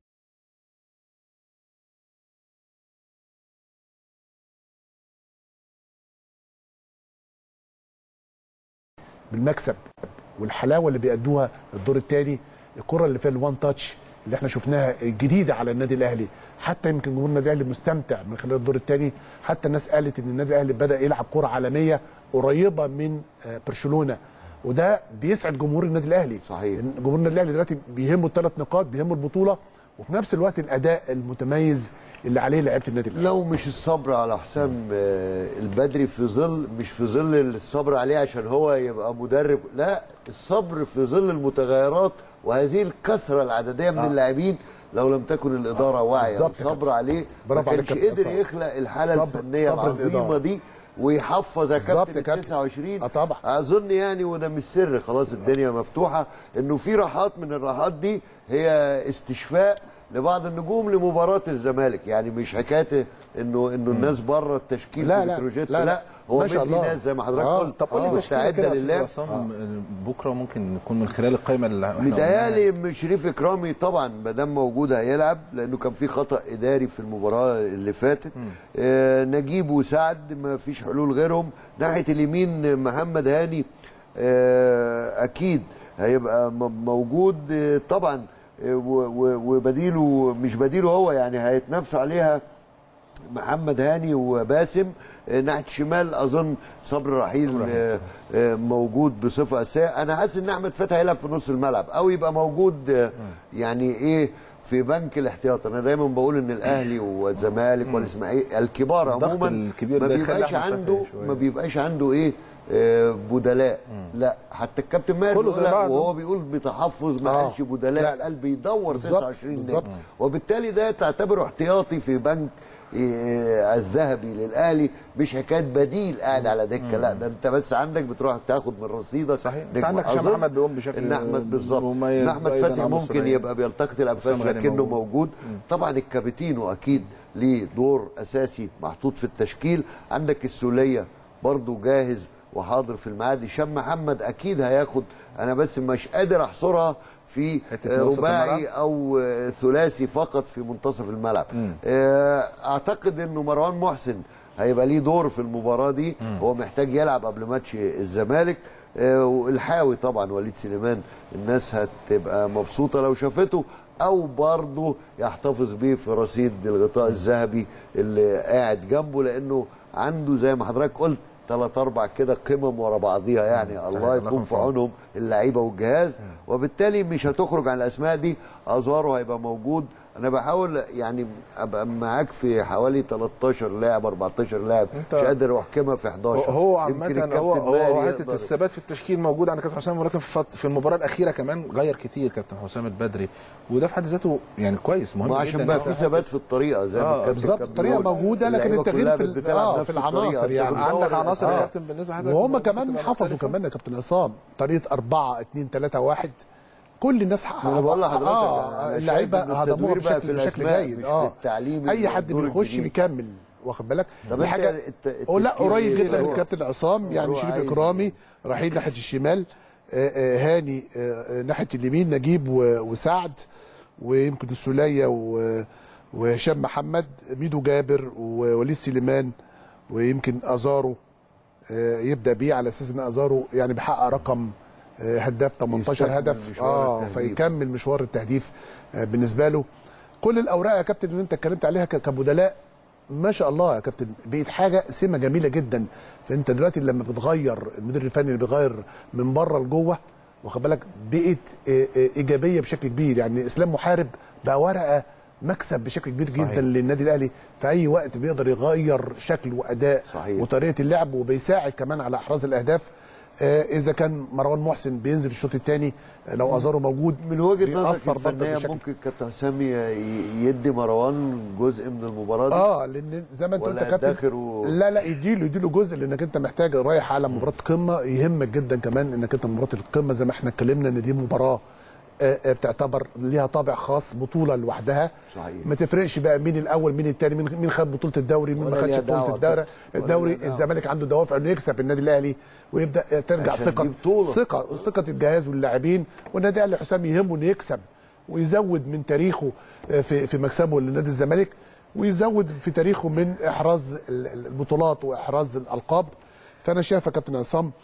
[SPEAKER 3] بالمكسب والحلاوه اللي بيأدوها الدور الثاني الكره اللي فيها الوان تاتش اللي احنا شفناها جديده على النادي الاهلي حتى يمكن جمهور النادي الاهلي مستمتع من خلال الدور الثاني حتى الناس قالت ان النادي الاهلي بدا يلعب كره عالميه قريبه من آه، برشلونه وده بيسعد جمهور النادي الاهلي
[SPEAKER 4] صحيح.
[SPEAKER 3] إن جمهور النادي الاهلي دلوقتي بيهمه الثلاث نقاط بيهمه البطوله وفي نفس الوقت الاداء المتميز اللي عليه لعيبه النادي الاهلي
[SPEAKER 4] لو مش الصبر على حسام آه، البدري في ظل مش في ظل الصبر عليه عشان هو يبقى مدرب لا الصبر في ظل المتغيرات وهذه الكثره العدديه من
[SPEAKER 3] آه.
[SPEAKER 4] اللاعبين لو لم تكن الاداره واعيه
[SPEAKER 3] بالظبط يا
[SPEAKER 4] والصبر
[SPEAKER 3] كابتن.
[SPEAKER 4] عليه ما
[SPEAKER 3] برافو عليك
[SPEAKER 4] كانش
[SPEAKER 3] يا كابتن
[SPEAKER 4] قدر
[SPEAKER 3] عصام.
[SPEAKER 4] يخلق الحاله
[SPEAKER 3] صبر-
[SPEAKER 4] الفنيه
[SPEAKER 3] صبر
[SPEAKER 4] العظيمه
[SPEAKER 3] الإدارة.
[SPEAKER 4] دي ويحفظ يا
[SPEAKER 3] بالظبط
[SPEAKER 4] كابتن
[SPEAKER 3] يا كابتن.
[SPEAKER 4] 29
[SPEAKER 3] آه طبعا.
[SPEAKER 4] اظن يعني وده مش سر خلاص الدنيا مفتوحه انه في راحات من الراحات دي هي استشفاء لبعض النجوم لمباراه الزمالك يعني مش حكايه انه انه الناس بره التشكيل
[SPEAKER 3] لا،
[SPEAKER 4] في
[SPEAKER 3] لا،
[SPEAKER 4] بتروجيت
[SPEAKER 3] لا،
[SPEAKER 4] لا,
[SPEAKER 3] لا.
[SPEAKER 4] هو
[SPEAKER 3] ما شاء
[SPEAKER 4] مدي
[SPEAKER 3] الله.
[SPEAKER 4] ناس زي ما حضرتك
[SPEAKER 3] آه.
[SPEAKER 4] قلت
[SPEAKER 1] طب قول لي
[SPEAKER 4] آه،
[SPEAKER 1] تشكيله
[SPEAKER 4] مستعده
[SPEAKER 1] كده يا أستاذ
[SPEAKER 4] لله
[SPEAKER 1] عصام بكره ممكن نكون من خلال القائمه اللي احنا
[SPEAKER 4] متهيألي شريف اكرامي طبعا ما دام موجود هيلعب لانه كان في خطا اداري في المباراه اللي فاتت آه نجيب وسعد ما فيش حلول غيرهم ناحيه اليمين محمد هاني آه اكيد هيبقى م- موجود آه طبعا آه و- و- وبديله مش بديله هو يعني هيتنافسوا عليها محمد هاني وباسم آه، ناحيه الشمال اظن صبري رحيل آه، آه، موجود بصفه اساسيه انا حاسس ان احمد فتحي هيلعب في نص الملعب او يبقى موجود آه، يعني ايه في بنك الاحتياط انا دايما بقول ان الاهلي والزمالك والاسماعيلي الكبار
[SPEAKER 1] الضغط
[SPEAKER 4] عموما
[SPEAKER 1] الكبير
[SPEAKER 4] ما
[SPEAKER 1] ده يخلي
[SPEAKER 4] بيبقاش
[SPEAKER 1] أحمد فتحي
[SPEAKER 4] عنده
[SPEAKER 1] شوية.
[SPEAKER 4] ما بيبقاش عنده ايه آه، بدلاء لا حتى الكابتن ماهر
[SPEAKER 1] كله
[SPEAKER 4] بيقول
[SPEAKER 1] زي
[SPEAKER 4] لا،
[SPEAKER 1] بعضه.
[SPEAKER 4] وهو بيقول بتحفظ ما
[SPEAKER 3] آه.
[SPEAKER 4] قالش بدلاء
[SPEAKER 3] لا.
[SPEAKER 4] قال بيدور
[SPEAKER 3] بالظبط،
[SPEAKER 4] 29 نجم
[SPEAKER 3] بالظبط.
[SPEAKER 4] وبالتالي ده تعتبره احتياطي في بنك إيه، الذهبي للاهلي مش حكايه بديل قاعد على دكه لا ده انت بس عندك بتروح تاخد من رصيدك
[SPEAKER 1] صحيح.
[SPEAKER 4] نجم.
[SPEAKER 1] أنت عندك هشام
[SPEAKER 4] أظن
[SPEAKER 1] محمد بيقوم بشكل
[SPEAKER 4] ان احمد بالظبط
[SPEAKER 1] مميز
[SPEAKER 4] إن احمد
[SPEAKER 1] أيضاً
[SPEAKER 4] فتحي
[SPEAKER 1] عبد
[SPEAKER 4] ممكن
[SPEAKER 1] السلام.
[SPEAKER 4] يبقى بيلتقط الانفاس
[SPEAKER 1] حسام غالي
[SPEAKER 4] لكنه
[SPEAKER 1] موجود.
[SPEAKER 4] موجود طبعا الكابتينو اكيد ليه دور اساسي محطوط في التشكيل عندك السوليه برضو جاهز وحاضر في الميعاد هشام محمد اكيد هياخد انا بس مش قادر احصرها في
[SPEAKER 1] حتة
[SPEAKER 4] آه،
[SPEAKER 1] وسط
[SPEAKER 4] رباعي
[SPEAKER 1] الملعب؟
[SPEAKER 4] او آه، ثلاثي فقط في منتصف الملعب آه، اعتقد انه مروان محسن هيبقى ليه دور في المباراه دي هو محتاج يلعب قبل ماتش الزمالك آه، والحاوي طبعا وليد سليمان الناس هتبقى مبسوطه لو شافته او برضه يحتفظ بيه في رصيد الغطاء الذهبي اللي قاعد جنبه لانه عنده زي ما حضرتك قلت ثلاث اربع كده قمم ورا بعضيها يعني الله
[SPEAKER 1] الله
[SPEAKER 4] يكون في عونهم اللعيبه والجهاز وبالتالي مش هتخرج عن الاسماء دي ازارو هيبقى موجود انا بحاول يعني ابقى معاك في حوالي 13 لاعب 14 لاعب
[SPEAKER 1] أنت-
[SPEAKER 4] مش قادر احكمها في 11
[SPEAKER 1] هو
[SPEAKER 4] يمكن
[SPEAKER 1] عامة
[SPEAKER 4] الكابتن
[SPEAKER 1] هو هو
[SPEAKER 4] ماهر
[SPEAKER 1] هو حته
[SPEAKER 4] يقدر-
[SPEAKER 1] الثبات في التشكيل موجود عند كابتن حسام ولكن في فت- في المباراه الاخيره كمان غير كتير كابتن حسام البدري وده في حد ذاته يعني كويس مهم
[SPEAKER 4] ما
[SPEAKER 1] جدا
[SPEAKER 4] عشان بقى
[SPEAKER 1] إن
[SPEAKER 4] في
[SPEAKER 1] هو-
[SPEAKER 4] ثبات في الطريقه زي ما
[SPEAKER 1] آه،
[SPEAKER 4] الكابتن
[SPEAKER 3] بالظبط
[SPEAKER 4] كان
[SPEAKER 3] الطريقه
[SPEAKER 4] بيقول.
[SPEAKER 3] موجوده لكن
[SPEAKER 4] اللعيبة
[SPEAKER 3] التغيير
[SPEAKER 4] كلها
[SPEAKER 3] في ال-
[SPEAKER 4] بتلعب
[SPEAKER 3] اه
[SPEAKER 4] نفس
[SPEAKER 3] في العناصر
[SPEAKER 4] الطريقة.
[SPEAKER 3] يعني
[SPEAKER 4] أنت
[SPEAKER 1] عندك
[SPEAKER 4] بتدور-
[SPEAKER 1] عناصر
[SPEAKER 4] آه.
[SPEAKER 1] يا كابتن بالنسبه لحضرتك
[SPEAKER 3] وهم
[SPEAKER 1] ممكن
[SPEAKER 3] كمان
[SPEAKER 1] تبقى
[SPEAKER 3] حفظوا
[SPEAKER 1] مختلفة.
[SPEAKER 3] كمان يا كابتن عصام طريقه 4 2 3 1 كل الناس ح-
[SPEAKER 4] ما أنا بقول لحضرتك
[SPEAKER 3] اه
[SPEAKER 4] أنا
[SPEAKER 3] اللعيبه
[SPEAKER 4] شايف إن
[SPEAKER 3] هضموها
[SPEAKER 4] التدوير بقى في
[SPEAKER 3] بشكل بشكل
[SPEAKER 4] الأسماء
[SPEAKER 3] جيد
[SPEAKER 4] مش
[SPEAKER 3] اه
[SPEAKER 4] في التعليم
[SPEAKER 3] اي حد
[SPEAKER 4] الدور
[SPEAKER 3] بيخش
[SPEAKER 4] الجديد.
[SPEAKER 3] بيكمل واخد بالك
[SPEAKER 4] طب
[SPEAKER 3] دي
[SPEAKER 4] أنت
[SPEAKER 3] حاجه
[SPEAKER 4] الت-
[SPEAKER 3] أو لا
[SPEAKER 4] التفكير
[SPEAKER 3] قريب
[SPEAKER 4] إيه
[SPEAKER 3] جدا
[SPEAKER 4] هو؟
[SPEAKER 3] من كابتن عصام يعني
[SPEAKER 4] هو
[SPEAKER 3] شريف
[SPEAKER 4] عايز
[SPEAKER 3] اكرامي
[SPEAKER 4] إيه؟
[SPEAKER 3] رحيل ناحيه الشمال آه، آه، هاني آه، آه، ناحيه اليمين نجيب و- وسعد ويمكن السوليه و- وهشام محمد ميدو جابر ووليد سليمان ويمكن ازارو آه، يبدا بيه على اساس ان ازارو يعني بيحقق رقم آه، هداف 18
[SPEAKER 4] يستكمل
[SPEAKER 3] هدف
[SPEAKER 4] مشوار
[SPEAKER 3] اه
[SPEAKER 4] التهديف.
[SPEAKER 3] فيكمل مشوار التهديف آه، بالنسبه له كل الاوراق يا كابتن اللي انت اتكلمت عليها ك- كبدلاء ما شاء الله يا كابتن بقت حاجه سمه جميله جدا فانت دلوقتي لما بتغير المدير الفني اللي بيغير من بره لجوه واخد بالك بقت آه، آه، ايجابيه بشكل كبير يعني اسلام محارب بقى ورقه مكسب بشكل كبير
[SPEAKER 1] صحيح.
[SPEAKER 3] جدا للنادي الاهلي في اي وقت بيقدر يغير شكل واداء
[SPEAKER 4] صحيح.
[SPEAKER 3] وطريقه اللعب وبيساعد كمان على احراز الاهداف آه، اذا كان مروان محسن بينزل الشوط الثاني لو ازارو موجود
[SPEAKER 4] من وجهه نظرك
[SPEAKER 3] بيأثر برضه
[SPEAKER 4] الفنيه
[SPEAKER 3] بشكل
[SPEAKER 4] ممكن كابتن حسام ي- ي- يدي مروان جزء من المباراه دي
[SPEAKER 3] اه لان زي ما انت قلت
[SPEAKER 4] ولا
[SPEAKER 3] يا كابتن
[SPEAKER 4] يدخر و-
[SPEAKER 3] لا لا يديله يديله جزء لانك انت محتاج رايح على مباراه قمه يهمك جدا كمان انك انت مباراه القمه زي ما احنا اتكلمنا ان دي مباراه آه، آه، بتعتبر ليها طابع خاص بطوله لوحدها
[SPEAKER 4] صحيح.
[SPEAKER 3] ما تفرقش بقى مين الاول مين الثاني مين مين خد بطوله الدوري مين ما
[SPEAKER 4] ولا
[SPEAKER 3] خدش
[SPEAKER 4] ليها
[SPEAKER 3] بطوله
[SPEAKER 4] دعوة
[SPEAKER 3] الدوري
[SPEAKER 4] طبعا. ولا
[SPEAKER 3] الدوري
[SPEAKER 4] ليها دعوة.
[SPEAKER 3] الزمالك عنده دوافع انه يكسب النادي الاهلي ويبدا ترجع
[SPEAKER 4] عشان
[SPEAKER 3] ثقه
[SPEAKER 4] دي بطولة.
[SPEAKER 3] ثقه ثقه الجهاز واللاعبين والنادي الاهلي حسام يهمه انه يكسب ويزود من تاريخه في في مكسبه لنادي الزمالك ويزود في تاريخه من احراز ال- ال- البطولات واحراز الالقاب فانا شايف يا كابتن عصام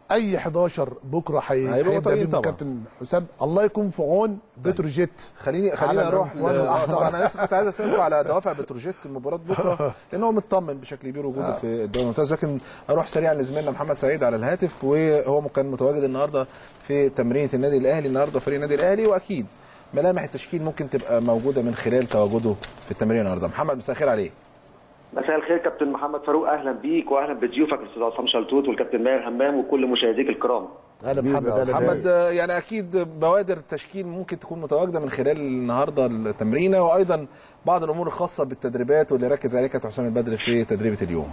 [SPEAKER 3] اي 11 بكره حي-
[SPEAKER 1] هيبقوا
[SPEAKER 3] هيبدا
[SPEAKER 1] طبيعيين
[SPEAKER 3] بيهم
[SPEAKER 1] طبعا.
[SPEAKER 3] كابتن حسام الله يكون في عون بتروجيت
[SPEAKER 1] خليني خليني
[SPEAKER 3] على
[SPEAKER 1] اروح ل...
[SPEAKER 3] العنفوان
[SPEAKER 1] آه
[SPEAKER 3] والأحمر.
[SPEAKER 1] طبعا انا لسه كنت عايز اسالكم على دوافع بتروجيت مباراه بكره لان هو مطمن بشكل كبير وجوده في الدوري الممتاز لكن اروح سريعا لزميلنا محمد سعيد على الهاتف وهو كان متواجد النهارده في تمرينه النادي الاهلي النهارده فريق النادي الاهلي واكيد ملامح التشكيل ممكن تبقى موجوده من خلال تواجده في التمرين النهارده محمد مساء الخير عليك
[SPEAKER 7] مساء الخير كابتن محمد فاروق اهلا بيك واهلا بضيوفك الاستاذ عصام شلتوت والكابتن ماهر همام وكل مشاهديك الكرام
[SPEAKER 3] اهلا محمد اهلا
[SPEAKER 1] محمد
[SPEAKER 3] بيك.
[SPEAKER 1] آه، يعني اكيد بوادر التشكيل ممكن تكون متواجده من خلال النهارده التمرينه وايضا بعض الامور الخاصه بالتدريبات واللي ركز عليها كابتن حسام البدري في تدريبه اليوم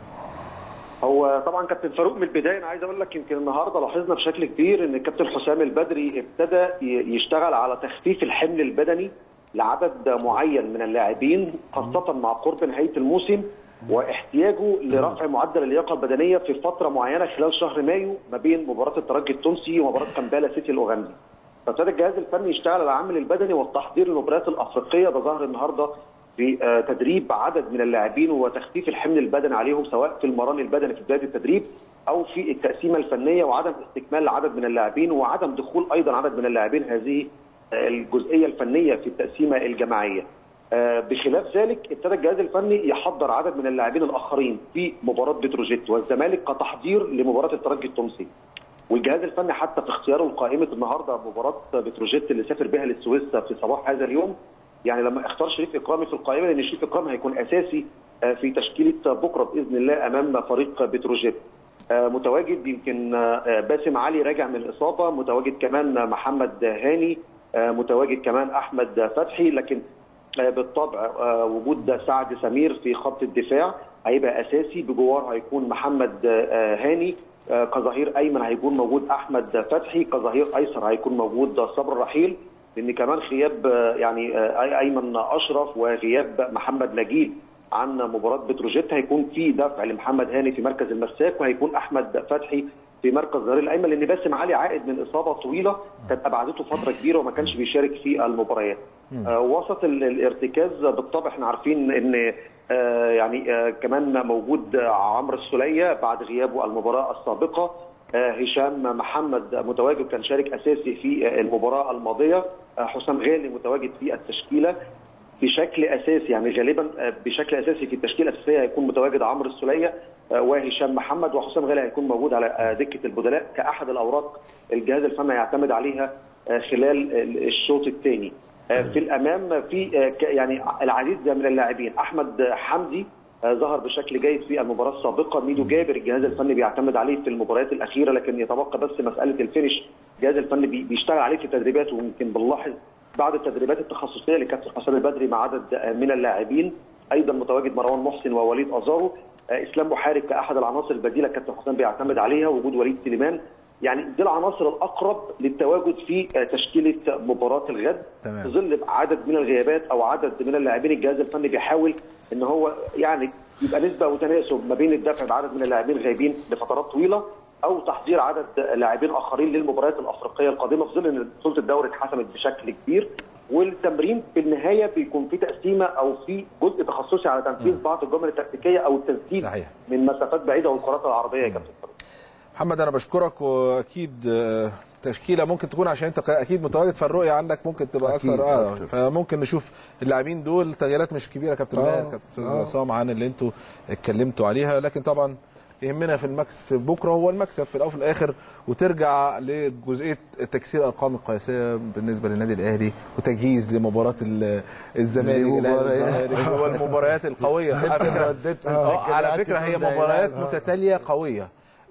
[SPEAKER 7] هو طبعا كابتن فاروق من البدايه انا عايز اقول لك يمكن النهارده لاحظنا بشكل كبير ان الكابتن حسام البدري ابتدى ي- يشتغل على تخفيف الحمل البدني لعدد معين من اللاعبين خاصه مع قرب نهايه الموسم واحتياجه لرفع معدل اللياقه البدنيه في فتره معينه خلال شهر مايو ما بين مباراه الترجي التونسي ومباراه كامبالا سيتي الاوغندي. فابتدى الجهاز الفني يشتغل على العامل البدني والتحضير للمباريات الافريقيه ده ظهر النهارده في آه، تدريب عدد من اللاعبين وتخفيف الحمل البدني عليهم سواء في المران البدني في بدايه التدريب او في التقسيمه الفنيه وعدم استكمال عدد من اللاعبين وعدم دخول ايضا عدد من اللاعبين هذه آه، الجزئيه الفنيه في التقسيمه الجماعيه. آه، بخلاف ذلك ابتدى الجهاز الفني يحضر عدد من اللاعبين الاخرين في مباراه بتروجيت والزمالك كتحضير لمباراه الترجي التونسي. والجهاز الفني حتى في اختياره لقائمه النهارده مباراه بتروجيت اللي سافر بها للسويس في صباح هذا اليوم يعني لما اختار شريف اكرامي في القائمه لان شريف اكرامي هيكون اساسي آه، في تشكيله بكره باذن الله امام فريق بتروجيت. آه، متواجد يمكن آه، باسم علي راجع من الاصابه، متواجد كمان محمد هاني، آه، متواجد كمان احمد فتحي لكن آه، بالطبع آه، وجود سعد سمير في خط الدفاع هيبقى اساسي بجوار هيكون محمد آه، هاني آه، كظهير ايمن هيكون موجود احمد فتحي كظهير ايسر هيكون موجود صبر رحيل لان كمان غياب آه، يعني آه، أي- ايمن اشرف وغياب محمد نجيب عن مباراه بتروجيت هيكون في دفع لمحمد هاني في مركز المساك وهيكون احمد فتحي في مركز الظهير الايمن لان باسم علي عائد من اصابه طويله كانت ابعدته فتره كبيره وما كانش بيشارك في المباريات. آه وسط ال- الارتكاز بالطبع احنا عارفين ان آه يعني آه كمان موجود آه، عمرو السوليه بعد غيابه المباراه السابقه آه هشام محمد متواجد كان شارك اساسي في آه، المباراه الماضيه آه حسام غالي متواجد في التشكيله بشكل اساسي يعني غالبا آه، بشكل اساسي في التشكيله الاساسيه هيكون متواجد عمرو السوليه آه، وهشام محمد وحسام غالي هيكون موجود على آه، دكه البدلاء كاحد الاوراق الجهاز الفني هيعتمد عليها آه، خلال ال- الشوط الثاني في الامام في آه، ك- يعني العديد من اللاعبين احمد حمدي آه، ظهر بشكل جيد في المباراه السابقه ميدو جابر الجهاز الفني بيعتمد عليه في المباريات الاخيره لكن يتبقى بس مساله الفينش الجهاز الفني بي- بيشتغل عليه في التدريبات ويمكن بنلاحظ بعد التدريبات التخصصيه لكابتن حسام البدري مع عدد آه، من اللاعبين ايضا متواجد مروان محسن ووليد ازارو آه، اسلام محارب كاحد العناصر البديله كابتن حسام بيعتمد عليها وجود وليد سليمان يعني دي العناصر الاقرب للتواجد في آه، تشكيله مباراه الغد
[SPEAKER 1] تمام.
[SPEAKER 7] في ظل عدد من الغيابات او عدد من اللاعبين الجهاز الفني بيحاول ان هو يعني يبقى نسبه وتناسب ما بين الدفع بعدد من اللاعبين غايبين لفترات طويله او تحضير عدد لاعبين اخرين للمباريات الافريقيه القادمه في ظل ان بطوله الدوري اتحسمت بشكل كبير والتمرين في النهايه بيكون في تقسيمه او في جزء تخصصي على تنفيذ بعض الجمل التكتيكيه او التسديد
[SPEAKER 1] صحيح.
[SPEAKER 7] من مسافات بعيده والقارات العربيه يا كابتن فاروق.
[SPEAKER 1] محمد انا بشكرك واكيد آه، تشكيله ممكن تكون عشان انت اكيد متواجد فالرؤيه عندك ممكن تبقى
[SPEAKER 4] أكيد
[SPEAKER 1] اكتر اه
[SPEAKER 4] أكتر.
[SPEAKER 1] فممكن نشوف اللاعبين دول تغييرات مش كبيره كابتن
[SPEAKER 3] آه،
[SPEAKER 1] ماهر كابتن
[SPEAKER 3] آه.
[SPEAKER 1] عصام عن اللي انتوا اتكلمتوا عليها لكن طبعا يهمنا في المكسب في بكره هو المكسب في الاول وفي الاخر وترجع لجزئيه تكسير الارقام القياسيه بالنسبه للنادي الاهلي وتجهيز لمباراه ال- الزمالك الأهلي
[SPEAKER 4] لمباريات.
[SPEAKER 1] والزمالك والمباريات القويه على فكره
[SPEAKER 4] رديت
[SPEAKER 1] آه، على
[SPEAKER 4] الذكريات
[SPEAKER 1] فكره هي
[SPEAKER 4] تبدأ
[SPEAKER 1] مباريات
[SPEAKER 4] يلعب.
[SPEAKER 1] متتاليه قويه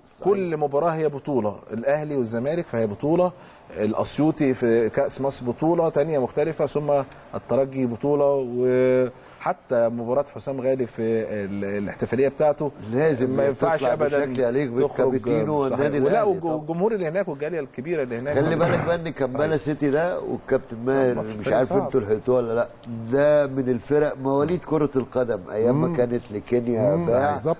[SPEAKER 1] كل مباراه هي بطوله الاهلي والزمالك فهي بطوله الاسيوطي في كاس مصر بطوله تانية مختلفه ثم الترجي بطوله وحتى مباراه حسام غالي في ال- الاحتفاليه بتاعته
[SPEAKER 4] لازم
[SPEAKER 1] ما ينفعش
[SPEAKER 4] تطلع
[SPEAKER 1] ابدا
[SPEAKER 4] بشكل يليق
[SPEAKER 1] تخرج
[SPEAKER 4] بالكابتنو
[SPEAKER 1] صحيح.
[SPEAKER 4] والنادي
[SPEAKER 1] ولا
[SPEAKER 4] الأهلي
[SPEAKER 1] والج-
[SPEAKER 4] طبعا.
[SPEAKER 1] والجمهور اللي هناك والجاليه الكبيره اللي هناك
[SPEAKER 4] خلي بالك بقى ان كمبالا سيتي ده والكابتن ماهر
[SPEAKER 1] ماتش
[SPEAKER 4] مش
[SPEAKER 1] فريق
[SPEAKER 4] عارف
[SPEAKER 1] صعب.
[SPEAKER 4] انتوا لحقتوه ولا لا ده من الفرق مواليد كرة القدم ايام ما كانت لكينيا باع
[SPEAKER 3] بالظبط.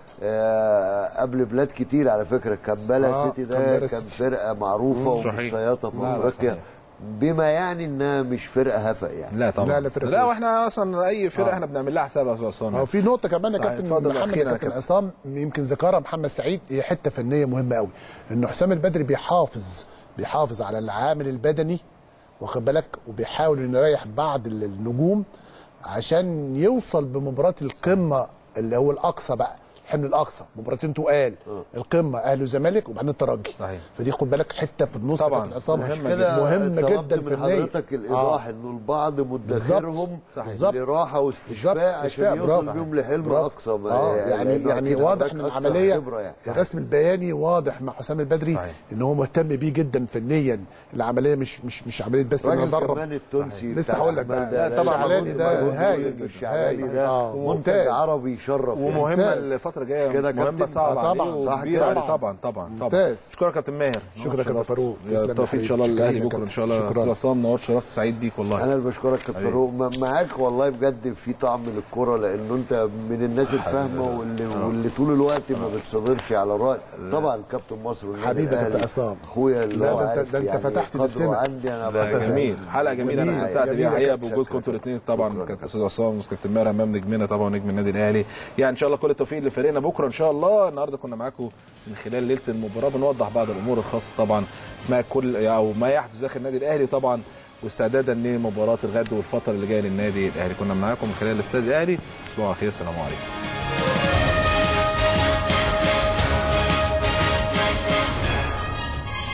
[SPEAKER 4] آه قبل بلاد كتير على فكرة كمبالا
[SPEAKER 3] آه،
[SPEAKER 4] سيتي ده
[SPEAKER 3] كمبالا
[SPEAKER 4] كان
[SPEAKER 3] سيتي.
[SPEAKER 4] فرقة معروفة
[SPEAKER 1] صحيح.
[SPEAKER 4] ومشيطة في
[SPEAKER 1] لا، لا،
[SPEAKER 4] افريقيا
[SPEAKER 1] صحيح.
[SPEAKER 4] بما يعني انها مش فرقه هفا يعني
[SPEAKER 1] لا طبعا
[SPEAKER 3] لا، لا، فرقة
[SPEAKER 1] لا
[SPEAKER 3] كويسة.
[SPEAKER 1] واحنا اصلا اي فرقه
[SPEAKER 3] آه.
[SPEAKER 1] احنا بنعمل لها حساب يا استاذ عصام
[SPEAKER 3] هو في نقطه كمان يا
[SPEAKER 1] صحيح.
[SPEAKER 3] كابتن
[SPEAKER 1] اتفضل
[SPEAKER 3] محمد
[SPEAKER 1] أخيراً يا
[SPEAKER 3] كابتن
[SPEAKER 1] كابتن.
[SPEAKER 3] عصام يمكن ذكرها محمد سعيد هي حته فنيه مهمه قوي انه حسام البدري بيحافظ بيحافظ على العامل البدني واخد بالك وبيحاول انه يريح بعض ال- النجوم عشان يوصل بمباراه القمه اللي هو الاقصى بقى الحمل الاقصى مباراتين تقال القمه اهلي وزمالك وبعدين الترجي
[SPEAKER 1] صحيح.
[SPEAKER 3] فدي خد بالك حته في النص
[SPEAKER 1] طبعاً.
[SPEAKER 3] كابتن عصام
[SPEAKER 1] مهمة
[SPEAKER 3] كده مهمه
[SPEAKER 4] طلبت
[SPEAKER 3] جدا
[SPEAKER 4] من
[SPEAKER 3] فنيا
[SPEAKER 4] حضرتك الايضاح انه البعض مدخرهم
[SPEAKER 3] صحيح. بالظبط.
[SPEAKER 4] لراحه
[SPEAKER 3] بالظبط.
[SPEAKER 4] واستشفاء عشان
[SPEAKER 3] استشفاء.
[SPEAKER 4] يوصل
[SPEAKER 3] برافو.
[SPEAKER 4] بيهم لحلم
[SPEAKER 3] برافو.
[SPEAKER 4] اقصى ما-
[SPEAKER 3] اه يعني
[SPEAKER 4] لأنه
[SPEAKER 3] يعني
[SPEAKER 4] أكيد
[SPEAKER 3] واضح
[SPEAKER 4] حضرتك
[SPEAKER 3] من
[SPEAKER 4] أكثر
[SPEAKER 3] العمليه
[SPEAKER 4] خبرة يعني.
[SPEAKER 3] الرسم البياني واضح مع حسام البدري
[SPEAKER 1] صحيح.
[SPEAKER 3] ان هو مهتم بيه جدا فنيا العمليه مش مش مش عمليه بس انه
[SPEAKER 4] الراجل
[SPEAKER 3] يدرب
[SPEAKER 4] كمان التونسي
[SPEAKER 3] لسه
[SPEAKER 4] بتاع
[SPEAKER 3] هقول لك
[SPEAKER 4] الأعمال
[SPEAKER 3] بقى
[SPEAKER 4] ده
[SPEAKER 3] طبعا
[SPEAKER 4] شعبان
[SPEAKER 3] الشعلاني ده
[SPEAKER 4] مجهود
[SPEAKER 3] هايل
[SPEAKER 4] مهم. الشعباني
[SPEAKER 3] هايل.
[SPEAKER 4] ده
[SPEAKER 3] آه،
[SPEAKER 4] منتج
[SPEAKER 3] ممتاز
[SPEAKER 4] عربي يشرف يعني.
[SPEAKER 1] ومهمه
[SPEAKER 3] ممتاز.
[SPEAKER 1] الفتره الجايه
[SPEAKER 4] كده
[SPEAKER 1] مهمه
[SPEAKER 4] كابتن.
[SPEAKER 1] صعبه
[SPEAKER 3] آه،
[SPEAKER 1] عليه
[SPEAKER 3] طبعاً.
[SPEAKER 4] صح
[SPEAKER 1] وكبيره
[SPEAKER 4] كده.
[SPEAKER 1] عليه طبعا طبعا طبعا
[SPEAKER 3] ممتاز.
[SPEAKER 1] اشكرك يا كابتن ماهر
[SPEAKER 3] شكرا يا كابتن
[SPEAKER 1] شرفت.
[SPEAKER 3] فاروق.
[SPEAKER 1] يا
[SPEAKER 3] تسلم يا
[SPEAKER 1] التوفيق ان شاء الله
[SPEAKER 3] حبيبي.
[SPEAKER 1] للاهلي
[SPEAKER 3] شكراً يا
[SPEAKER 1] بكره ان شاء
[SPEAKER 3] كابتن.
[SPEAKER 1] الله
[SPEAKER 3] شكراً.
[SPEAKER 1] كابتن عصام نورت شرفت سعيد بيك والله
[SPEAKER 4] انا اللي بشكرك يا كابتن فاروق م- معاك والله بجد في طعم للكره لانه انت من الناس الفاهمه واللي واللي طول الوقت ما بتصادرش على الراي طبعا كابتن مصر والنادي
[SPEAKER 3] حبيبي يا
[SPEAKER 4] الأهلي،
[SPEAKER 3] كابتن عصام.
[SPEAKER 4] اخويا اللي
[SPEAKER 3] لا،
[SPEAKER 4] هو
[SPEAKER 3] ده أنت-
[SPEAKER 4] عارف
[SPEAKER 3] ده أنت
[SPEAKER 4] يعني
[SPEAKER 3] فتحت
[SPEAKER 4] قدره
[SPEAKER 3] نفسنا.
[SPEAKER 4] عندي انا
[SPEAKER 1] ده
[SPEAKER 4] بقى-
[SPEAKER 1] جميل حلقه جميله انا
[SPEAKER 4] جميل.
[SPEAKER 1] استمتعت
[SPEAKER 3] جميل
[SPEAKER 1] بيها
[SPEAKER 3] يا
[SPEAKER 1] حقيقه
[SPEAKER 3] كابتن.
[SPEAKER 1] بوجود كنتوا الاثنين طبعا كابتن استاذ عصام وكابتن ماهر امام نجمنا طبعا ونجم النادي الاهلي يعني ان شاء الله كل التوفيق لفريقنا بكره ان شاء الله النهارده كنا معاكم من خلال ليله المباراه بنوضح بعض الامور الخاصه طبعا ما كل او ما يحدث داخل النادي الاهلي طبعا واستعدادا لمباراه الغد والفتره اللي جايه للنادي الاهلي كنا معاكم من خلال الاستاد الاهلي تصبحوا على خير السلام عليكم